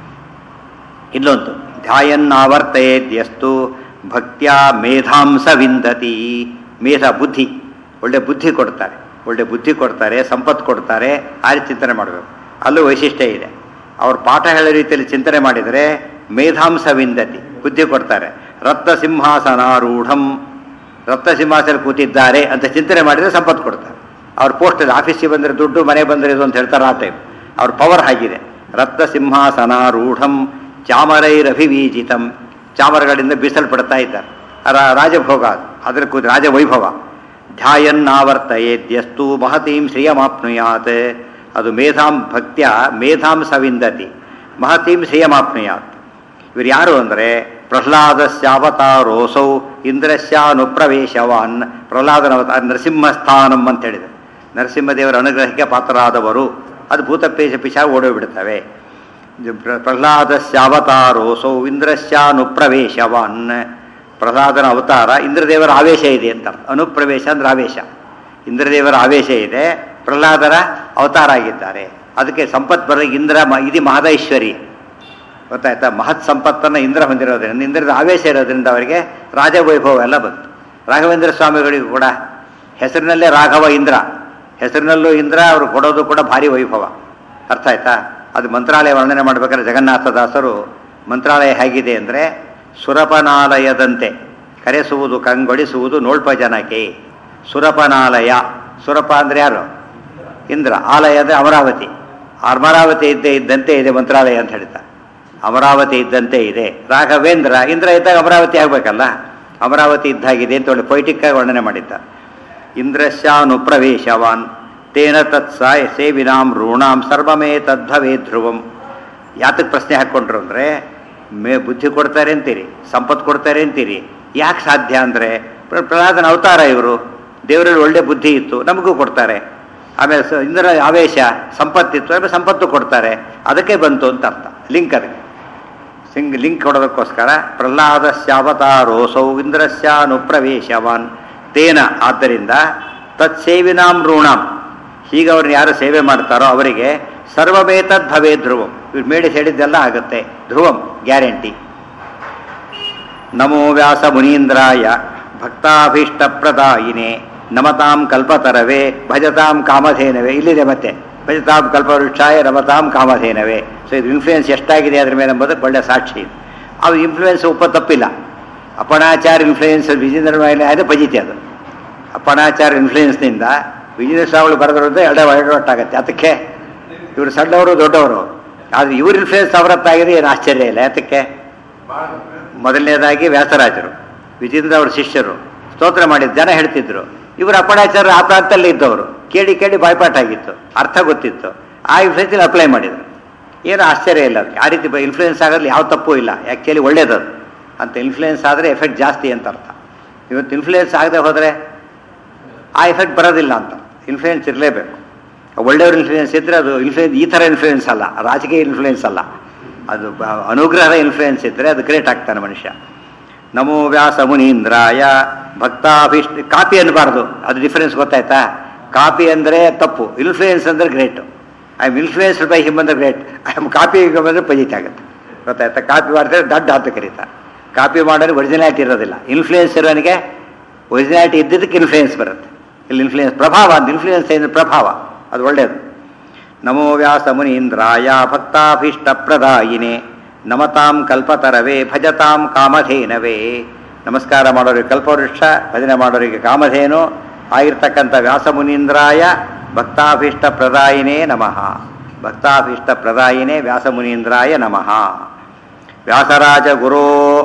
ಇಲ್ಲೊಂದು ಧ್ಯಾಯನ್ನಾವರ್ತಯೇದ್ಯಸ್ತು ಭಕ್ತ್ಯ ಮೇಧಾಂಸ ವಿಂದತಿ ಮೇಧ ಬುದ್ಧಿ ಒಳ್ಳೆ ಬುದ್ಧಿ ಕೊಡ್ತಾರೆ ಒಳ್ಳೆ ಬುದ್ಧಿ ಕೊಡ್ತಾರೆ ಸಂಪತ್ತು ಕೊಡ್ತಾರೆ ಆ ರೀತಿ ಚಿಂತನೆ ಮಾಡಬೇಕು ಅಲ್ಲೂ ವೈಶಿಷ್ಟ್ಯ ಇದೆ ಅವ್ರು ಪಾಠ ಹೇಳೋ ರೀತಿಯಲ್ಲಿ ಚಿಂತನೆ ಮಾಡಿದರೆ ಮೇಧಾಂಸ ವಿಂದತಿ ಬುದ್ಧಿ ಕೊಡ್ತಾರೆ ರತ್ನ ಸಿಂಹಾಸನಾರೂಢಂ ರತ್ನ ಸಿಂಹಾಸನ ಕೂತಿದ್ದಾರೆ ಅಂತ ಚಿಂತನೆ ಮಾಡಿದರೆ ಸಂಪತ್ತು ಕೊಡ್ತಾರೆ ಅವ್ರ ಪೋಸ್ಟಲ್ಲಿ ಆಫೀಸಿಗೆ ಬಂದರೆ ದುಡ್ಡು ಮನೆ ಬಂದರೆ ಇದು ಅಂತ ಹೇಳ್ತಾರೆ ಆ ಟೈಮ್ ಅವ್ರ ಪವರ್ ಆಗಿದೆ ರತ್ನ ಸಿಂಹಾಸನಾರೂಢಂ ಚಾಮರೈರಭಿವೀಜಿತಂ ಚಾಮರಗಳಿಂದ ಬೀಸಲ್ಪಡ್ತಾ ಇದ್ದಾರೆ ರಾ- ರಾಜಭೋಗ ಅದು. ಅದರ ಕೂತ್ ರಾಜವೈಭವ ಧ್ಯಾಯನ್ನಾವರ್ತಯೇದ್ಯಸ್ತು ಮಹತೀಂ ಶ್ರಿಯಮಾಪ್ನುಯಾತ್ ಅದು ಮೇಧಾಂ ಭಕ್ತ್ಯ ಮೇಧಾಂ ಸವಿಂದತಿ ಮಹತೀಂ ಶ್ರಿಯಮಾಪ್ನುಯಾತ್ ಇವರು ಯಾರು ಅಂದರೆ ಪ್ರಹ್ಲಾದಸ್ಯಾವತಾರೋಸೌ ಇಂದ್ರಸ್ಯಾನುಪ್ರವೇಶವಾನ್ ಪ್ರಹ್ಲಾದನ ಅವತಾರ ನರಸಿಂಹಸ್ಥಾನಂ ಅಂತ ಹೇಳಿದೆ ನರಸಿಂಹದೇವರ ಅನುಗ್ರಹಕ್ಕೆ ಪಾತ್ರರಾದವರು ಅದು ಭೂತಪೇಶ ಪಿಶ ಓಡೋಗ್ಬಿಡ್ತವೆ ಪ್ರಹ್ಲಾದಸ್ಯಾವತಾರೋಸೌ ಇಂದ್ರಸ್ಯಾನುಪ್ರವೇಶವಾನ್ ಪ್ರಹ್ಲಾದನ ಅವತಾರ ಇಂದ್ರದೇವರ ಆವೇಶ ಇದೆ ಅಂತ ಅರ್ಥ. ಅನುಪ್ರವೇಶ ಅಂದ್ರೆ ಆವೇಶ ಇಂದ್ರದೇವರ ಆವೇಶ ಇದೆ ಪ್ರಹ್ಲಾದರ ಅವತಾರ ಆಗಿದ್ದಾರೆ ಅದಕ್ಕೆ ಸಂಪತ್ ಬರ ಇಂದ್ರ ಮ- ಇದು ಮಹದೈಶ್ವರಿ ಗೊತ್ತಾಯ್ತಾ ಮಹತ್ ಸಂಪತ್ತನ್ನು ಇಂದ್ರ ಹೊಂದಿರೋದ್ರಿಂದ ಇಂದ್ರದ ಆವೇಶ ಇರೋದ್ರಿಂದ ಅವರಿಗೆ ರಾಜವೈಭವ ಎಲ್ಲ ಬಂತು ರಾಘವೇಂದ್ರ ಸ್ವಾಮಿಗಳಿಗೂ ಕೂಡ ಹೆಸರಿನಲ್ಲೇ ರಾಘವ ಇಂದ್ರ ಹೆಸರಿನಲ್ಲೂ ಇಂದ್ರ ಅವರು ಕೊಡೋದು ಕೂಡ ಭಾರಿ ವೈಭವ ಅರ್ಥ ಆಯ್ತಾ ಅದು ಮಂತ್ರಾಲಯ ವರ್ಣನೆ ಮಾಡ್ಬೇಕಾದ್ರೆ ಜಗನ್ನಾಥದಾಸರು ಮಂತ್ರಾಲಯ ಹೇಗಿದೆ ಅಂದರೆ ಸುರಪನಾಲಯದಂತೆ ಕರೆಸುವುದು ಕಂಗೊಳಿಸುವುದು ನೋಳ್ಪ ಜನಕ್ಕೆ ಸುರಪನಾಲಯ ಸುರಪ ಅಂದರೆ ಯಾರು ಇಂದ್ರ ಆಲಯ ಅಂದರೆ ಅಮರಾವತಿ ಅಮರಾವತಿ ಇದ್ದೇ ಇದ್ದಂತೆ ಇದೆ ಮಂತ್ರಾಲಯ ಅಂತ ಹೇಳ್ತಾರೆ ಅಮರಾವತಿ ಇದ್ದಂತೆ ಇದೆ ರಾಘವೇಂದ್ರ ಇಂದ್ರ ಇದ್ದಾಗ ಅಮರಾವತಿ ಆಗಬೇಕಲ್ಲ ಅಮರಾವತಿ ಇದ್ದಾಗಿದೆ ಅಂತ ಒಳ್ಳೆ ಪೊಯಿಟಿಕ್ಕಾಗಿ ವರ್ಣನೆ ಮಾಡಿದ್ದ ಇಂದ್ರಶ್ಯಾನುಪ್ರವೇಶವಾನ್ ತೇನ ತತ್ ಸಾ ಸೇವಿನಾಂ ಋಣಾಂ ಸರ್ವಮೇ ತದ್ಭವೇ ಧ್ರುವಂ ಯಾತಕ್ಕೆ ಪ್ರಶ್ನೆ ಹಾಕ್ಕೊಂಡ್ರು ಅಂದರೆ ಮೇ ಬುದ್ಧಿ ಕೊಡ್ತಾರೆ ಅಂತೀರಿ ಸಂಪತ್ತು ಕೊಡ್ತಾರೆ ಅಂತೀರಿ ಯಾಕೆ ಸಾಧ್ಯ ಅಂದರೆ ಪ್ರಹ್ಲಾದನ ಅವತಾರ ಇವರು ದೇವರಲ್ಲಿ ಒಳ್ಳೆ ಬುದ್ಧಿ ಇತ್ತು ನಮಗೂ ಕೊಡ್ತಾರೆ ಆಮೇಲೆ ಸ ಇಂದ್ರ ಆವೇಶ ಸಂಪತ್ತಿತ್ತು ಆಮೇಲೆ ಸಂಪತ್ತು ಕೊಡ್ತಾರೆ ಅದಕ್ಕೆ ಬಂತು ಅಂತ ಅರ್ಥ ಲಿಂಕ್ ಅದಕ್ಕೆ ಸಿಂಗ್ ಲಿಂಕ್ ಕೊಡೋದಕ್ಕೋಸ್ಕರ ಪ್ರಹ್ಲಾದ ಶಾವತಾರೋಸೌ ಇಂದ್ರಸ್ಯಾನುಪ್ರವೇಶವಾನ್ ತೇನ ಆದ್ದರಿಂದ ತತ್ಸೇವಿನಾಂ ಋಣಾಂ ಹೀಗೆ ಅವ್ರನ್ನ ಯಾರು ಸೇವೆ ಮಾಡ್ತಾರೋ ಅವರಿಗೆ ಸರ್ವಮೇತದ್ ಭವೇ ಧ್ರುವಂ ಇವ್ರು ಮೇಡಿ ಹೇಳಿದ್ದೆಲ್ಲ ಆಗುತ್ತೆ ಧ್ರುವಂ ಗ್ಯಾರಂಟಿ ನಮೋ ವ್ಯಾಸ ಮುನೀಂದ್ರಾಯ ಭಕ್ತಾಭೀಷ್ಟಪ್ರದಾಯಿನೇ ನಮತಾಂ ಕಲ್ಪತರವೇ ಭಜತಾಂ ಕಾಮಧೇನವೇ ಇಲ್ಲಿದೆ ಮತ್ತೆ ಭಜತಾಂ ಕಲ್ಪವೃಕ್ಷಾಯ ನಮತಾಂ ಕಾಮಧೇನವೇ ಸೊ ಇದು ಇನ್ಫ್ಲೂಯೆನ್ಸ್ ಎಷ್ಟಾಗಿದೆ ಅದ್ರ ಮೇಲೆ ಎಂಬುದಕ್ಕೆ ಒಳ್ಳೆ ಸಾಕ್ಷಿ ಇದು ಅದು ಇನ್ಫ್ಲೂಯೆನ್ಸ್ ಉಪ ತಪ್ಪಿಲ್ಲ ಅಪಣಾಚಾರ ಇನ್ಫ್ಲೂಯೆನ್ಸ್ ವಿಜೇಂದ್ರ ಮೇಲೆ ಅದು ಪಜಿತಿ ಅದು ಅಪಣಾಚಾರ ಇನ್ಫ್ಲೂಯೆನ್ಸ್ನಿಂದ ವಿಜೇಂದ್ರ ಸ್ವಾಮಿಗಳು ಬರೆದಿರೋದು ಎಡ ಒಟ್ಟಾಗತ್ತೆ ಅದಕ್ಕೆ ಇವರು ಸಣ್ಣವರು ದೊಡ್ಡವರು ಆದರೆ ಇವ್ರ ಇನ್ಫ್ಲೂಯೆನ್ಸ್ ಅವರತ್ತಾಗಿದೆ ಏನು ಆಶ್ಚರ್ಯ ಇಲ್ಲ ಯಾತಕ್ಕೆ ಮೊದಲನೇದಾಗಿ ವ್ಯಾಸರಾಜರು ವಿಜೇಂದ್ರ ಅವರ ಶಿಷ್ಯರು ಸ್ತೋತ್ರ ಮಾಡಿದ ಜನ ಹೇಳ್ತಿದ್ರು ಇವರು ಅಪಣಾಚಾರ ಆ ಪ್ರಾಂತದಲ್ಲಿ ಇದ್ದವರು ಕೇಳಿ ಕೇಳಿ ಬಾಯ್ಪಾಟ್ ಆಗಿತ್ತು ಅರ್ಥ ಗೊತ್ತಿತ್ತು ಆ ಇನ್ಫ್ಲೂಯೆನ್ಸ್ ಅಪ್ಲೈ ಮಾಡಿದರು ಏನು ಆಶ್ಚರ್ಯ ಇಲ್ಲ ಅದಕ್ಕೆ ಆ ರೀತಿ ಇನ್ಫ್ಲೂಯೆನ್ಸ್ ಆಗೋದ್ರಲ್ಲಿ ಯಾವ ತಪ್ಪು ಇಲ್ಲ ಆ್ಯಕ್ಚುಲಿ ಒಳ್ಳೇದದು ಅಂತ ಇನ್ಫ್ಲೂಯೆನ್ಸ್ ಆದರೆ ಎಫೆಕ್ಟ್ ಜಾಸ್ತಿ ಅಂತ ಅರ್ಥ ಇವತ್ತು ಇನ್ಫ್ಲೂಯೆನ್ಸ್ ಆಗದೆ ಹೋದರೆ ಆ ಎಫೆಕ್ಟ್ ಬರೋದಿಲ್ಲ ಅಂತ ಇನ್ಫ್ಲೂಯೆನ್ಸ್ ಇರಲೇಬೇಕು ಒಳ್ಳೆಯವ್ರ ಇನ್ಫ್ಲೂಯೆನ್ಸ್ ಇದ್ದರೆ ಅದು ಇನ್ಫ್ಲೂಯೆನ್ಸ್ ಈ ಥರ ಇನ್ಫ್ಲೂಯೆನ್ಸ್ ಅಲ್ಲ ರಾಜಕೀಯ ಇನ್ಫ್ಲೂಯೆನ್ಸ್ ಅಲ್ಲ ಅದು ಬ- ಅನುಗ್ರಹದ ಇನ್ಫ್ಲೂಯೆನ್ಸ್ ಇದ್ದರೆ ಅದು ಗ್ರೇಟ್ ಆಗ್ತಾನೆ ಮನುಷ್ಯ ನಮೋ ವ್ಯಾಸ ಮುನೀಂದ್ರಾಯ ಭಕ್ತಾಭಿಷ್ಟ ಕಾಪಿ ಅನ್ನಬಾರ್ದು ಅದು ಡಿಫರೆನ್ಸ್ ಗೊತ್ತಾಯ್ತಾ ಕಾಪಿ ಅಂದರೆ ತಪ್ಪು ಇನ್ಫ್ಲೂಯೆನ್ಸ್ ಅಂದರೆ great I am influenced by him ಅಂದರೆ ಗ್ರೇಟ್ ಐ ಆಮ್ ಕಾಪಿ ಬಂದರೆ ಪಜಿತ ಆಗುತ್ತೆ ಗೊತ್ತಾಯ್ತಾ ಕಾಪಿ ಮಾಡಿದ್ರೆ ದಡ್ಡ ಅಂತ ಕರೀತಾರೆ ಕಾಪಿ ಮಾಡೋರಿಗೆ ಒರಿಜಿನಾಲಿಟಿ ಇರೋದಿಲ್ಲ ಇನ್ಫ್ಲೂಯೆನ್ಸ್ ಇರೋನಿಗೆ ಒರಿಜಿನಾಲಿಟಿ ಇದ್ದಿದ್ದಕ್ಕೆ ಇನ್ಫ್ಲೂಯೆನ್ಸ್ ಬರುತ್ತೆ ಇಲ್ಲಿ ಇನ್ಫ್ಲೂಯೆನ್ಸ್ ಪ್ರಭಾವ ಅಂತ ಇನ್ಫ್ಲೂಯೆನ್ಸ್ ಏನು ಪ್ರಭಾವ ಅದು ಒಳ್ಳೆಯದು ನಮೋ ವ್ಯಾಸ ಮುನೀಂದ್ರಾಯ ಭಕ್ತಾಭೀಷ್ಟಪ್ರದಾಯಿನೇ ನಮತಾಂ ಕಲ್ಪತರವೇ ಭಜತಾಂ ಕಾಮಧೇನವೇ ನಮಸ್ಕಾರ ಮಾಡೋರಿಗೆ ಕಲ್ಪವೃಕ್ಷ ಭಜನೆ ಮಾಡೋರಿಗೆ ಕಾಮಧೇನು ಆಗಿರ್ತಕ್ಕಂಥ ವ್ಯಾಸ ಮುನೀಂದ್ರಾಯ ಭಕ್ತಾಭೀಷ್ಟ ಪ್ರದಾಯಿನೇ ನಮಃ ಭಕ್ತಾಭೀಷ್ಟ ಪ್ರದಾಯಿನೇ ವ್ಯಾಸ ಮುನೀಂದ್ರಾಯ ನಮಃ ವ್ಯಾಸರಾಜ ಗುರೋ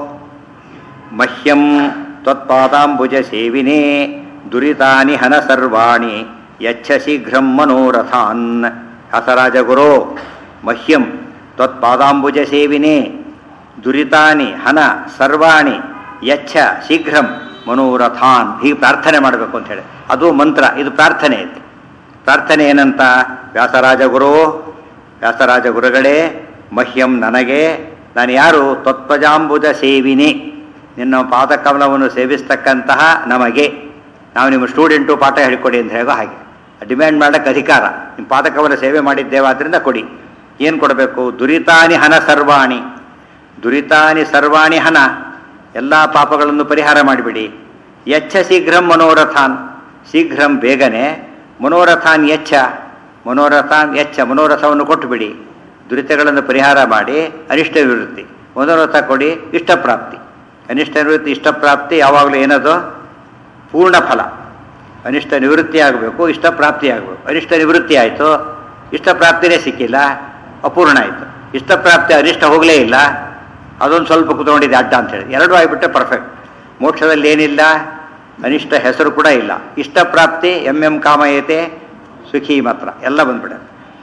ಮಹ್ಯಂ ತ್ವತ್ಪಾದಾಂಬುಜ ಸೇವಿನೇ ದುರಿತಾನಿ ಹನ ಸರ್ವಾಣಿ ಯಚ್ಛ ಶೀಘ್ರಂ ಮನೋರಥಾನ್ ವ್ಯಾಸರಾಜ ಗುರೋ ಮಹ್ಯಂ ತ್ವತ್ಪಾದಾಂಬುಜ ಸೇವಿನೇ ದುರಿತಾನಿ ಹನ ಸರ್ವಾಣಿ ಯಚ್ಛ ಶೀಘ್ರಂ ಮನೋರಥಾನ್ ಹೀಗೆ ಪ್ರಾರ್ಥನೆ ಮಾಡಬೇಕು ಅಂತ ಹೇಳಿ ಅದು ಮಂತ್ರ ಇದು ಪ್ರಾರ್ಥನೆ ಇದು ಪ್ರಾರ್ಥನೆ ಏನಂತ ವ್ಯಾಸರಾಜ ಗುರು ವ್ಯಾಸರಾಜ ಗುರುಗಳೇ ಮಹ್ಯಂ ನನಗೆ ನಾನು ಯಾರು ತತ್ವಜಾಂಬುಜ ಸೇವಿನಿ ನಿನ್ನ ಪಾದಕಮಲವನ್ನು ಸೇವಿಸ್ತಕ್ಕಂತಹ ನಮಗೆ ನಾವು ನಿಮ್ಮ ಸ್ಟೂಡೆಂಟು ಪಾಠ ಹೇಳಿಕೊಡಿ ಅಂತ ಹೇಗೋ ಹಾಗೆ ಡಿಮ್ಯಾಂಡ್ ಮಾಡೋಕ್ಕೆ ಅಧಿಕಾರ ನಿಮ್ಮ ಪಾದಕಮಲ ಸೇವೆ ಮಾಡಿದ್ದೇವೆ ಆದ್ದರಿಂದ ಕೊಡಿ ಏನು ಕೊಡಬೇಕು ದುರಿತಾನಿ ಹನ ಸರ್ವಾಣಿ ದುರಿತಾನಿ ಸರ್ವಾಣಿ ಹನ ಎಲ್ಲ ಪಾಪಗಳನ್ನು ಪರಿಹಾರ ಮಾಡಿಬಿಡಿ ಯಚ್ಛ ಶೀಘ್ರಂ ಮನೋರಥಾನ್ ಶೀಘ್ರಂ ಬೇಗನೆ ಮನೋರಥಾನ್ ಯಚ್ಛ ಮನೋರಥಾನ್ ಯಚ್ಛ ಮನೋರಥವನ್ನು ಕೊಟ್ಟುಬಿಡಿ ದುರಿತಗಳನ್ನು ಪರಿಹಾರ ಮಾಡಿ ಅನಿಷ್ಟ ನಿವೃತ್ತಿ ಮನೋರಥ ಕೊಡಿ ಇಷ್ಟಪ್ರಾಪ್ತಿ ಅನಿಷ್ಟ ನಿವೃತ್ತಿ ಇಷ್ಟಪ್ರಾಪ್ತಿ ಯಾವಾಗಲೂ ಏನದು ಪೂರ್ಣ ಫಲ ಅನಿಷ್ಟ ನಿವೃತ್ತಿ ಆಗಬೇಕು ಇಷ್ಟಪ್ರಾಪ್ತಿ ಆಗಬೇಕು ಅನಿಷ್ಟ ನಿವೃತ್ತಿ ಆಯಿತು ಇಷ್ಟಪ್ರಾಪ್ತಿನೇ ಸಿಕ್ಕಿಲ್ಲ ಅಪೂರ್ಣ ಆಯಿತು ಇಷ್ಟಪ್ರಾಪ್ತಿ ಅನಿಷ್ಟ ಹೋಗಲೇ ಇಲ್ಲ ಅದೊಂದು ಸ್ವಲ್ಪ ಕುತ್ಕೊಂಡಿದೆ ಅಡ್ಡ ಅಂತೇಳಿ ಎರಡೂ ಆಗಿಬಿಟ್ಟೆ ಪರ್ಫೆಕ್ಟ್ ಮೋಕ್ಷದಲ್ಲಿ ಏನಿಲ್ಲ ಅನಿಷ್ಟ ಹೆಸರು ಕೂಡ ಇಲ್ಲ ಇಷ್ಟಪ್ರಾಪ್ತಿ ಎಂ ಎಂ ಕಾಮಯತೆ ಸುಖಿ ಮಾತ್ರ ಎಲ್ಲ ಬಂದ್ಬಿಡುತ್ತೆ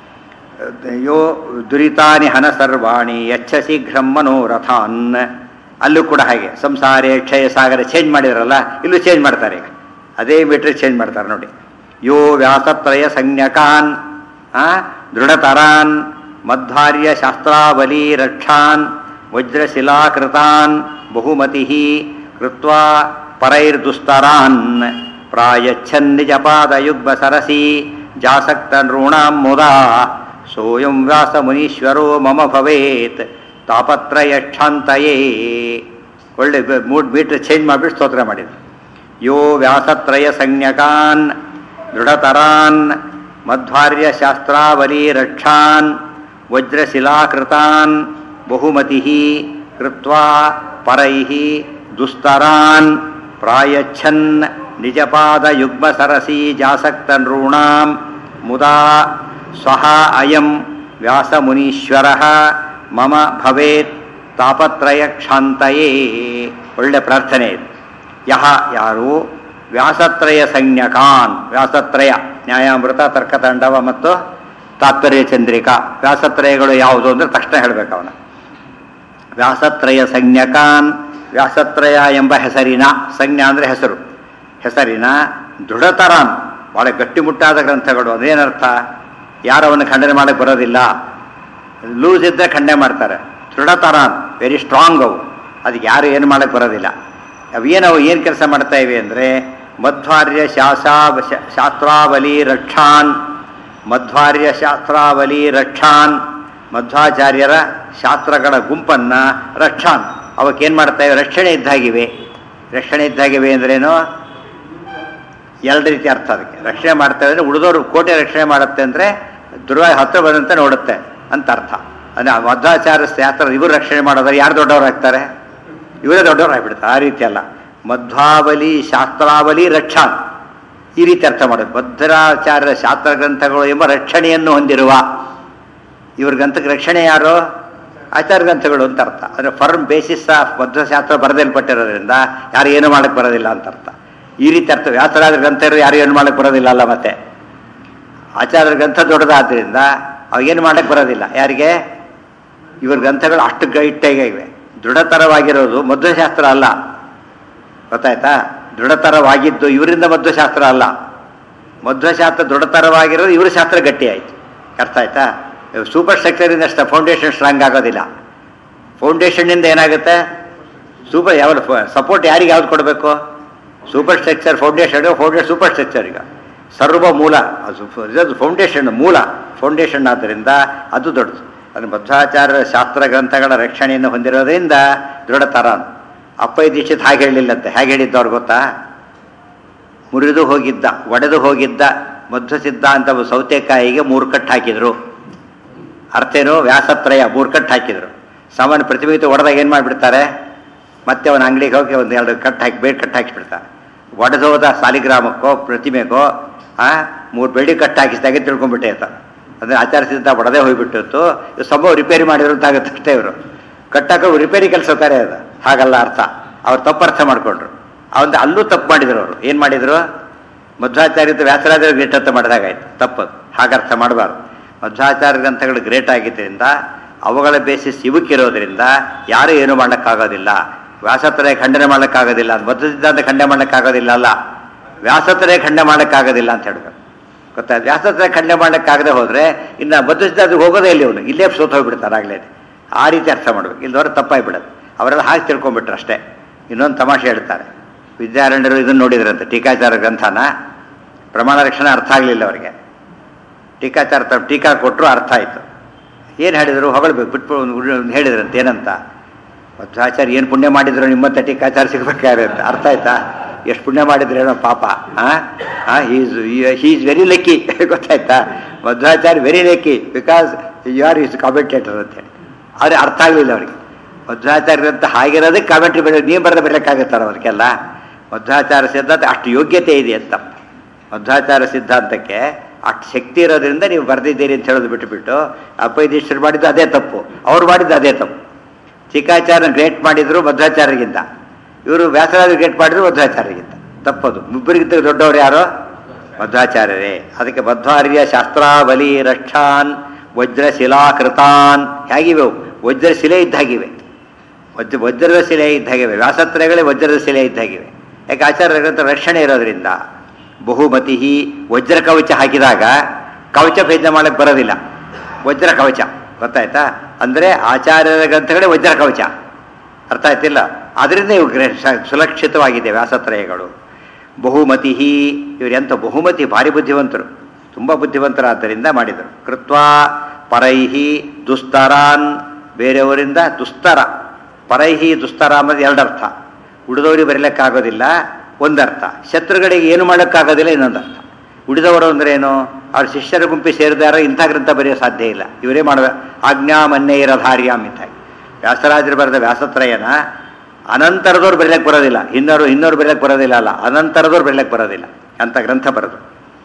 ಯೋ ದುರಿತಾನಿ ಹನ ಸರ್ವಾಣಿ ಯಚ್ಛ ಶೀಘ್ರಂ ಮನೋರಥಾನ್ ಅಲ್ಲೂ ಕೂಡ ಹಾಗೆ ಸಂಸಾರ ಕ್ಷಯ ಸಾಗರ ಚೇಂಜ್ ಮಾಡಿದ್ರಲ್ಲ ಇಲ್ಲೂ ಚೇಂಜ್ ಮಾಡ್ತಾರೆ ಈಗ ಅದೇ ಮೀಟ್ರ್ ಚೇಂಜ್ ಮಾಡ್ತಾರೆ ನೋಡಿ ಯೋ ವ್ಯಾಸತ್ರಯ ಸಂಜ್ಞಕಾನ್ ಆ, ದೃಢತರಾನ್ ಮಧ್ವಾರ್ಯ ಶಾಸ್ತ್ರಾವಲಿ ರಕ್ಷಾನ್ ವಜ್ರಶಿಲಾಕೃತಾನ್ ಬಹುಮತಿ ಕೃತ್ವಾ ಪರೈರ್ದುಸ್ತರಾನ್ ಪ್ರಾಯಚ್ಛನ್ ನಿಜಪಾದಯುಗ್ಮ ಸರಸಿ ಜಾಸಕ್ತ ನೃಣಾಂ ಮುದಾ ಸೋಯಂ ವ್ಯಾಸ ಮುನೀಶ್ವರೋ ಮಮ ಭವೇತ್ ತಾಪತ್ರಯಕ್ಷಾಂತಯೇ ಒಳ್ಳೆ ಬ- ಮೂಡ್ ಮೀಟ್ರ್ ಚೇಂಜ್ ಮಾಡಿಬಿಟ್ಟು ಸ್ತೋತ್ರ ಮಾಡಿದ್ರು ಯೋ ವ್ಯಾಸತ್ರಯ ಸಂಜ್ಞಕಾನ್ ದೃಢತರಾನ್ ಮಧ್ವಾರ್ಯ ಶಾಸ್ತ್ರಾವಲಿ ರಕ್ಷಾನ್ ವಜ್ರಶಿಲಾಕೃತಾನ್ ಬಹುಮತಿ ಕೃತ್ವಾ ಪರೈ ದುಸ್ತರಾನ್ ಪ್ರಾಯಚ್ಛನ್ ನಿಜಪಾದಯುಗ್ಮ ಸರಸಿ ಜಾಸಕ್ತ ನೃಣಾಂ ಮುದಾ ಸ್ವಹ ಅಯಂ ವ್ಯಾಸಮುನೀಶ್ವರ ಮಮ ಭವೇತ್ ತಾಪತ್ರಯ ಕ್ಷಾಂತಯೇ ಒಳ್ಳೆ ಪ್ರಾರ್ಥನೆ ಇದು ಯಹ ಯಾರು ವ್ಯಾಸತ್ರಯ ಸಂಜ್ಞಕಾನ್ ವ್ಯಾಸತ್ರಯ ನ್ಯಾಯಾಮೃತ ತರ್ಕತಾಂಡವ ಮತ್ತು ತಾತ್ಪರ್ಯ ಚಂದ್ರಿಕಾ ವ್ಯಾಸತ್ರಯಗಳು ಯಾವುದು ಅಂದ್ರೆ ತಕ್ಷಣ ಹೇಳಬೇಕು ಅವನ ವ್ಯಾಸತ್ರಯ ಸಂಜ್ಞಕಾನ್ ವ್ಯಾಸತ್ರಯ ಎಂಬ ಹೆಸರಿನ ಸಂಜ್ಞಾ ಅಂದರೆ ಹೆಸರು ಹೆಸರಿನ ದೃಢತರಾನ್ ಭಾಳ ಗಟ್ಟಿಮುಟ್ಟಾದ ಗ್ರಂಥಗಳು ಅದೇನರ್ಥ ಯಾರು ಅವನ್ನ ಖಂಡನೆ ಮಾಡಕ್ಕೆ ಬರೋದಿಲ್ಲ ಲೂಸ್ ಇದ್ದರೆ ಖಂಡನೆ ಮಾಡ್ತಾರೆ ದೃಢತರಾನ್ ವೆರಿ ಸ್ಟ್ರಾಂಗ್ ಅವು ಅದಕ್ಕೆ ಯಾರು ಏನು ಮಾಡಕ್ಕೆ ಬರೋದಿಲ್ಲ ಅವೇನವು ಏನು ಕೆಲಸ ಮಾಡ್ತಾ ಇವೆ ಅಂದರೆ ಮಧ್ವಾರ್ಯ ಶಾಸಾ ಶಾಸ್ತ್ರಾವಲಿ ರಕ್ಷಾನ್ ಮಧ್ವಾರ್ಯ ಶಾಸ್ತ್ರಾವಲಿ ರಕ್ಷಾನ್ ಮಧ್ವಾಚಾರ್ಯರ ಶಾಸ್ತ್ರಗಳ ಗುಂಪನ್ನು ರಕ್ಷಾನ್ ಅವಕ್ಕೇನು ಮಾಡ್ತಾ ಇವೆ ರಕ್ಷಣೆ ಇದ್ದಾಗಿವೆ ರಕ್ಷಣೆ ಇದ್ದಾಗಿವೆ ಅಂದ್ರೇನು ಎರಡು ರೀತಿ ಅರ್ಥ ಅದಕ್ಕೆ ರಕ್ಷಣೆ ಮಾಡ್ತಾ ಇದ್ರೆ ಉಳಿದವರು ಕೋಟೆ ರಕ್ಷಣೆ ಮಾಡುತ್ತೆ ಅಂದರೆ ದುರ್ವ ಹತ್ರ ಬಂದಂತೆ ನೋಡುತ್ತೆ ಅಂತ ಅರ್ಥ ಅಂದರೆ ಮಧ್ವಾಚಾರ್ಯ ಶಾಸ್ತ್ರ ಇವರು ರಕ್ಷಣೆ ಮಾಡೋದ್ರೆ ಯಾರು ದೊಡ್ಡವರಾಗ್ತಾರೆ ಇವರೇ ದೊಡ್ಡವರಾಗ್ಬಿಡ್ತಾರೆ ಆ ರೀತಿ ಅಲ್ಲ ಮಧ್ವಾವಲಿ ಶಾಸ್ತ್ರಾವಲಿ ರಕ್ಷಾನ್ ಈ ರೀತಿ ಅರ್ಥ ಮಾಡೋದು ಭದ್ರಾಚಾರ್ಯರ ಶಾಸ್ತ್ರ ಗ್ರಂಥಗಳು ಎಂಬ ರಕ್ಷಣೆಯನ್ನು ಹೊಂದಿರುವ ಇವ್ರ ಗ್ರಂಥಕ್ಕೆ ರಕ್ಷಣೆ ಯಾರು ಆಚಾರ ಗ್ರಂಥಗಳು ಅಂತ ಅರ್ಥ ಅಂದರೆ ಫರ್ಮ್ ಬೇಸಿಸ್ ಆಫ್ ಮಧ್ವಶಾಸ್ತ್ರ ಬರೆದಲ್ಪಟ್ಟಿರೋದ್ರಿಂದ ಯಾರು ಏನು ಮಾಡಕ್ಕೆ ಬರೋದಿಲ್ಲ ಅಂತ ಅರ್ಥ ಈ ರೀತಿ ಅರ್ಥ ವ್ಯಾಸರಾದ ಗ್ರಂಥ ಇರೋ ಯಾರು ಏನು ಮಾಡಕ್ಕೆ ಬರೋದಿಲ್ಲ ಅಲ್ಲ ಮತ್ತೆ ಆಚಾರ್ಯ ಗ್ರಂಥ ದೊಡ್ಡದಾದ್ರಿಂದ ಅವೇನು ಮಾಡಕ್ಕೆ ಬರೋದಿಲ್ಲ ಯಾರಿಗೆ ಇವ್ರ ಗ್ರಂಥಗಳು ಅಷ್ಟು ಗೈಟ್ಟಾಗಿ ಇವೆ ದೃಢತರವಾಗಿರೋದು ಮಧ್ವಶಾಸ್ತ್ರ ಅಲ್ಲ ಗೊತ್ತಾಯ್ತಾ ದೃಢತರವಾಗಿದ್ದು ಇವರಿಂದ ಮಧ್ವಶಾಸ್ತ್ರ ಅಲ್ಲ ಮಧ್ವಶಾಸ್ತ್ರ ದೃಢತರವಾಗಿರೋದು ಇವ್ರ ಶಾಸ್ತ್ರ ಗಟ್ಟಿ ಆಯಿತು ಅರ್ಥ ಆಯ್ತಾ ಸೂಪರ್ ಸ್ಟ್ರಕ್ಚರಿಂದ ಅಷ್ಟ ಫೌಂಡೇಶನ್ ಸ್ಟ್ರಾಂಗ್ ಆಗೋದಿಲ್ಲ ಫೌಂಡೇಶನ್ನಿಂದ ಏನಾಗುತ್ತೆ ಸೂಪರ್ ಯಾವ ಸಪೋರ್ಟ್ ಯಾರಿಗೆ ಯಾವ್ದು ಕೊಡಬೇಕು superstructure foundation foundation superstructure ಈಗ ಸರ್ವ ಮೂಲ ಅದು ಫೌಂಡೇಶನ್ ಮೂಲ ಫೌಂಡೇಶನ್ ಆದ್ದರಿಂದ ಅದು ದೊಡ್ಡದು ಅದು ಮಧ್ವಾಚಾರ್ಯರ ಶಾಸ್ತ್ರ ಗ್ರಂಥಗಳ ರಕ್ಷಣೆಯನ್ನು ಹೊಂದಿರೋದ್ರಿಂದ ದೃಢತರ ಅಪ್ಪಯ್ಯ ದೀಕ್ಷಿತ್ ಹಾಗೆ ಹೇಳಿಲ್ಲಂತೆ ಹೇಗೆ ಹೇಳಿದ್ದವ್ರು ಗೊತ್ತಾ ಮುರಿದು ಹೋಗಿದ್ದ ಒಡೆದು ಹೋಗಿದ್ದ ಮಧ್ವ ಸಿದ್ಧಾಂತ ಸೌತೆಕಾಯಿಗೆ ಮೂರು ಕಟ್ಟು ಹಾಕಿದ್ರು ಅರ್ಥೇನು ವ್ಯಾಸತ್ರಯ ಮೂರು ಕಟ್ಟು ಹಾಕಿದ್ರು ಸಾಮಾನ್ಯ ಪ್ರತಿಭೆ ಒಡೆದಾಗ ಏನು ಮಾಡಿಬಿಡ್ತಾರೆ ಮತ್ತೆ ಅವನ ಅಂಗಡಿಗೆ ಹೋಗಿ ಒಂದು ಎರಡು ಕಟ್ಟು ಹಾಕಿ ಬೇರೆ ಕಟ್ಟು ಹಾಕಿಬಿಡ್ತಾರೆ ಒಡೆದೋದ ಸಾಲಿಗ್ರಾಮಕ್ಕೋ ಪ್ರತಿಮೆಗೋ ಆ ಮೂರು ಬೆಳ್ಳಿ ಕಟ್ಟು ಹಾಕಿಸಿದಾಗೆ ತಿಳ್ಕೊಂಡ್ಬಿಟ್ಟೆ ಅಂತ ಅಂದರೆ ಆಚರಿಸಿದ್ದ ಒಡೆದೇ ಹೋಗ್ಬಿಟ್ಟಿತ್ತು ಇದು ಸಂಭವ ರಿಪೇರಿ ಮಾಡಿದ್ರು ಅಂತ ಆಗುತ್ತೆ ಅಷ್ಟೇ ಇವರು ಕಟ್ಟಾಕ ರಿಪೇರಿ ಕೆಲಸ ಕಾರ್ಯ ಅದು ಹಾಗಲ್ಲ ಅರ್ಥ ಅವ್ರು ತಪ್ಪು ಅರ್ಥ ಮಾಡ್ಕೊಂಡ್ರು ಅವಂದು ಅಲ್ಲೂ ತಪ್ಪು ಮಾಡಿದ್ರು ಅವರು ಏನು ಮಾಡಿದರು ಮಧ್ವಾಚಾರ್ಯದ ವ್ಯಾಸರಾಜರ ಗ್ರೇಟ್ ಅರ್ಥ ಮಾಡಿದಾಗಾಯ್ತು ತಪ್ಪದು ಹಾಗರ್ಥ ಮಾಡಬಾರ್ದು ಮಧ್ವಾಚಾರ್ಯ ಗ್ರಂಥಗಳು ಗ್ರೇಟ್ ಆಗಿದ್ದರಿಂದ ಅವುಗಳ ಬೇಸಿಸ್ ಇವಕ್ಕಿರೋದ್ರಿಂದ ಯಾರೂ ಏನೂ ಮಾಡೋಕ್ಕಾಗೋದಿಲ್ಲ ವ್ಯಾಸತ್ರಯ ಖಂಡನೆ ಮಾಡೋಕ್ಕಾಗೋದಿಲ್ಲ ಅದು ಮಧ್ವ ಸಿದ್ಧಾಂತ ಖಂಡನೆ ಮಾಡೋಕ್ಕಾಗೋದಿಲ್ಲ ಅಲ್ಲ ವ್ಯಾಸತ್ರಯ ಖಂಡನೆ ಮಾಡೋಕ್ಕಾಗೋದಿಲ್ಲ ಅಂತ ಹೇಳ್ಬೇಕು ಗೊತ್ತಾ ವ್ಯಾಸತ್ರಯ ಖಂಡನೆ ಮಾಡೋಕ್ಕಾಗದೆ ಹೋದರೆ ಇನ್ನು ಮಧ್ವ ಸಿದ್ಧಾಂತಕ್ಕೆ ಹೋಗೋದೇ ಇಲ್ಲಿ ಅವನು ಇಲ್ಲೇ ಸೋತು ಹೋಗ್ಬಿಡ್ತಾರೆ ಆಗಲೇ ಆ ರೀತಿ ಅರ್ಥ ಮಾಡ್ಬೇಕು ಇಲ್ದವ್ರೆ ತಪ್ಪಾಗಿಬಿಡೋದು ಅವರೆಲ್ಲ ಹಾಗೆ ತಿಳ್ಕೊಂಬಿಟ್ರು ಅಷ್ಟೇ ಇನ್ನೊಂದು ತಮಾಷೆ ಹೇಳ್ತಾರೆ ವಿದ್ಯಾರಣ್ಯರು ಇದನ್ನು ನೋಡಿದ್ರಂತೆ ಟೀಕಾಚಾರ ಗ್ರಂಥನ ಪ್ರಮಾಣ ರಕ್ಷಣೆ ಅರ್ಥ ಆಗಲಿಲ್ಲ ಅವರಿಗೆ ಟೀಕಾಚಾರ ತ ಟೀಕಾ ಕೊಟ್ಟರು ಅರ್ಥ ಆಯಿತು ಏನು ಹೇಳಿದರು ಹೊಗಳಬೇಕು ಬಿಟ್ಟು ಹೇಳಿದ್ರಂತೆ ಏನಂತ ಮಧ್ವಾಚಾರ್ಯ ಏನು ಪುಣ್ಯ ಮಾಡಿದ್ರು ನಿಮ್ಮಂತ ಟೀಕಾಚಾರ ಸಿಗ್ಬೇಕಾದ್ರೆ ಅಂತ ಅರ್ಥ ಆಯ್ತಾ ಎಷ್ಟು ಪುಣ್ಯ ಮಾಡಿದ್ರೇನೋ ಪಾಪ ಹಾಂ ಈಸ್ ಈಸ್ ವೆರಿ ಲಕ್ಕಿ ಗೊತ್ತಾಯ್ತಾ Madhvacharya very lucky because you are is commentator ಅಂತೇಳಿ ಅವ್ರಿಗೆ ಅರ್ಥ ಆಗಲಿಲ್ಲ ಅವರಿಗೆ ಮಧ್ವಾಚಾರ್ಯರಂತ ಹಾಗಿರೋದಕ್ಕೆ ಕಾಮೆಂಟ್ರಿ ಬೆಳೆ ನೀವು ಬರೆದ ಬರಲಿಕ್ಕಾಗುತ್ತಲ್ಲ ಅವ್ರಿಗೆಲ್ಲ ಮಧ್ವಾಚಾರ ಸಿದ್ಧಾಂತ ಅಷ್ಟು ಯೋಗ್ಯತೆ ಇದೆ ಅಂತ ಮಧ್ವಾಚಾರ ಸಿದ್ಧಾಂತಕ್ಕೆ ಅಷ್ಟು ಶಕ್ತಿ ಇರೋದ್ರಿಂದ ನೀವು ಬರೆದಿದ್ದೀರಿ ಅಂತ ಹೇಳೋದು ಬಿಟ್ಟುಬಿಟ್ಟು ಅಪೈದೀಶ್ವರು ಮಾಡಿದ್ದು ಅದೇ ತಪ್ಪು ಅವ್ರು ಮಾಡಿದ್ದು ಅದೇ ತಪ್ಪು ಚಿಕ್ಕಾಚಾರ್ಯ ಗ್ರೇಟ್ ಮಾಡಿದ್ರು ಮಧ್ವಾಚಾರ್ಯಗಿಂತ ಇವರು ವ್ಯಾಸರಾಜ ಗ್ರೇಟ್ ಮಾಡಿದ್ರು ಮಧ್ವಾಚಾರ್ಯಗಿಂತ ತಪ್ಪದು ಇಬ್ಬರಿಗಿಂತ ದೊಡ್ಡವರು ಯಾರು ಮಧ್ವಾಚಾರ್ಯರೇ ಅದಕ್ಕೆ ಮಧ್ವಾರ್ಯ ಶಾಸ್ತ್ರಾವಲಿ ರಕ್ಷಾನ್ ವಜ್ರ ಶಿಲಾಕೃತಾನ್ ಹೇಗಿವೆ ಅವು? ವಜ್ರ ಶಿಲೆ ಇದ್ದಾಗಿವೆ ವಜ್ರ ವಜ್ರದ ಶಿಲೆ ಇದ್ದಾಗಿವೆ ವ್ಯಾಸತ್ರಯಗಳೇ ವಜ್ರದ ಶಿಲೆ ಇದ್ದಾಗಿವೆ ಯಾಕೆ ಆಚಾರ್ಯ ಗ್ರಂಥ ರಕ್ಷಣೆ ಇರೋದ್ರಿಂದ ಬಹುಮತಿ ವಜ್ರ ಕವಚ ಹಾಕಿದಾಗ ಕವಚ ಭೇದ ಮಾಡಕ್ಕೆ ಬರೋದಿಲ್ಲ ವಜ್ರ ಕವಚ ಗೊತ್ತಾಯ್ತಾ ಅಂದರೆ ಆಚಾರ್ಯರ ಗ್ರಂಥಗಳೇ ವಜ್ರ ಕವಚ ಅರ್ಥ ಆಯ್ತಿಲ್ಲ ಅದರಿಂದ ಇವು ಗ್ರ- ಶ- ಸುರಕ್ಷಿತವಾಗಿದೆ ವ್ಯಾಸತ್ರಯಗಳು ಬಹುಮತಿ ಇವರು ಎಂಥ ಬಹುಮತಿ ಭಾರಿ ಬುದ್ಧಿವಂತರು ತುಂಬ ಬುದ್ಧಿವಂತರಾದ್ದರಿಂದ ಮಾಡಿದರು ಕೃತ್ವಾ ಪರೈಹಿ ದುಸ್ತರಾನ್ ಬೇರೆಯವರಿಂದ ದುಸ್ತರ ಪರೈಹಿ ದುಸ್ತರ ಅನ್ನೋದು ಎರಡರ್ಥ ಉಳಿದವರಿಗೆ ಬರೀಲಿಕ್ಕಾಗೋದಿಲ್ಲ ಒಂದರ್ಥ ಶತ್ರುಗಳಿಗೆ ಏನು ಮಾಡೋಕ್ಕಾಗೋದಿಲ್ಲ ಇನ್ನೊಂದು ಅರ್ಥ ಉಳಿದವರು ಅಂದ್ರೆ ಏನು ಅವ್ರ ಶಿಷ್ಯರ ಗುಂಪಿ ಸೇರಿದಾರ ಇಂಥ ಗ್ರಂಥ ಬರೆಯೋ ಸಾಧ್ಯ ಇಲ್ಲ ಇವರೇ ಮಾಡುವ ಆಜ್ಞಾಮನ್ನೇರಧಾರ್ಯಾಮ್ ಇದ್ದಾಗಿ ವ್ಯಾಸರಾಜರು ಬರೆದ ವ್ಯಾಸತ್ರಯನ ಅನಂತರದವ್ರು ಬರೀಲಕ್ಕೆ ಬರೋದಿಲ್ಲ ಇನ್ನೋರು ಇನ್ನೋರು ಬರೀಲಕ್ಕೆ ಬರೋದಿಲ್ಲ ಅಲ್ಲ ಅನಂತರದವ್ರು ಬರೀಲಕ್ಕೆ ಬರೋದಿಲ್ಲ ಅಂತ ಗ್ರಂಥ ಬರೆದು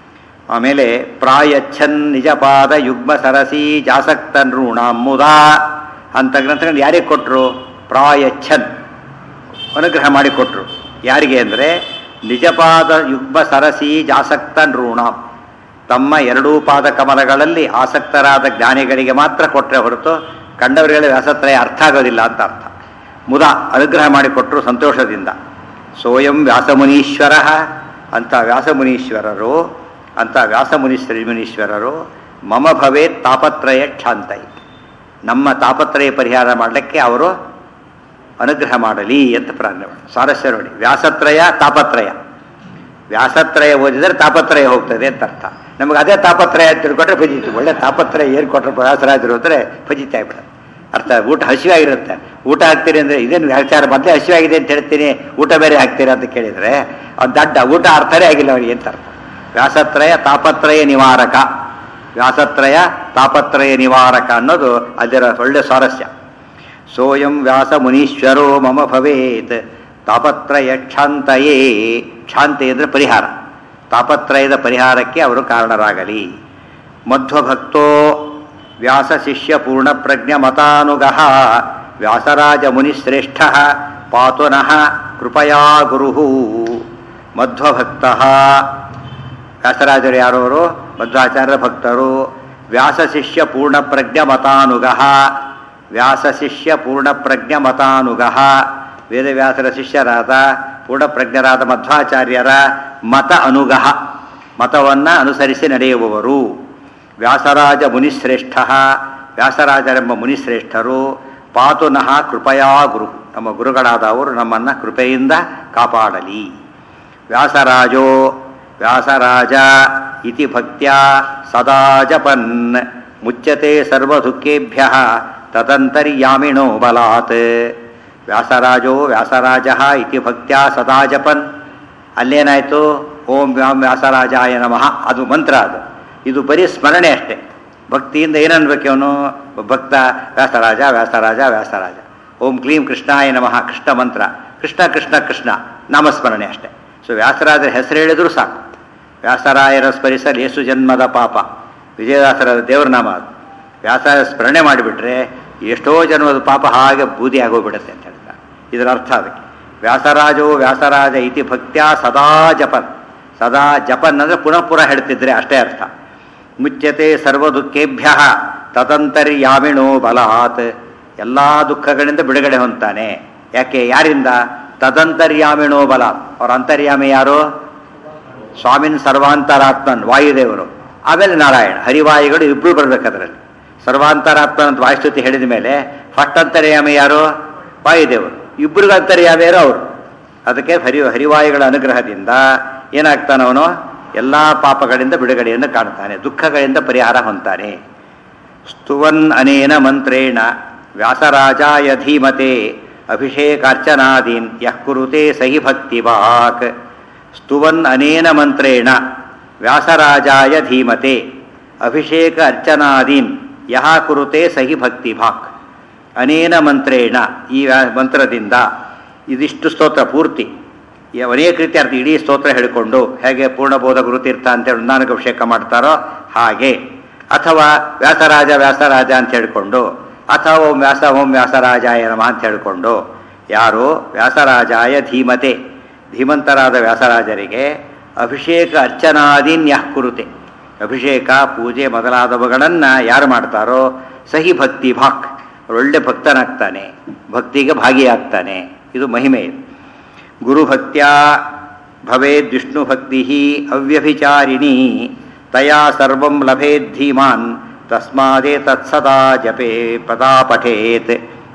ಆಮೇಲೆ ಪ್ರಾಯಚ್ಛನ್ ನಿಜಪಾದ ಯುಗ್ಮ ಸರಸಿ ಜಾಸಕ್ತ ನೃಣಾಮುದಾ ಅಂತ ಗ್ರಂಥಗಳು ಯಾರಿಗೆ ಕೊಟ್ಟರು ಪ್ರಾಯಚ್ಛನ್ ಅನುಗ್ರಹ ಮಾಡಿಕೊಟ್ರು ಯಾರಿಗೆ ಅಂದರೆ ನಿಜಪಾದ ಯುಗ್ಮ ಸರಸಿ ಜಾಸಕ್ತ ನೃಣಾಂ ತಮ್ಮ ಎರಡೂ ಪಾದ ಕಮಲಗಳಲ್ಲಿ ಆಸಕ್ತರಾದ ಜ್ಞಾನಿಗಳಿಗೆ ಮಾತ್ರ ಕೊಟ್ಟರೆ ಹೊರತು ಕಂಡವರಿಗೆ ವ್ಯಾಸತ್ರಯ ಅರ್ಥ ಆಗೋದಿಲ್ಲ ಅಂತ ಅರ್ಥ ಮುದ ಅನುಗ್ರಹ ಮಾಡಿಕೊಟ್ರು ಸಂತೋಷದಿಂದ ಸೋಯಂ ವ್ಯಾಸಮುನೀಶ್ವರ ಅಂತ ವ್ಯಾಸಮುನೀಶ್ವರರು ಅಂತ ವ್ಯಾಸಮುನೀಶ್ವರ ಮುನೀಶ್ವರರು ಮಮ ಭವೇತ್ ತಾಪತ್ರಯ ಕ್ಷಾಂತೈ ನಮ್ಮ ತಾಪತ್ರಯ ಪರಿಹಾರ ಮಾಡಲಿಕ್ಕೆ ಅವರು ಅನುಗ್ರಹ ಮಾಡಲಿ ಅಂತ ಪ್ರಾರ್ಥನೆ ಮಾಡಿ ಸ್ವಾರಸ್ಯ ನೋಡಿ ವ್ಯಾಸತ್ರಯ ತಾಪತ್ರಯ ವ್ಯಾಸತ್ರಯ ಓದಿದರೆ ತಾಪತ್ರಯ ಹೋಗ್ತದೆ ಅಂತ ಅರ್ಥ ನಮಗೆ ಅದೇ ತಾಪತ್ರಯ ಅಂತ ತಿಳ್ಕೊಂಡ್ರೆ ಫಜಿತು ಒಳ್ಳೆ ತಾಪತ್ರಯ ಏನು ಕೊಟ್ಟರೆ ವ್ಯಾಸರಾಜರು ಅಂದರೆ ಫಜಿತ ಆಗ್ಬಿಡುತ್ತೆ ಅರ್ಥ ಊಟ ಹಸಿವಾಗಿರುತ್ತೆ ಊಟ ಹಾಕ್ತೀರಿ ಅಂದರೆ ಇದೇನು ವಿಚಾರ ಮೊದಲೇ ಹಸಿವಾಗಿದೆ ಅಂತ ಹೇಳ್ತೀನಿ ಊಟ ಬೇರೆ ಹಾಕ್ತೀರಾ ಅಂತ ಕೇಳಿದರೆ ಅವ್ನು ದಡ್ಡ ಊಟ ಅರ್ಥನೇ ಆಗಿಲ್ಲ ಅವ್ರಿಗೆ ಅಂತ ಅರ್ಥ ವ್ಯಾಸತ್ರಯ ತಾಪತ್ರಯ ನಿವಾರಕ ವ್ಯಾಸತ್ರಯ ತಾಪತ್ರಯ ನಿವಾರಕ ಅನ್ನೋದು ಅದರ ಒಳ್ಳೆ ಸ್ವಾರಸ್ಯ ಸೋಯಂ ವ್ಯಾಸ ಮುನೀಶ್ವರೋ ಮಮ ಭವೇತ್ ತಾಪತ್ರಯ ಕ್ಷಾಂತಯೇ ಕ್ಷಾಂತಿ ಅಂದರೆ ಪರಿಹಾರ ತಾಪತ್ರಯದ ಪರಿಹಾರಕ್ಕೆ ಅವರು ಕಾರಣರಾಗಲಿ ಮಧ್ವಭಕ್ತೋ ವ್ಯಾಸ ಶಿಷ್ಯ ಪೂರ್ಣಪ್ರಜ್ಞ ಮತಾನುಗ ವ್ಯಾಸರಾಜ ಮುನಿಶ್ರೇಷ್ಠ ಪಾತುನಃ ಕೃಪಯಾ ಗುರು ಮಧ್ವಭಕ್ತ ವ್ಯಾಸರಾಜರು ಯಾರವರು ಮಧ್ವಾಚಾರ್ಯರ ಭಕ್ತರು ವ್ಯಾಸ ಶಿಷ್ಯ ಪೂರ್ಣಪ್ರಜ್ಞ ಮತಾನುಗ ವ್ಯಾಸ ಶಿಷ್ಯ ಪೂರ್ಣಪ್ರಜ್ಞ ಮತಾನುಗ ವೇದವ್ಯಾಸರ ಶಿಷ್ಯರಾದ ಪೂರ್ಣಪ್ರಜ್ಞರಾದ ಮಧ್ವಾಚಾರ್ಯರ ಮತ ಅನುಗ ಮತವನ್ನು ಅನುಸರಿಸಿ ನಡೆಯುವವರು ವ್ಯಾಸರಾಜ ಮುನಿಶ್ರೇಷ್ಠ ವ್ಯಾಸರಾಜರೆಂಬ ಮುನಿಶ್ರೇಷ್ಠರು ಪಾತುನಃ ಕೃಪಯಾ ಗುರು ನಮ್ಮ ಗುರುಗಳಾದವರು ನಮ್ಮನ್ನು ಕೃಪೆಯಿಂದ ಕಾಪಾಡಲಿ ವ್ಯಾಸರಾಜೋ ವ್ಯಾಸರಾಜ ಇತಿ ಭಕ್ತ್ಯ ಸದಾ ಜಪನ್ ಮುಚ್ಯತೆ ಸರ್ವದುಃಖೇಭ್ಯ ತದಂತರ್ಯಾಮಿಣೋ ಬಲಾತ್ ವ್ಯಾಸರಾಜೋ ವ್ಯಾಸರಾಜ ಇತಿ ಭಕ್ತ್ಯ ಸದಾ ಜಪನ್ ಅಲ್ಲೇನಾಯಿತು ಓಂ ವ್ಯಾಂ ವ್ಯಾಸರಾಜಾಯ ನಮಃ ಅದು ಮಂತ್ರ ಅದು ಇದು ಬರೀ ಸ್ಮರಣೆ ಅಷ್ಟೇ ಭಕ್ತಿಯಿಂದ ಏನನ್ಬೇಕು ಅವನು ಭಕ್ತ ವ್ಯಾಸರಾಜ ವ್ಯಾಸರಾಜ ವ್ಯಾಸರಾಜ ಓಂ ಕ್ಲೀಂ ಕೃಷ್ಣಾಯ ನಮಃ ಕೃಷ್ಣ ಮಂತ್ರ ಕೃಷ್ಣ ಕೃಷ್ಣ ಕೃಷ್ಣ ನಾಮಸ್ಮರಣೆ ಅಷ್ಟೇ ಸೊ ವ್ಯಾಸರಾಜರ ಹೆಸರು ಹೇಳಿದ್ರು ಸಾಕು ವ್ಯಾಸರಾಯರ ಸ್ಮರಿಸಲು ಯೇಸು ಜನ್ಮದ ಪಾಪ ವಿಜಯದಾಸರ ದೇವರ ನಾಮ ಅದು ವ್ಯಾಸರ ಸ್ಮರಣೆ ಮಾಡಿಬಿಟ್ರೆ ಎಷ್ಟೋ ಜನ್ಮದ ಪಾಪ ಹಾಗೆ ಬೂದಿ ಆಗೋಗ್ಬಿಡುತ್ತೆ ಅಂತ ಹೇಳ್ತಾರೆ ಇದರ ಅರ್ಥ ಅದಕ್ಕೆ ವ್ಯಾಸರಾಜೋ ವ್ಯಾಸರಾಜ ಇತಿ ಭಕ್ತ್ಯ ಸದಾ ಜಪನ್ ಸದಾ ಜಪನ್ ಅಂದರೆ ಪುನಃ ಪುನಃ ಹೇಳ್ತಿದ್ರೆ ಅಷ್ಟೇ ಅರ್ಥ ಮುಚ್ಯತೆ ಸರ್ವ ದುಃಖೇಭ್ಯ ತದಂತರ್ಯಾಮಿಣೋ ಬಲಾತ್ ಎಲ್ಲ ದುಃಖಗಳಿಂದ ಬಿಡುಗಡೆ ಹೊಂತಾನೆ ಯಾಕೆ ಯಾರಿಂದ ತದಂತರ್ಯಾಮಿಣೋ ಬಲಾತ್ ಅವ್ರ ಅಂತರ್ಯಾಮಿ ಯಾರು ಸ್ವಾಮಿನ್ ಸರ್ವಾಂತರಾತ್ಮನ್ ವಾಯುದೇವರು ಆಮೇಲೆ ನಾರಾಯಣ ಹರಿವಾಯುಗಳು ಇಬ್ಬರು ಬರ್ಬೇಕು ಅದರಲ್ಲಿ ಸರ್ವಾಂತರಾತ್ಮನ್ ಅಂತ ವಾಯುಸ್ತುತಿ ಹೇಳಿದ ಮೇಲೆ ಫಸ್ಟ್ ಅಂತರ್ಯಾಮಿ ಯಾರು ವಾಯುದೇವರು ಇಬ್ಬರಿಗೂ ಅಂತರ್ಯಾಮಿ ಯಾರು ಅವರು ಅದಕ್ಕೆ ಹರಿ ಹರಿವಾಯುಗಳ ಅನುಗ್ರಹದಿಂದ ಏನಾಗ್ತಾನವನು ಎಲ್ಲ ಪಾಪಗಳಿಂದ ಬಿಡುಗಡೆಯನ್ನು ಕಾಣ್ತಾನೆ ದುಃಖಗಳಿಂದ ಪರಿಹಾರ ಹೊಂತಾನೆ ಸ್ತುವನ್ ಅನೇನ ಮಂತ್ರೇಣ ವ್ಯಾಸರಾಜಾಯ ಧೀಮತೆ ಅಭಿಷೇಕಾರ್ಚನಾದೀನ್ ಯಃ ಕುರುತೆ ಸಹಿ ಭಕ್ತಿವಾಕ್ ಸ್ತುವನ್ ಅನೇನ ಮಂತ್ರೇಣ ವ್ಯಾಸರಾಜಾಯ ಧೀಮತೆ ಅಭಿಷೇಕ ಅರ್ಚನಾದೀನ್ ಯಹ ಕುರುತೆ ಸಹಿ ಭಕ್ತಿಭಾಕ್ ಅನೇನ ಮಂತ್ರೇಣ ಈ ವ್ಯಾ- ಮಂತ್ರದಿಂದ ಇದಿಷ್ಟು ಸ್ತೋತ್ರ ಪೂರ್ತಿ ಈ ಅನೇಕ ರೀತಿ ಅರ್ಥ ಇಡೀ ಸ್ತೋತ್ರ ಹೇಳಿಕೊಂಡು ಹೇಗೆ ಪೂರ್ಣಬೋಧ ಗುರುತೀರ್ಥ ಅಂತೇಳಿ ಉನ್ನಾನಕ ಅಭಿಷೇಕ ಮಾಡ್ತಾರೋ ಹಾಗೆ ಅಥವಾ ವ್ಯಾಸರಾಜ ವ್ಯಾಸರಾಜ ಅಂತ ಹೇಳಿಕೊಂಡು ಅಥವಾ ಓಂ ವ್ಯಾಸ ಓಂ ವ್ಯಾಸರಾಜಾಯ ನಮಃ ಅಂತ ಹೇಳಿಕೊಂಡು ಯಾರು ವ್ಯಾಸರಾಜಾಯ ಧೀಮತೆ ಧೀಮಂತರಾದ ವ್ಯಾಸರಾಜರಿಗೆ ಅಭಿಷೇಕ ಅರ್ಚನಾದೀನ್ಯಃ ಕುರುತೆ ಅಭಿಷೇಕ ಪೂಜೆ ಮೊದಲಾದವುಗಳನ್ನು ಯಾರು ಮಾಡ್ತಾರೋ ಸಹಿ ಭಕ್ತಿ ಭಾಕ್ ಒಳ್ಳೆ ಭಕ್ತನಾಗ್ತಾನೆ ಭಕ್ತಿಗೆ ಭಾಗಿಯಾಗ್ತಾನೆ ಇದು ಮಹಿಮೆ ಇದು ಗುರುಭಕ್ತ್ಯ ಭವೇದ್ ವಿಷ್ಣು ಭಕ್ತಿ ಅವ್ಯಭಿಚಾರಿಣಿ ತಯಾ ಸರ್ವಂ ಲಭೇದ್ ಧೀಮಾನ್ ತಸ್ಮಾದೇ ತತ್ಸದಾ ಜಪೇ ಪದಾ ಪಠೇತ್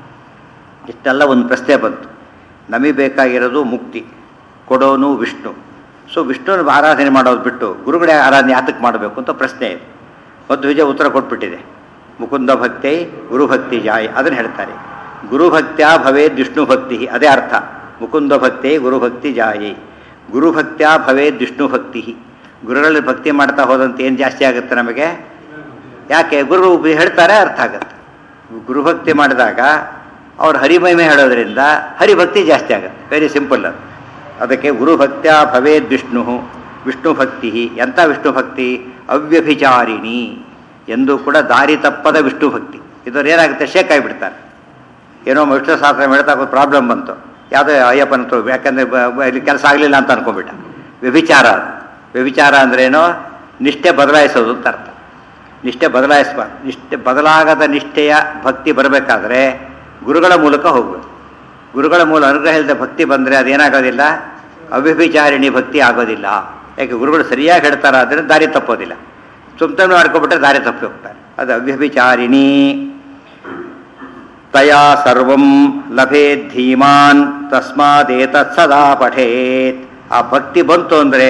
ಇಷ್ಟೆಲ್ಲ ಒಂದು ಪ್ರಶ್ನೆ ಬಂತು ನಮಗೆ ಬೇಕಾಗಿರೋದು ಮುಕ್ತಿ ಕೊಡೋನು ವಿಷ್ಣು ಸೊ ವಿಷ್ಣುನ ಆರಾಧನೆ ಮಾಡೋದು ಬಿಟ್ಟು ಗುರುಗಳೇ ಆರಾಧನೆ ಯಾತಕ್ಕೆ ಮಾಡಬೇಕು ಅಂತ ಪ್ರಶ್ನೆ ಇದೆ ಮತ್ತು ವಿಜಯ ಉತ್ತರ ಕೊಟ್ಬಿಟ್ಟಿದೆ ಮುಕುಂದ ಭಕ್ತಿ ಗುರುಭಕ್ತಿ ಜಾಯ್ ಅದನ್ನು ಹೇಳ್ತಾರೆ ಗುರುಭಕ್ತ್ಯ ಭವೇದ್ ವಿಷ್ಣು ಭಕ್ತಿ ಅದೇ ಅರ್ಥ ಮುಕುಂದ ಭಕ್ತಿ ಗುರುಭಕ್ತಿ ಜಾಯಿ ಗುರುಭಕ್ತ್ಯ ಭವೇದ್ ವಿಷ್ಣು ಭಕ್ತಿ ಗುರುಗಳಲ್ಲಿ ಭಕ್ತಿ ಮಾಡ್ತಾ ಹೋದಂತೆ ಏನು ಜಾಸ್ತಿ ಆಗುತ್ತೆ ನಮಗೆ ಯಾಕೆ ಗುರು ಹೇಳ್ತಾರೆ ಅರ್ಥ ಆಗುತ್ತೆ ಗುರುಭಕ್ತಿ ಮಾಡಿದಾಗ ಅವ್ರು ಹರಿಮಹಿಮೆ ಹೇಳೋದ್ರಿಂದ ಹರಿಭಕ್ತಿ ಜಾಸ್ತಿ ಆಗುತ್ತೆ ವೆರಿ ಸಿಂಪಲ್ ಅದು ಅದಕ್ಕೆ ಗುರುಭಕ್ತ್ಯ ಭವೇದ್ ವಿಷ್ಣು ವಿಷ್ಣು ಭಕ್ತಿ ಎಂಥ ವಿಷ್ಣು ಭಕ್ತಿ ಅವ್ಯಭಿಚಾರಿಣಿ ಎಂದು ಕೂಡ ದಾರಿ ತಪ್ಪದ ವಿಷ್ಣು ಭಕ್ತಿ ಇದರ ಏನಾಗುತ್ತೆ ಶೇಕ್ ಆಗಿಬಿಡ್ತಾರೆ ಏನೋ ವಿಷ್ಣು ಶಾಸ್ತ್ರ ಹೇಳ್ತಾ ಪ್ರಾಬ್ಲಮ್ ಬಂತು ಯಾವುದೋ ಅಯ್ಯಪ್ಪನ ಹತ್ರ ಯಾಕಂದರೆ ಇಲ್ಲಿ ಕೆಲಸ ಆಗಲಿಲ್ಲ ಅಂತ ಅನ್ಕೊಂಡ್ಬಿಟ್ಟ ವ್ಯಭಿಚಾರ ಅದು. ವ್ಯಭಿಚಾರ ಅಂದ್ರೇನೋ ನಿಷ್ಠೆ ಬದಲಾಯಿಸೋದು ಅಂತ ಅರ್ಥ ನಿಷ್ಠೆ ಬದಲಾಯಿಸಬಾರ್ದು ನಿಷ್ಠೆ ಬದಲಾಗದ ನಿಷ್ಠೆಯ ಭಕ್ತಿ ಬರಬೇಕಾದ್ರೆ ಗುರುಗಳ ಮೂಲಕ ಹೋಗಬೇಕು ಗುರುಗಳ ಮೂಲ ಅನುಗ್ರಹ ಇಲ್ಲದೆ ಭಕ್ತಿ ಬಂದರೆ ಅದೇನಾಗೋದಿಲ್ಲ ಅವ್ಯಭಿಚಾರಿಣಿ ಭಕ್ತಿ ಆಗೋದಿಲ್ಲ ಯಾಕೆ ಗುರುಗಳು ಸರಿಯಾಗಿ ಹೇಳ್ತಾರ ಆದರೆ ದಾರಿ ತಪ್ಪೋದಿಲ್ಲ ಸುಮ್ಮನೆ ಮಾಡ್ಕೊಬಿಟ್ರೆ ದಾರಿ ತಪ್ಪಿ ಹೋಗ್ತಾರೆ ಅದು ಅವ್ಯಭಿಚಾರಿಣಿ ತಯಾ ಸರ್ವಂ ಲಭೇತ್ ಧೀಮಾನ್ ತಸ್ಮಾದೇತತ್ ಸದಾ ಪಠೇತ್ ಆ ಭಕ್ತಿ ಬಂತು ಅಂದರೆ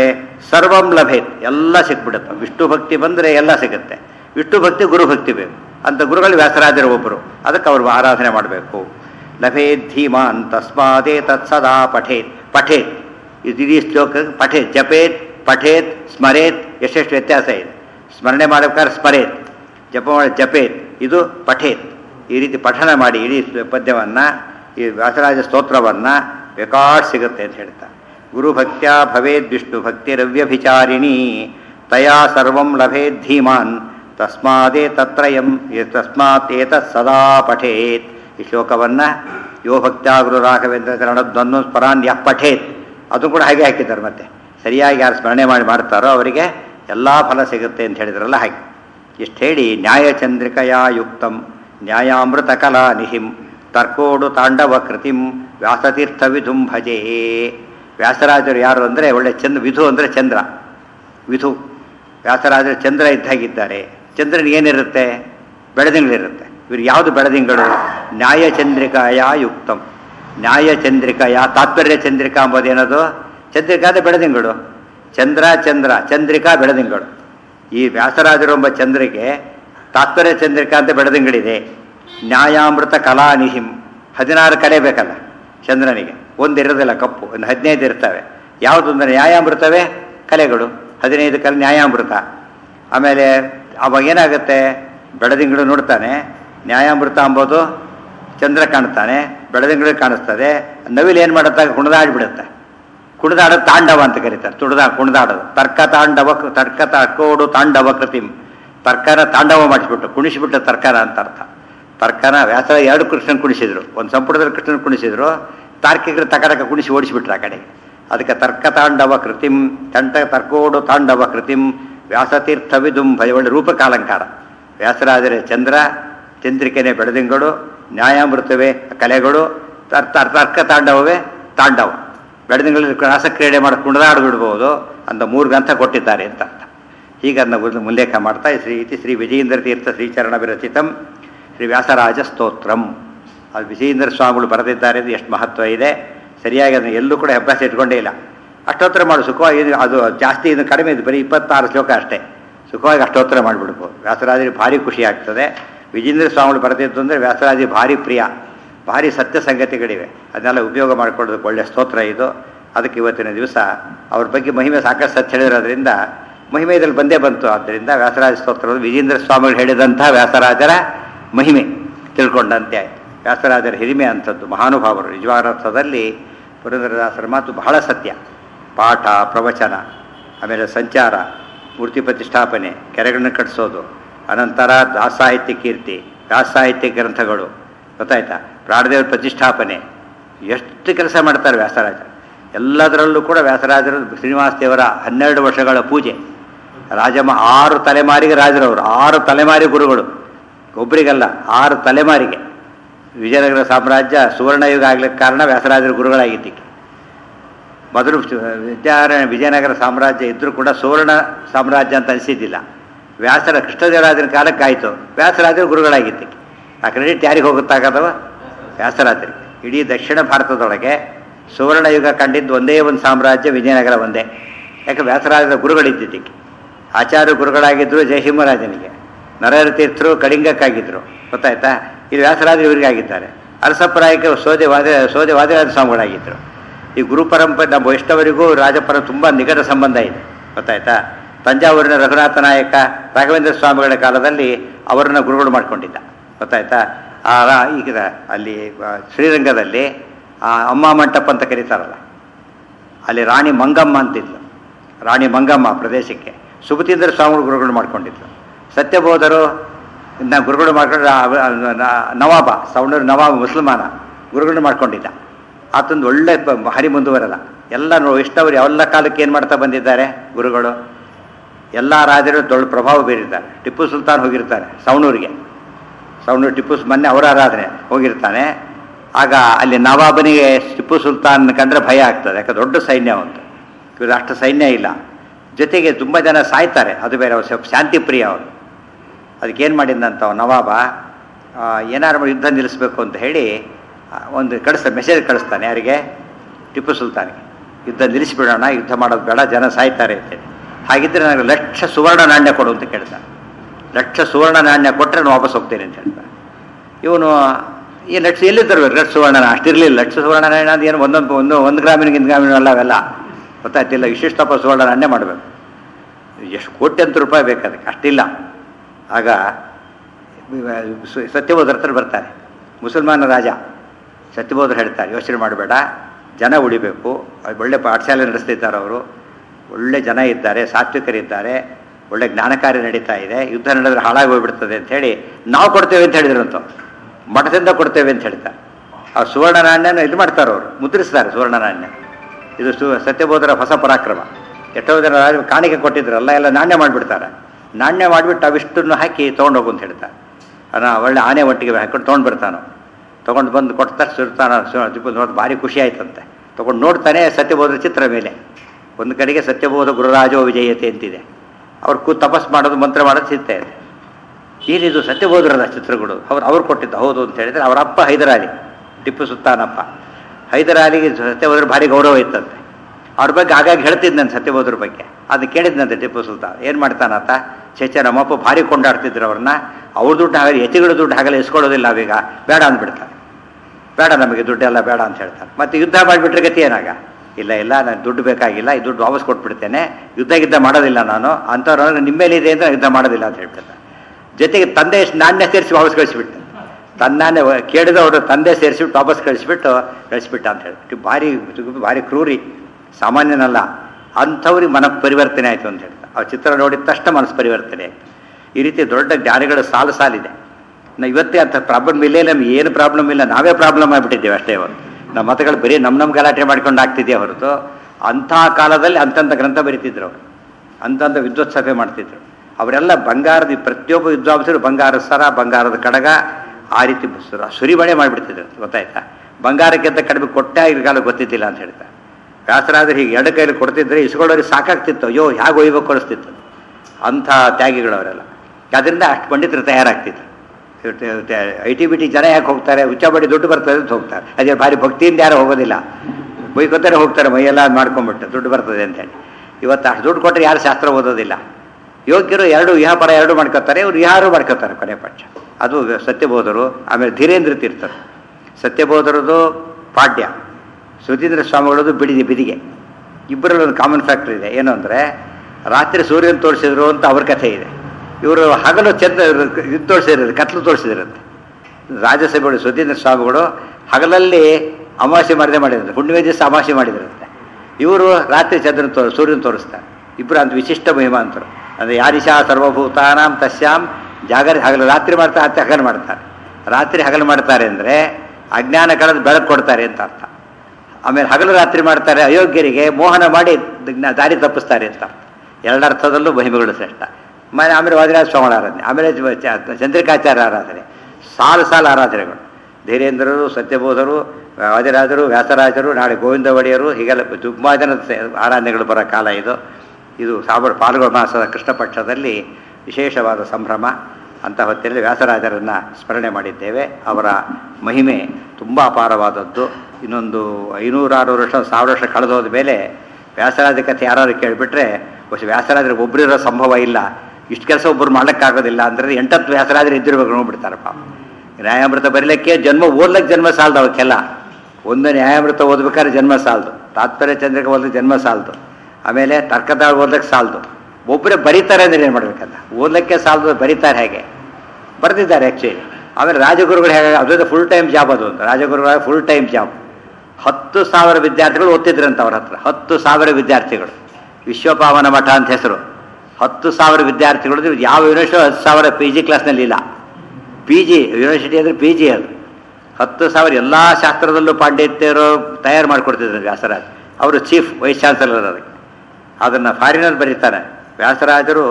ಸರ್ವಂ ಲಭೇತ್ ಎಲ್ಲ ಸಿಕ್ಬಿಡುತ್ತೆ ವಿಷ್ಣು ಭಕ್ತಿ ಬಂದರೆ ಎಲ್ಲ ಸಿಗುತ್ತೆ ವಿಷ್ಣು ಭಕ್ತಿ ಗುರು ಭಕ್ತಿ ಬೇಕು ಅಂತ ಗುರುಗಳು ವ್ಯಾಸರಾಜರು ಒಬ್ಬರು ಅದಕ್ಕೆ ಅವರು ಆರಾಧನೆ ಮಾಡಬೇಕು ಲಭೇತ್ ಧೀಮಾನ್ ತಸ್ಮಾದೇ ತತ್ಸದಾ ಪಠೇತ್ ಪಠೇತ್ ಇದು ಇಡೀ ಶ್ಲೋಕ ಪಠೇತ್ ಜಪೇತ್ ಪಠೇತ್ ಸ್ಮರೇತ್ ಎಷ್ಟೆಷ್ಟು ವ್ಯತ್ಯಾಸ ಇದೆ ಸ್ಮರಣೆ ಮಾಡಬೇಕಾದ್ರೆ ಸ್ಮರೇತ್ ಜಪ ಮಾಡಿ ಜಪೇತ್ ಇದು ಪಠೇತ್ ಈ ರೀತಿ ಪಠನ ಮಾಡಿ ಇಡೀ ಪದ್ಯವನ್ನು ಈ ವ್ಯಾಸರಾಜ ಸ್ತೋತ್ರವನ್ನು ಬೇಕಾಡ್ ಸಿಗುತ್ತೆ ಅಂತ ಹೇಳ್ತಾರೆ ಗುರುಭಕ್ತ್ಯ ಭವೇದ್ ವಿಷ್ಣು ಭಕ್ತಿರವ್ಯಭಿಚಾರಿಣಿ ತಯಾ ಸರ್ವಂ ಲಭೇದ್ ಧೀಮಾನ್ ತಸ್ಮಾದೇ ತತ್ರಯಂ ತಸ್ಮಾತ್ ಏತತ್ ಸದಾ ಪಠೇತ್ ಈ ಶ್ಲೋಕವನ್ನು ಯೋ ಭಕ್ತ್ಯಾ ಗುರು ರಾಘವೇಂದ್ರ ಕನ್ನಡದ್ದನ್ನು ಸ್ಮರಾನ್ ಯಃ ಪಠೇತ್ ಅದು ಕೂಡ ಹಾಗೆ ಹಾಕಿದ್ದಾರೆ ಮತ್ತೆ ಸರಿಯಾಗಿ ಯಾರು ಸ್ಮರಣೆ ಮಾಡಿ ಮಾಡ್ತಾರೋ ಅವರಿಗೆ ಎಲ್ಲ ಫಲ ಸಿಗುತ್ತೆ ಅಂತ ಹೇಳಿದ್ರಲ್ಲ ಹಾಗೆ ಇಷ್ಟು ಹೇಳಿ ನ್ಯಾಯಚಂದ್ರಿಕಯಾ ಯುಕ್ತಂ ನ್ಯಾಯಾಮೃತ ಕಲಾ ನಿಹಿಂ ತರ್ಕೋಡು ತಾಂಡವ ಕೃತಿಂ ವ್ಯಾಸತೀರ್ಥ ವಿಧುಂ ಭಜೇ ವ್ಯಾಸರಾಜರು ಯಾರು ಅಂದರೆ ಒಳ್ಳೆ ಚಂದ್ರ ವಿಧು ಅಂದರೆ ಚಂದ್ರ ವಿಧು ವ್ಯಾಸರಾಜರು ಚಂದ್ರ ಇದ್ದಾಗಿದ್ದಾರೆ ಚಂದ್ರನ ಏನಿರುತ್ತೆ ಬೆಳದಿಂಗಳಿರುತ್ತೆ ಇವರು ಯಾವುದು ಬೆಳದಿಂಗಳು ನ್ಯಾಯಚಂದ್ರಿಕಾಯ ಯುಕ್ತಂ ನ್ಯಾಯಚಂದ್ರಿಕಾಯ ತಾತ್ಪರ್ಯ ಚಂದ್ರಿಕಾ ಎಂಬುದೇನದು ಚಂದ್ರಿಕಾ ಅಂದರೆ ಬೆಳದಿಂಗಳು ಚಂದ್ರ ಚಂದ್ರ ಚಂದ್ರಿಕಾ ಬೆಳದಿಂಗಳು ಈ ವ್ಯಾಸರಾಜರು ಎಂಬ ಚಂದ್ರಿಗೆ ತಾತ್ಪರ್ಯ ಚಂದ್ರಿಕಾ ಅಂತ ಬೆಳದಿಂಗಳಿದೆ ನ್ಯಾಯಾಮೃತ ಕಲಾನಿಹಿಂ ಹದಿನಾರು ಕಲೆ ಬೇಕಲ್ಲ ಚಂದ್ರನಿಗೆ ಒಂದು ಇರೋದಿಲ್ಲ ಕಪ್ಪು ಒಂದು ಹದಿನೈದು ಇರ್ತವೆ ಯಾವುದು ಅಂದರೆ ನ್ಯಾಯಾಮೃತವೇ ಕಲೆಗಳು ಹದಿನೈದು ಕಲೆ ನ್ಯಾಯಾಮೃತ ಆಮೇಲೆ ಅವಾಗ ಏನಾಗುತ್ತೆ ಬೆಳದಿಂಗಳು ನೋಡ್ತಾನೆ ನ್ಯಾಯಾಮೃತ ಅಂಬೋದು ಚಂದ್ರ ಕಾಣ್ತಾನೆ ಬೆಳದಿಂಗಳು ಕಾಣಿಸ್ತದೆ ನವಿಲು ಏನು ಮಾಡುತ್ತೆ ಕುಣಿದಾಡ್ಬಿಡುತ್ತೆ ಕುಣಿದಾಡೋದು ತಾಂಡವ ಅಂತ ಕರೀತಾರೆ ತುಡ್ದ ಕುಣಿದಾಡೋದು ತರ್ಕ ತಾಂಡವ ತರ್ಕ ತರ್ಕೋಡು ತಾಂಡವ ಕೃತಿಂ ತರ್ಕನ ತಾಂಡವ ಮಾಡಿಸ್ಬಿಟ್ಟು ಕುಣಿಸ್ಬಿಟ್ಟು ತರ್ಕನ ಅಂತ ಅರ್ಥ ತರ್ಕನ ವ್ಯಾಸ ಎರಡು ಕೃಷ್ಣನ್ ಕುಣಿಸಿದ್ರು ಒಂದು ಸಂಪುಟದಲ್ಲಿ ಕೃಷ್ಣನ್ ಕುಣಿಸಿದ್ರು ತಾರ್ಕಿಕರು ತಕಡಕ ಕುಣಿಸಿ ಓಡಿಸಿಬಿಟ್ರು ಆ ಕಡೆ ಅದಕ್ಕೆ ತರ್ಕ ತಾಂಡವ ಕೃತಿಂ ತಂಟ ತರ್ಕೋಡು ತಾಂಡವ ಕೃತಿಂ ವ್ಯಾಸತೀರ್ಥ ವಿದುಂ ಭಯ ಒಳ್ಳೆ ರೂಪಕಾಲಂಕಾರ ವ್ಯಾಸರಾಜರೇ ಚಂದ್ರ ಚಂದ್ರಿಕೆನೆ ಬೆಳದಿಂಗಳು ನ್ಯಾಯಾಮೃತವೇ ಕಲೆಗಳು ತರ್ಕ ತರ್ಕ ತಾಂಡವವೇ ತಾಂಡವ ಬೆಳದಿಂಗಳಲ್ಲಿ ರಾಸಕ್ರೀಡೆ ಮಾಡಿ ಕುಣಿದಾಡ್ಬಿಡ್ಬೋದು ಅಂತ ಮೂರು ಗ್ರಂಥ ಕೊಟ್ಟಿದ್ದಾರೆ ಅಂತ ಅರ್ಥ ಹೀಗೆ ಅದನ್ನ ಉಲ್ಲೇಖ ಮಾಡ್ತಾ ಶ್ರೀ ಇತಿ ಶ್ರೀ ವಿಜಯೇಂದ್ರ ತೀರ್ಥ ಶ್ರೀಚರಣ ವಿರಚಿತಂ ಶ್ರೀ ವ್ಯಾಸರಾಜ ಸ್ತೋತ್ರಂ ಅದು ವಿಜಯೇಂದ್ರ ಸ್ವಾಮಿಗಳು ಬರೆದಿದ್ದಾರೆ ಅದು ಎಷ್ಟು ಮಹತ್ವ ಇದೆ ಸರಿಯಾಗಿ ಅದನ್ನು ಎಲ್ಲೂ ಕೂಡ ಅಭ್ಯಾಸ ಇಟ್ಕೊಂಡೇ ಇಲ್ಲ ಅಷ್ಟೋತ್ತರ ಮಾಡು ಸುಖವಾಗಿ ಇದು ಅದು ಜಾಸ್ತಿ ಇದು ಕಡಿಮೆ ಇದು ಬರೀ ಇಪ್ಪತ್ತಾರು ಶ್ಲೋಕ ಅಷ್ಟೇ ಸುಖವಾಗಿ ಅಷ್ಟೋತ್ತರ ಮಾಡಿಬಿಡ್ಬೋದು ವ್ಯಾಸರಾಜರಿಗೆ ಭಾರಿ ಖುಷಿ ಆಗ್ತದೆ ವಿಜೇಂದ್ರ ಸ್ವಾಮಿಗಳು ಬರೆದಿದ್ದು ಅಂದರೆ ವ್ಯಾಸರಾಜಿ ಭಾರಿ ಪ್ರಿಯ ಭಾರಿ ಸತ್ಯ ಸಂಗತಿಗಳಿವೆ ಅದನ್ನೆಲ್ಲ ಉಪಯೋಗ ಮಾಡಿಕೊಳ್ಳೋದಕ್ಕೆ ಒಳ್ಳೆಯ ಸ್ತೋತ್ರ ಇದು ಅದಕ್ಕೆ ಇವತ್ತಿನ ದಿವಸ ಅವ್ರ ಬಗ್ಗೆ ಮಹಿಮೆ ಸಾಕಷ್ಟು ಸತ್ಯ ಹೇಳಿರೋದ್ರಿಂದ ಮಹಿಮೆ ಇದರಲ್ಲಿ ಬಂದೇ ಬಂತು ಆದ್ದರಿಂದ ವ್ಯಾಸರಾಜ ಸ್ತೋತ್ರ ವಿಜೇಂದ್ರ ಸ್ವಾಮಿಗಳು ಹೇಳಿದಂಥ ವ್ಯಾಸರಾಜರ ಮಹಿಮೆ ತಿಳ್ಕೊಂಡಂತೆ ಆಯಿತು ವ್ಯಾಸರಾಜರ ಹಿರಿಮೆ ಅಂಥದ್ದು ಮಹಾನುಭಾವರು ನಿಜವಾದ ಅರ್ಥದಲ್ಲಿ ಪುರಂದರದಾಸರ ಮಾತು ಬಹಳ ಸತ್ಯ ಪಾಠ ಪ್ರವಚನ ಆಮೇಲೆ ಸಂಚಾರ ಮೂರ್ತಿ ಪ್ರತಿಷ್ಠಾಪನೆ ಕೆರೆಗಳನ್ನು ಕಟ್ಟಿಸೋದು ಅನಂತರ ದಾಸಾಹಿತ್ಯ ಕೀರ್ತಿ ದಾಸಾಹಿತ್ಯ ಗ್ರಂಥಗಳು ಗೊತ್ತಾಯ್ತಾ ಪ್ರಾಣದೇವರ ಪ್ರತಿಷ್ಠಾಪನೆ ಎಷ್ಟು ಕೆಲಸ ಮಾಡ್ತಾರೆ ವ್ಯಾಸರಾಜ ಎಲ್ಲದರಲ್ಲೂ ಕೂಡ ವ್ಯಾಸರಾಜರು ಶ್ರೀನಿವಾಸ ದೇವರ ಹನ್ನೆರಡು ವರ್ಷಗಳ ಪೂಜೆ ರಾಜಮ್ಮ ಆರು ತಲೆಮಾರಿಗೆ ರಾಜರವರು ಆರು ತಲೆಮಾರಿ ಗುರುಗಳು ಒಬ್ಬರಿಗಲ್ಲ ಆರು ತಲೆಮಾರಿಗೆ ವಿಜಯನಗರ ಸಾಮ್ರಾಜ್ಯ ಸುವರ್ಣಯುಗ ಆಗ್ಲಿಕ್ಕೆ ಕಾರಣ ವ್ಯಾಸರಾಜರ ಗುರುಗಳಾಗಿದ್ದಕ್ಕೆ ಮೊದಲು ವಿದ್ಯಾರಣ್ಯ ವಿಜಯನಗರ ಸಾಮ್ರಾಜ್ಯ ಇದ್ದರೂ ಕೂಡ ಸುವರ್ಣ ಸಾಮ್ರಾಜ್ಯ ಅಂತ ಅನಿಸಿದ್ದಿಲ್ಲ ವ್ಯಾಸರ ಕೃಷ್ಣದೇವರಾಜನ ಕಾಲಕ್ಕಾಯಿತು ವ್ಯಾಸರಾಜರು ಗುರುಗಳಾಗಿದ್ದಕ್ಕೆ ಆ ಕ್ರೆಡಿಟ್ ಯಾರಿಗೆ ಹೋಗುತ್ತಾಗದವ ವ್ಯಾಸರಾಜರಿಗೆ ಇಡೀ ದಕ್ಷಿಣ ಭಾರತದೊಳಗೆ ಸುವರ್ಣ ಯುಗ ಕಂಡಿದ್ದು ಒಂದೇ ಒಂದು ಸಾಮ್ರಾಜ್ಯ ವಿಜಯನಗರ ಒಂದೇ ಯಾಕೆ ವ್ಯಾಸರಾಜರ ಗುರುಗಳಿದ್ದಿದ್ದಕ್ಕೆ ಆಚಾರ್ಯ ಗುರುಗಳಾಗಿದ್ದರು ಜಯಸಿಂಹರಾಜನಿಗೆ ನರಹರ ತೀರ್ಥರು ಕಳಿಂಗಕ್ಕಾಗಿದ್ದರು ಗೊತ್ತಾಯ್ತಾ ಇದು ವ್ಯಾಸರಾಜ ಇವರಿಗಾಗಿದ್ದಾರೆ ಅರಸಪ್ಪರಾಯಕ್ಕೆ ಸೋದೆ ವಾದ ಸೋದೆ ವಾದಿರಾಜ ಸ್ವಾಮಿಗಳಾಗಿದ್ದರು ಈ ಗುರು ಪರಂಪರೆ ನಮ್ಮ ವೈಷ್ಣವರಿಗೂ ರಾಜಪರ ತುಂಬ ನಿಕಟ ಸಂಬಂಧ ಇದೆ ಗೊತ್ತಾಯ್ತಾ ತಂಜಾವೂರಿನ ರಘುನಾಥ ನಾಯಕ ರಾಘವೇಂದ್ರ ಸ್ವಾಮಿಗಳ ಕಾಲದಲ್ಲಿ ಅವರನ್ನ ಗುರುಗಳು ಮಾಡ್ಕೊಂಡಿದ್ದ ಗೊತ್ತಾಯ್ತಾ ಆ ರಾ- ಈಗ ಅಲ್ಲಿ ಆ, ಶ್ರೀರಂಗದಲ್ಲಿ ಆ ಅಮ್ಮ ಮಂಟಪ ಅಂತ ಕರೀತಾರಲ್ಲ ಅಲ್ಲಿ ರಾಣಿ ಮಂಗಮ್ಮ ಅಂತಿದ್ಲು ರಾಣಿ ಮಂಗಮ್ಮ ಪ್ರದೇಶಕ್ಕೆ ಸುಭತೀಂದ್ರ ಸ್ವಾಮಿಗಳು ಗುರುಗಳು ಮಾಡ್ಕೊಂಡಿದ್ರು ಸತ್ಯಬೋಧರು ಇನ್ನ ಗುರುಗಳು ಮಾಡ್ಕೊಂಡು ಆ- ಆ- ನ- ನವಾಬ ಸೌಂಡರ್ ನವಾಬ ಮುಸಲ್ಮಾನ ಗುರುಗಳು ಮಾಡ್ಕೊಂಡಿದ್ದ ಆತಂದು ಒಳ್ಳೆ ಪ- ಹರಿ ಮುಂದುವರೆದ ಎಲ್ಲ ನೋ- ವೈಷ್ಣವರು ಎಲ್ಲ ಕಾಲಕ್ಕೆ ಏನು ಮಾಡ್ತಾ ಬಂದಿದ್ದಾರೆ ಗುರುಗಳು ಎಲ್ಲ ರಾಜರು ದೊಡ್ಡ ಪ್ರಭಾವ ಬೀರಿದ್ದಾರೆ ಟಿಪ್ಪು ಸುಲ್ತಾನ್ ಹೋಗಿರ್ತಾರೆ ಸವಣೂರಿಗೆ ಸವಣೂರು ಟಿಪ್ಪು ಸು- ಮೊನ್ನೆ ಅವರ ಆರಾಧನೆ ಹೋಗಿರ್ತಾನೆ ಆಗ ಅಲ್ಲಿ ನವಾಬನಿಗೆ ಟಿಪ್ಪು ಸುಲ್ತಾನ್ ಕಂಡ್ರೆ ಭಯ ಆಗ್ತದೆ ಯಾಕೆ ದೊಡ್ಡ ಸೈನ್ಯ ಒಂದು ಇವರು ಅಷ್ಟು ಸೈನ್ಯ ಇಲ್ಲ ಜೊತೆಗೆ ತುಂಬ ಜನ ಸಾಯ್ತಾರೆ ಅದು ಬೇರೆ ಅವ್ರು ಸ್ವಲ್ಪ ಶಾಂತಿ ಪ್ರಿಯ ಅವರು ಅದಕ್ಕೇನು ಮಾಡಿದಂತ ಅವ ನವಾಬ ಆ, ಏನಾರು ಮಾಡಿ ಯುದ್ಧ ನಿಲ್ಲಿಸ್ಬೇಕು ಅಂತ ಹೇಳಿ ಆ, ಒಂದು ಕಳಿಸ್ತಾನೆ ಮೆಸೇಜ್ ಕಳಿಸ್ತಾನೆ ಯಾರಿಗೆ ಟಿಪ್ಪು ಸುಲ್ತಾನ್ಗೆ ಯುದ್ಧ ನಿಲ್ಲಿಸಿಬಿಡೋಣ ಯುದ್ಧ ಮಾಡೋದು ಬೇಡ ಜನ ಸಾಯ್ತಾರೆ ಅಂತೇಳಿ ಹಾಗಿದ್ದರೆ ನನಗೆ ಲಕ್ಷ ಸುವರ್ಣ ನಾಣ್ಯ ಕೊಡು ಅಂತ ಕೇಳ್ತಾನೆ ಲಕ್ಷ ಸುವರ್ಣ ನಾಣ್ಯ ಕೊಟ್ಟರೆ ನಾನು ವಾಪಸ್ ಹೋಗ್ತೇನೆ ಅಂತ ಹೇಳ್ತಾನೆ ಇವನು ಈ ಲಕ್ಷ ಎಲ್ಲಿ ತರಬೇಕು ಲಕ್ಷ ಸುವರ್ಣ ನಾಣ್ಯ ಅಷ್ಟಿರಲಿಲ್ಲ ಲಕ್ಷ ಸುವರ್ಣ ನಾಣ್ಯ ಅದು ಏನು ಒಂದೊಂದು ಒಂದು ಒಂದು ಗ್ರಾಮೀಣ ಇಂದು ಗ್ರಾಮೀಣ ಅಲ್ಲ ಅವೆಲ್ಲ ಗೊತ್ತಾಯ್ತಿಲ್ಲ ಇಷ್ಟಿಷ್ಟಪ್ಪ ಸುವರ್ಣ ನಾಣ್ಯ ಮಾಡಬೇಕು ಎಷ್ಟು ಕೋಟ್ಯಂತರ ರೂಪಾಯಿ ಬೇಕು ಅದಕ್ಕೆ ಅಷ್ಟಿಲ್ಲ ಆಗ ಸತ್ಯಬೋಧರ ಹತ್ರ ಬರ್ತಾರೆ ಮುಸಲ್ಮಾನ ರಾಜ ಸತ್ಯಬೋಧರು ಹೇಳ್ತಾರೆ ಯೋಚನೆ ಮಾಡಬೇಡ ಜನ ಉಳಿಬೇಕು ಅವ್ರು ಒಳ್ಳೆ ಪಾಠಶಾಲೆ ನಡೆಸ್ತಿದ್ದಾರೆ ಅವರು ಒಳ್ಳೆ ಜನ ಇದ್ದಾರೆ ಸಾತ್ವಿಕರಿದ್ದಾರೆ ಒಳ್ಳೆ ಜ್ಞಾನಕಾರ್ಯ ನಡೀತಾ ಇದೆ ಯುದ್ಧ ನಡೆದ್ರೆ ಹಾಳಾಗಿ ಹೋಗ್ಬಿಡ್ತದೆ ಅಂತ ಹೇಳಿ ನಾವು ಕೊಡ್ತೇವೆ ಅಂತ ಹೇಳಿದ್ರಂತ ಮಠದಿಂದ ಕೊಡ್ತೇವೆ ಅಂತ ಹೇಳ್ತಾರೆ ಆ ಸುವರ್ಣ ನಾಣ್ಯನ ಇದು ಮಾಡ್ತಾರೆ ಅವರು ಮುದ್ರಿಸ್ತಾರೆ ಸುವರ್ಣ ನಾಣ್ಯ ಇದು ಸು ಸತ್ಯಬೋಧರ ಹೊಸ ಪರಾಕ್ರಮ ಎಷ್ಟೋ ಜನ ರಾಜ ಕಾಣಿಕೆ ಕೊಟ್ಟಿದ್ರಲ್ಲ ಎಲ್ಲ ನಾಣ್ಯ ಮಾಡಿಬಿಡ್ತಾರೆ ನಾಣ್ಯ ಮಾಡಿಬಿಟ್ಟು ಅವಿಷ್ಟನ್ನು ಹಾಕಿ ತೊಗೊಂಡೋಗು ಅಂತ ಹೇಳ್ತಾರೆ ಅನ್ನ ಒಳ್ಳೆ ಆನೆ ಒಟ್ಟಿಗೆ ಹಾಕೊಂಡು ತೊಗೊಂಡು ಬರ್ತಾನೆ ತೊಗೊಂಡು ಬಂದು ಕೊಡ್ತಾರೆ ಸುರ್ತಾನ ನೋಡಿ ಭಾರಿ ಖುಷಿ ಆಯ್ತಂತೆ ತೊಗೊಂಡು ನೋಡ್ತಾನೆ ಸತ್ಯಬೋಧರ ಚಿತ್ರ ಮೇಲೆ ಒಂದು ಕಡೆಗೆ ಸತ್ಯಬೋಧ ಗುರುರಾಜೋ ವಿಜಯತೆ ಅಂತಿದೆ ಅವ್ರು ಕೂ ತಪಸ್ ಮಾಡೋದು ಮಂತ್ರ ಮಾಡೋದು ಸಿಗ್ತಾ ಇದೆ ಏನಿದು ಸತ್ಯಬೋಧರದ ಚಿತ್ರಗಳು ಅವ್ರು ಅವ್ರು ಕೊಟ್ಟಿದ್ದು ಹೌದು ಅಂತ ಹೇಳಿದ್ರೆ ಅವರ ಅಪ್ಪ ಹೈದರಾಲಿ ಟಿಪ್ಪು ಸುಲ್ತಾನಪ್ಪ ಹೈದರಾಲಿಗೆ ಸತ್ಯಬೋಧರ ಭಾರಿ ಗೌರವ ಇತ್ತಂತೆ ಅವ್ರ ಬಗ್ಗೆ ಆಗಾಗ ಹೇಳ್ತಿದ್ದಂತೆ ಸತ್ಯಬೋಧರ ಬಗ್ಗೆ ಅದು ಕೇಳಿದ್ನಂತೆ ಟಿಪ್ಪು ಸುಲ್ತಾನ್ ಏನು ಮಾಡ್ತಾನಂತ ಚೇಚೆ ನಮ್ಮಪ್ಪ ಭಾರಿ ಕೊಂಡಾಡ್ತಿದ್ರು ಅವ್ರನ್ನ ಅವ್ರ ದುಡ್ಡು ಹಾಗಲಿ ಯತಿಗಳ ದುಡ್ಡು ಹಾಗಲ್ಲ ಇಸ್ಕೊಳ್ಳೋದಿಲ್ಲ ಅವೀಗ ಬೇಡ ಅಂದ್ಬಿಡ್ತಾರೆ ಬೇಡ ನಮಗೆ ದುಡ್ಡೆಲ್ಲ ಬೇಡ ಅಂತ ಹೇಳ್ತಾರೆ ಮತ್ತೆ ಯುದ್ಧ ಮಾಡಿಬಿಟ್ರೆ ಗತಿ ಏನಾಗ ಇಲ್ಲ ಇಲ್ಲ ನಾನು ದುಡ್ಡು ಬೇಕಾಗಿಲ್ಲ ಈ ದುಡ್ಡು ವಾಪಸ್ ಕೊಟ್ಬಿಡ್ತೇನೆ ಯುದ್ಧ ಗಿದ್ದ ಮಾಡೋದಿಲ್ಲ ನಾನು ಅಂಥವ್ರು ನಿಮ್ಮೇಲಿದೆ ಅಂತ ಯುದ್ಧ ಮಾಡೋದಿಲ್ಲ ಅಂತ ಹೇಳ್ಬಿಡ್ತಾರೆ ಜೊತೆಗೆ ತಂದೆ ನಾಣ್ಯ ಸೇರಿಸಿ ವಾಪಸ್ ಕಳಿಸ್ಬಿಟ್ಟೆ ತನ್ನಾನೆ ಕೇಳಿದವರು ತಂದೆ ಸೇರಿಸ್ಬಿಟ್ಟು ವಾಪಸ್ ಕಳಿಸ್ಬಿಟ್ಟು ಕಳಿಸ್ಬಿಟ್ಟ ಅಂತ ಹೇಳ್ಬಿಟ್ಟು ಭಾರಿ ಭಾರಿ ಕ್ರೂರಿ ಸಾಮಾನ್ಯನಲ್ಲ ಅಂಥವ್ರಿಗೆ ಮನ ಪರಿವರ್ತನೆ ಆಯಿತು ಅಂತ ಹೇಳ್ತಾರೆ ಆ ಚಿತ್ರ ನೋಡಿದ ತಕ್ಷಣ ಮನಸ್ಸು ಪರಿವರ್ತನೆ ಆಯಿತು ಈ ರೀತಿ ದೊಡ್ಡ ಜ್ಞಾನಿಗಳ ಸಾಲು ಸಾಲಿದೆ ನಾವು ಇವತ್ತೇ ಅಂಥ ಪ್ರಾಬ್ಲಮ್ ಇಲ್ಲೇ ನಮ್ಗೆ ಏನು ಪ್ರಾಬ್ಲಮ್ ಇಲ್ಲ ನಾವೇ ಪ್ರಾಬ್ಲಮ್ ಆಗಿಬಿಟ್ಟಿದ್ದೇವೆ ಅಷ್ಟೇ ಒಂದು ನಮ್ಮ ಮತಗಳು ಬರೀ ನಮ್ಮ ನಮ್ಮ ಗಲಾಟೆ ಮಾಡ್ಕೊಂಡು ಆಗ್ತಿದೆಯೇ ಹೊರತು ಅಂಥ ಕಾಲದಲ್ಲಿ ಅಂತಂಥ ಗ್ರಂಥ ಬರೀತಿದ್ರು ಅವರು ಅಂತಂಥ ವಿದ್ವತ್ ಸಭೆ ಮಾಡ್ತಿದ್ರು ಅವರೆಲ್ಲ ಬಂಗಾರದ ಈ ಪ್ರತಿಯೊಬ್ಬ ವಿದ್ವಾಂಸರು ಬಂಗಾರದ ಸರ ಬಂಗಾರದ ಕಡಗ ಆ ರೀತಿ ಸುರ ಸುರಿಮಣೆ ಮಾಡಿಬಿಡ್ತಿದ್ರು ಗೊತ್ತಾಯ್ತಾ ಬಂಗಾರಕ್ಕಿಂತ ಕಡಿಮೆ ಕೊಟ್ಟೆ ಆಗಿನ ಕಾಲ ಗೊತ್ತಿದ್ದಿಲ್ಲ ಅಂತ ಹೇಳ್ತಾರೆ ವ್ಯಾಸರಾದ್ರೆ ಹೀಗೆ ಎರಡು ಕೈಲಿ ಕೊಡ್ತಿದ್ರೆ ಇಸ್ಕೊಳ್ಳೋರಿಗೆ ಸಾಕಾಗ್ತಿತ್ತು ಅಯ್ಯೋ ಹೇಗೆ ಒಯ್ಬೇಕು ಅನಿಸ್ತಿತ್ತು ಅಂಥ ತ್ಯಾಗಿಗಳವರೆಲ್ಲ ಅದರಿಂದ ಅಷ್ಟು ಪಂಡಿತರು ತಯಾರಾಗ್ತಿದ್ರು ಐ ಟಿ ಬಿ ಟಿ ಜನ ಯಾಕೆ ಹೋಗ್ತಾರೆ ಹುಚ್ಚಾಬಡಿ ದುಡ್ಡು ಬರ್ತದೆ ಅಂತ ಹೋಗ್ತಾರೆ ಅದೇ ಭಾರಿ ಭಕ್ತಿಯಿಂದ ಯಾರು ಹೋಗೋದಿಲ್ಲ ಬೈಕೋತಾರೆ ಹೋಗ್ತಾರೆ ಮೈಯೆಲ್ಲ ಮಾಡ್ಕೊಂಬಿಟ್ಟು ದುಡ್ಡು ಬರ್ತದೆ ಅಂತೇಳಿ ಇವತ್ತು ಅಷ್ಟು ದುಡ್ಡು ಕೊಟ್ಟರೆ ಯಾರು ಶಾಸ್ತ್ರ ಓದೋದಿಲ್ಲ ಯೋಗ್ಯರು ಎರಡು ಇಹಾಪರ ಎರಡು ಮಾಡ್ಕೋತಾರೆ ಇವ್ರು ಇಹಾರು ಮಾಡ್ಕೋತಾರೆ ಕೊನೆ ಪಕ್ಷ ಅದು ಸತ್ಯಬೋಧರು ಆಮೇಲೆ ಧೀರೇಂದ್ರ ತೀರ್ಥರು ಸತ್ಯಬೋಧರದು ಪಾಡ್ಯ ಸುಧೀಂದ್ರ ಸ್ವಾಮಿಗಳದು ಬಿಡಿದೆ ಬಿದಿಗೆ ಇಬ್ಬರಲ್ಲಿ ಒಂದು ಕಾಮನ್ ಫ್ಯಾಕ್ಟರ್ ಇದೆ ಏನು ಅಂದರೆ ರಾತ್ರಿ ಸೂರ್ಯನ ತೋರಿಸಿದ್ರು ಅಂತ ಅವ್ರ ಕಥೆ ಇದೆ ಇವರು ಹಗಲು ಚಂದ್ರ ಇದು ತೋರಿಸಿದ್ರು ಕತ್ಲು ತೋರಿಸಿದ್ರಂತೆ ರಾಜಸಭೆಗಳು ಸುಧೀಂದ್ರ ಸ್ವಾಮಿಗಳು ಹಗಲಲ್ಲಿ ಅಮಾವಾಸ್ಯೆ ಮಾಡದೆ ಮಾಡಿದ್ರು ಹುಣ್ಣಿಮೆ ದಿವಸ ಅಮಾವಾಸ್ಯೆ ಮಾಡಿದ್ರಂತೆ ಇವರು ರಾತ್ರಿ ಚಂದ್ರನ ತೋ ಸೂರ್ಯನ ತೋರಿಸ್ತಾರೆ ಇಬ್ಬರು ಅಂತ ವಿಶಿಷ್ಟ ಮಹಿಮಾಂತರು ಅಂದರೆ ಯಾರಿಶಾ ಸರ್ವಭೂತಾನಾಂ ತಸ್ಯಾಂ ಜಾಗರ ಹಗಲು ರಾತ್ರಿ ಮಾಡ್ತಾರೆ ಮತ್ತೆ ಹಗಲು ಮಾಡ್ತಾರೆ ರಾತ್ರಿ ಹಗಲು ಮಾಡ್ತಾರೆ ಅಂದರೆ ಅಜ್ಞಾನ ಕಳೆದು ಬೆಳಕು ಕೊಡ್ತಾರೆ ಅಂತ ಅರ್ಥ ಆಮೇಲೆ ಹಗಲು ರಾತ್ರಿ ಮಾಡ್ತಾರೆ ಅಯೋಗ್ಯರಿಗೆ ಮೋಹನ ಮಾಡಿ ಜ್ಞ- ದಾರಿ ತಪ್ಪಿಸ್ತಾರೆ ಅಂತ ಅರ್ಥ ಎರಡರ್ಥದಲ್ಲೂ ಮಹಿಮೆಗಳು ಶ್ರೇಷ್ಠ ಆಮೇಲೆ ಆಮೇಲೆ ವಾದಿರಾಜ ಸ್ವಾಮಿಗಳ ಆರಾಧನೆ ಆಮೇಲೆ ಚ- ಚ- ಚಂದ್ರಿಕಾಚಾರ್ಯ ಆರಾಧನೆ ಸಾಲು ಸಾಲು ಆರಾಧನೆಗಳು ಧೀರೇಂದ್ರರು ಸತ್ಯಬೋಧರು ವಾದಿರಾಜರು ವ್ಯಾಸರಾಜರು ನಾಳೆ ಗೋವಿಂದ ಒಡೆಯರು ಹೀಗೆಲ್ಲ ತುಂಬ ಜನ ಸೆ- ಆರಾಧನೆಗಳು ಬರೋ ಕಾಲ ಇದು ಇದು ಸಾಬರ ಪಾಲ್ಗೊಳ ಮಾಸದ ಕೃಷ್ಣ ಪಕ್ಷದಲ್ಲಿ ವಿಶೇಷವಾದ ಸಂಭ್ರಮ ಅಂತ ಹೊತ್ತಲ್ಲಿ ವ್ಯಾಸರಾಜರನ್ನು ಸ್ಮರಣೆ ಮಾಡಿದ್ದೇವೆ ಅವರ ಮಹಿಮೆ ತುಂಬ ಅಪಾರವಾದದ್ದು ಇನ್ನೊಂದು ಐನೂರಾರು ವರ್ಷ ಸಾವಿರ ವರ್ಷ ಕಳೆದೋದ ಮೇಲೆ ವ್ಯಾಸರಾಜ ಕಥೆ ಯಾರು ಕೇಳಿಬಿಟ್ರೆ ಬಹುಶಃ ವ್ಯಾಸರಾಜರಿಗೆ ಒಬ್ಬರಿರೋ ಸಂಭವ ಇಲ್ಲ ಇಷ್ಟು ಕೆಲಸ ಒಬ್ಬರು ಮಾಡೋಕ್ಕಾಗೋದಿಲ್ಲ ಅಂದರೆ ಎಂಟತ್ತು ವ್ಯಾಸರಾಜರು ಇದ್ದಿರ್ಬೇಕು ನೋಡ್ಬಿಡ್ತಾರೆ ಪಾಪ ನ್ಯಾಯಾಮೃತ ಬರೀಲಿಕ್ಕೆ ಜನ್ಮ ಓದ್ಲಿಕ್ಕೆ ಜನ್ಮ ಸಾಲದು ಅವಕ್ಕೆಲ್ಲ ಒಂದು ನ್ಯಾಯಾಮೃತ ಓದ್ಬೇಕಾದ್ರೆ ಜನ್ಮ ಸಾಲದು ತಾತ್ಪರ್ಯ ಚಂದ್ರಿಕೆ ಓದ್ಲಿಕ್ಕೆ ಜನ್ಮ ಸಾಲದು ಆಮೇಲೆ ತರ್ಕತಾಳ ಓದ್ಲಿಕ್ಕೆ ಸಾಲದು ಒಬ್ಬರೇ ಬರೀತಾರೆ ಅಂದ್ರೆ ಏನು ಮಾಡ್ಬೇಕಂತ ಓದ್ಲಿಕ್ಕೆ ಸಾಲದು ಬರೀತಾರೆ ಹೇಗೆ ಬರೆದಿದ್ದಾರೆ ಆ್ಯಕ್ಚುಲಿ ಆಮೇಲೆ ರಾಜಗುರುಗಳು ಹೇಗೆ ಅದು ಫುಲ್ ಟೈಮ್ ಜಾಬ್ ಅದು ಅಂತ ರಾಜಗುರುಗಳ ಫುಲ್ ಟೈಮ್ ಜಾಬ್ ಹತ್ತು ಸಾವಿರ ವಿದ್ಯಾರ್ಥಿಗಳು ಓದ್ತಿದ್ರಂತ ಅವ್ರ ಹತ್ರ ಹತ್ತು ಸಾವಿರ ವಿದ್ಯಾರ್ಥಿಗಳು ವಿಶ್ವಪಾವನ ಮಠ ಅಂತ ಹೆಸರು ಹತ್ತು ಸಾವಿರ ವಿದ್ಯಾರ್ಥಿಗಳು ಇದು ಯಾವ ಯೂನಿವರ್ಸಿಟಿ ಹತ್ತು ಸಾವಿರ ಪಿ ಜಿ ಕ್ಲಾಸ್ನಲ್ಲಿ ಇಲ್ಲ ಪಿ ಜಿ ಯೂನಿವರ್ಸಿಟಿ ಅಂದರೆ ಪಿ ಜಿ ಅದು ಹತ್ತು ಸಾವಿರ ಎಲ್ಲ ಶಾಸ್ತ್ರದಲ್ಲೂ ಪಾಂಡಿತ್ಯರು ತಯಾರು ಮಾಡಿಕೊಡ್ತಿದ್ರು ವ್ಯಾಸರಾಜ್ ಅವರು ಚೀಫ್ ವೈಸ್ ಚಾನ್ಸಲರ್ ಅದಕ್ಕೆ ಅದನ್ನು ಫಾರಿನರ್ ಬರೀತಾರೆ ವ್ಯಾಸರಾಜರು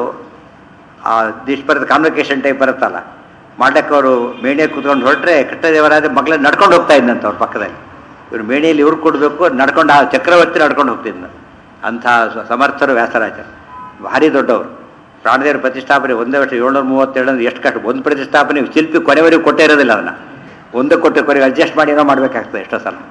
ಆ ದಿಶ್ ಬರುತ್ತೆ ಕಾನ್ವಕೇಶನ್ ಟೈಪ್ ಬರುತ್ತಲ್ಲ ಮಾಡಕ್ಕೆ ಅವರು ಮೇಣೆ ಕೂತ್ಕೊಂಡು ಹೊರಟ್ರೆ ಕೃಷ್ಣದೇವರಾಜ ಮಗಳ ನಡ್ಕೊಂಡು ಹೋಗ್ತಾ ಇದ್ದಂತೆ ಅವ್ರ ಪಕ್ಕದಲ್ಲಿ ಇವರು ಮೇಣೆಯಲ್ಲಿ ಇವ್ರು ಕೊಡಬೇಕು ನಡ್ಕೊಂಡು ಆ ಚಕ್ರವರ್ತಿ ನಡ್ಕೊಂಡು ಹೋಗ್ತಿದ್ದ ಅಂಥ ಸ- ಸಮರ್ಥರು ವ್ಯಾಸರಾಜರು ಭಾರಿ ದೊಡ್ಡವರು ಪ್ರಾಣದೇವರ ಪ್ರತಿಷ್ಠಾಪನೆ ಒಂದೇ ವರ್ಷ ಏಳ್ನೂರ ಮೂವತ್ತೇಳು ಅಂದ್ರೆ ಎಷ್ಟು ಕಷ್ಟ ಒಂದು ಪ್ರತಿಷ್ಠಾಪನೆ ಶಿಲ್ಪಿ ಕೊನೆವರೆಗೂ ಕೊಟ್ಟೇ ಇರೋದಿಲ್ಲ ಅದನ್ನು ಒಂದು ಕೊಟ್ಟು ಕೊನೆಗೆ ಅಡ್ಜಸ್ಟ್ ಮಾಡಿ ಏನೋ ಮಾಡಬೇಕಾಗ್ತದೆ ಎಷ್ಟೋ ಸಲ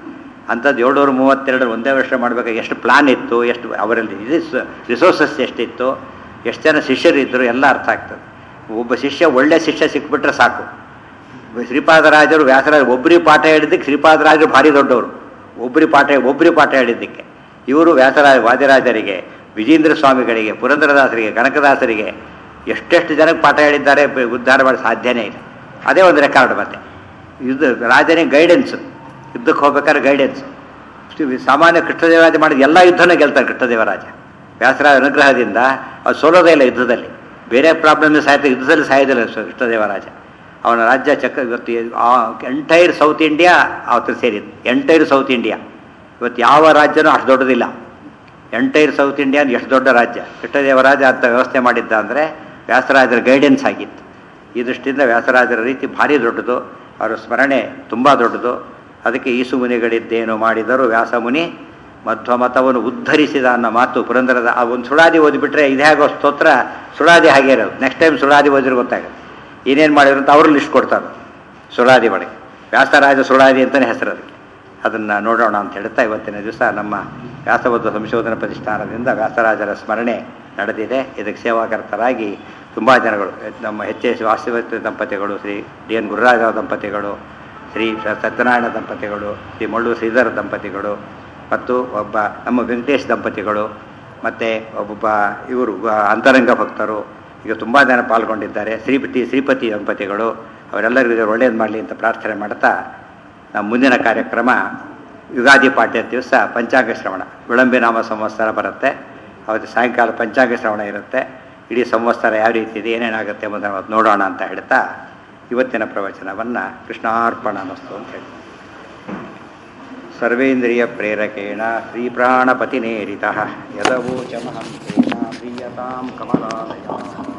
ಅಂಥದ್ದು ಏಳ್ನೂರ ಮೂವತ್ತೆರಡು ಒಂದೇ ವರ್ಷ ಮಾಡಬೇಕಾಗಿ ಎಷ್ಟು ಪ್ಲಾನ್ ಇತ್ತು ಎಷ್ಟು ಅವರಲ್ಲಿ ರಿಸೋರ್ಸಸ್ ಎಷ್ಟಿತ್ತು ಎಷ್ಟು ಜನ ಶಿಷ್ಯರಿದ್ದರು ಎಲ್ಲ ಅರ್ಥ ಆಗ್ತದೆ ಒಬ್ಬ ಶಿಷ್ಯ ಒಳ್ಳೆ ಶಿಷ್ಯ ಸಿಕ್ಬಿಟ್ರೆ ಸಾಕು ಶ್ರೀಪಾದರಾಜರು ವ್ಯಾಸರಾಜ ಒಬ್ಬರಿಗೆ ಪಾಠ ಹೇಳಿದ್ದಕ್ಕೆ ಶ್ರೀಪಾದರಾಜರು ಭಾರಿ ದೊಡ್ಡವರು ಒಬ್ಬರಿಗೆ ಪಾಠ ಒಬ್ಬರಿಗೆ ಪಾಠ ಹೇಳಿದ್ದಕ್ಕೆ ಇವರು ವ್ಯಾಸರಾಜ ವಾದಿರಾಜರಿಗೆ ವಿಜೇಂದ್ರ ಸ್ವಾಮಿಗಳಿಗೆ ಪುರಂದರದಾಸರಿಗೆ ಕನಕದಾಸರಿಗೆ ಎಷ್ಟೆಷ್ಟು ಜನಕ್ಕೆ ಪಾಠ ಹೇಳಿದ್ದಾರೆ ಬ- ಉದ್ಧಾರ ಮಾಡಿ ಸಾಧ್ಯನೇ ಇಲ್ಲ ಅದೇ ಒಂದು ರೆಕಾರ್ಡ್ ಮತ್ತೆ ಇದು ರಾಜನಿಗೆ ಗೈಡೆನ್ಸ್ ಯುದ್ಧಕ್ಕೆ ಹೋಗ್ಬೇಕಾದ್ರೆ ಗೈಡೆನ್ಸ್ ಸಾಮಾನ್ಯ ಕೃಷ್ಣದೇವರಾಜ ಮಾಡಿದ ಎಲ್ಲ ಯುದ್ಧನೂ ಗೆಲ್ತಾರೆ ಕೃಷ್ಣದೇವರಾಜ ವ್ಯಾಸರಾಜ ಅನುಗ್ರಹದಿಂದ ಅದು ಸೋಲೋದೇ ಇಲ್ಲ ಯುದ್ಧದಲ್ಲಿ ಬೇರೆ ಪ್ರಾಬ್ಲಮ್ ಸಾಯ್ತಾರೆ ಯುದ್ಧದಲ್ಲಿ ಸಾಯೋದಿಲ್ಲ ಸ- ಕೃಷ್ಣದೇವರಾಜ ಅವನ ರಾಜ್ಯ ಚಕ್ರ ಇವತ್ತು ಎಂಟೈರ್ ಸೌತ್ ಇಂಡಿಯಾ ಅವತ್ತು ಸೇರಿದ್ದು ಎಂಟೈರ್ ಸೌತ್ ಇಂಡಿಯಾ ಇವತ್ತು ಯಾವ ರಾಜ್ಯನೂ ಅಷ್ಟು ದೊಡ್ಡದಿಲ್ಲ ಎಂಟೈರ್ ಸೌತ್ ಇಂಡಿಯಾ ಎಷ್ಟು ದೊಡ್ಡ ರಾಜ್ಯ ಕೃಷ್ಣದೇವರಾಜ ಅಂತ ವ್ಯವಸ್ಥೆ ಮಾಡಿದ್ದ ಅಂದರೆ ವ್ಯಾಸರಾಜರ ಗೈಡೆನ್ಸ್ ಆಗಿತ್ತು ಈ ದೃಷ್ಟಿಯಿಂದ ವ್ಯಾಸರಾಜರ ರೀತಿ ಭಾರಿ ದೊಡ್ಡದು ಅವರ ಸ್ಮರಣೆ ತುಂಬ ದೊಡ್ಡದು ಅದಕ್ಕೆ ಈಸು ಮುನಿಗಳಿದ್ದೇನು ಮಾಡಿದರು ವ್ಯಾಸಮುನಿ ಮಧ್ವಮತವನ್ನು ಉದ್ಧರಿಸಿದ ಅನ್ನೋ ಮಾತು ಪುರಂದರದ ಆ ಒಂದು ಸುಳಾದಿ ಓದಿಬಿಟ್ರೆ ಇದು ಹೇಗೋ ಸ್ತೋತ್ರ ಸುಳಾದಿ ಹಾಗೆ ಇರೋದು ನೆಕ್ಸ್ಟ್ ಟೈಮ್ ಸುಳಾದಿ ಓದಿದ್ರೆ ಗೊತ್ತಾಗುತ್ತೆ ಏನೇನು ಮಾಡಿದ್ರು ಅಂತ ಅವರು ಲಿಸ್ಟ್ ಕೊಡ್ತಾರೆ ಸುಳಾದಿ ಒಳಗೆ ವ್ಯಾಸರಾಜ ಸುಳಾದಿ ಅಂತಲೇ ಹೆಸರು ಅದಕ್ಕೆ ಅದನ್ನು ನೋಡೋಣ ಅಂತ ಹೇಳ್ತಾ ಇವತ್ತಿನ ದಿವಸ ನಮ್ಮ ವ್ಯಾಸಬದ್ಧ ಸಂಶೋಧನಾ ಪ್ರತಿಷ್ಠಾನದಿಂದ ವ್ಯಾಸರಾಜರ ಸ್ಮರಣೆ ನಡೆದಿದೆ ಇದಕ್ಕೆ ಸೇವಾಕರ್ತರಾಗಿ ತುಂಬ ಜನಗಳು ನಮ್ಮ ಎಚ್ ಎಸ್ ವಾಸುವತಿ ದಂಪತಿಗಳು ಶ್ರೀ ಡಿ ಎನ್ ಗುರುರಾಜರಾವ್ ದಂಪತಿಗಳು ಶ್ರೀ ಸ- ಸತ್ಯನಾರಾಯಣ ದಂಪತಿಗಳು ಶ್ರೀ ಮಳ್ಳು ಶ್ರೀಧರ ದಂಪತಿಗಳು ಮತ್ತು ಒಬ್ಬ ನಮ್ಮ ವೆಂಕಟೇಶ್ ದಂಪತಿಗಳು ಮತ್ತು ಒಬ್ಬೊಬ್ಬ ಇವರು ಆ, ಅಂತರಂಗ ಭಕ್ತರು ಈಗ ತುಂಬ ಜನ ಪಾಲ್ಗೊಂಡಿದ್ದಾರೆ ಶ್ರೀಪತಿ ಶ್ರೀಪತಿ ದಂಪತಿಗಳು ಅವರೆಲ್ಲರಿಗೂ ದೇವರು ಒಳ್ಳೇದು ಮಾಡಲಿ ಅಂತ ಪ್ರಾರ್ಥನೆ ಮಾಡ್ತಾ ನಮ್ಮ ಮುಂದಿನ ಕಾರ್ಯಕ್ರಮ ಯುಗಾದಿ ಪಾಠ್ಯ ದಿವಸ ಪಂಚಾಂಗ ಶ್ರವಣ ವಿಳಂಬಿ ನಾಮ ಸಂವತ್ಸರ ಬರುತ್ತೆ ಅವತ್ತು ಸಾಯಂಕಾಲ ಪಂಚಾಂಗ ಶ್ರವಣ ಇರುತ್ತೆ ಇಡೀ ಸಂವತ್ಸರ ಯಾವ ರೀತಿ ಇದೆ ಏನೇನಾಗುತ್ತೆ ಎಂಬುದನ್ನು ಅವತ್ತು ನೋಡೋಣ ಅಂತ ಹೇಳ್ತಾ ಇವತ್ತಿನ ಪ್ರವಚನವನ್ನು ಕೃಷ್ಣಾರ್ಪಣ ಅನ್ನಿಸ್ತು ಅಂತ ಹೇಳಿ ಸರ್ವೇಂದ್ರಿಯ ಪ್ರೇರಕೇಣ ಶ್ರೀಪ್ರಾಣಪತಿನೇರಿತ ಯದವೋಚಮಹಂ ತೇನ ಪ್ರೀಯತಾಂ ಕಮಲಾಲಯ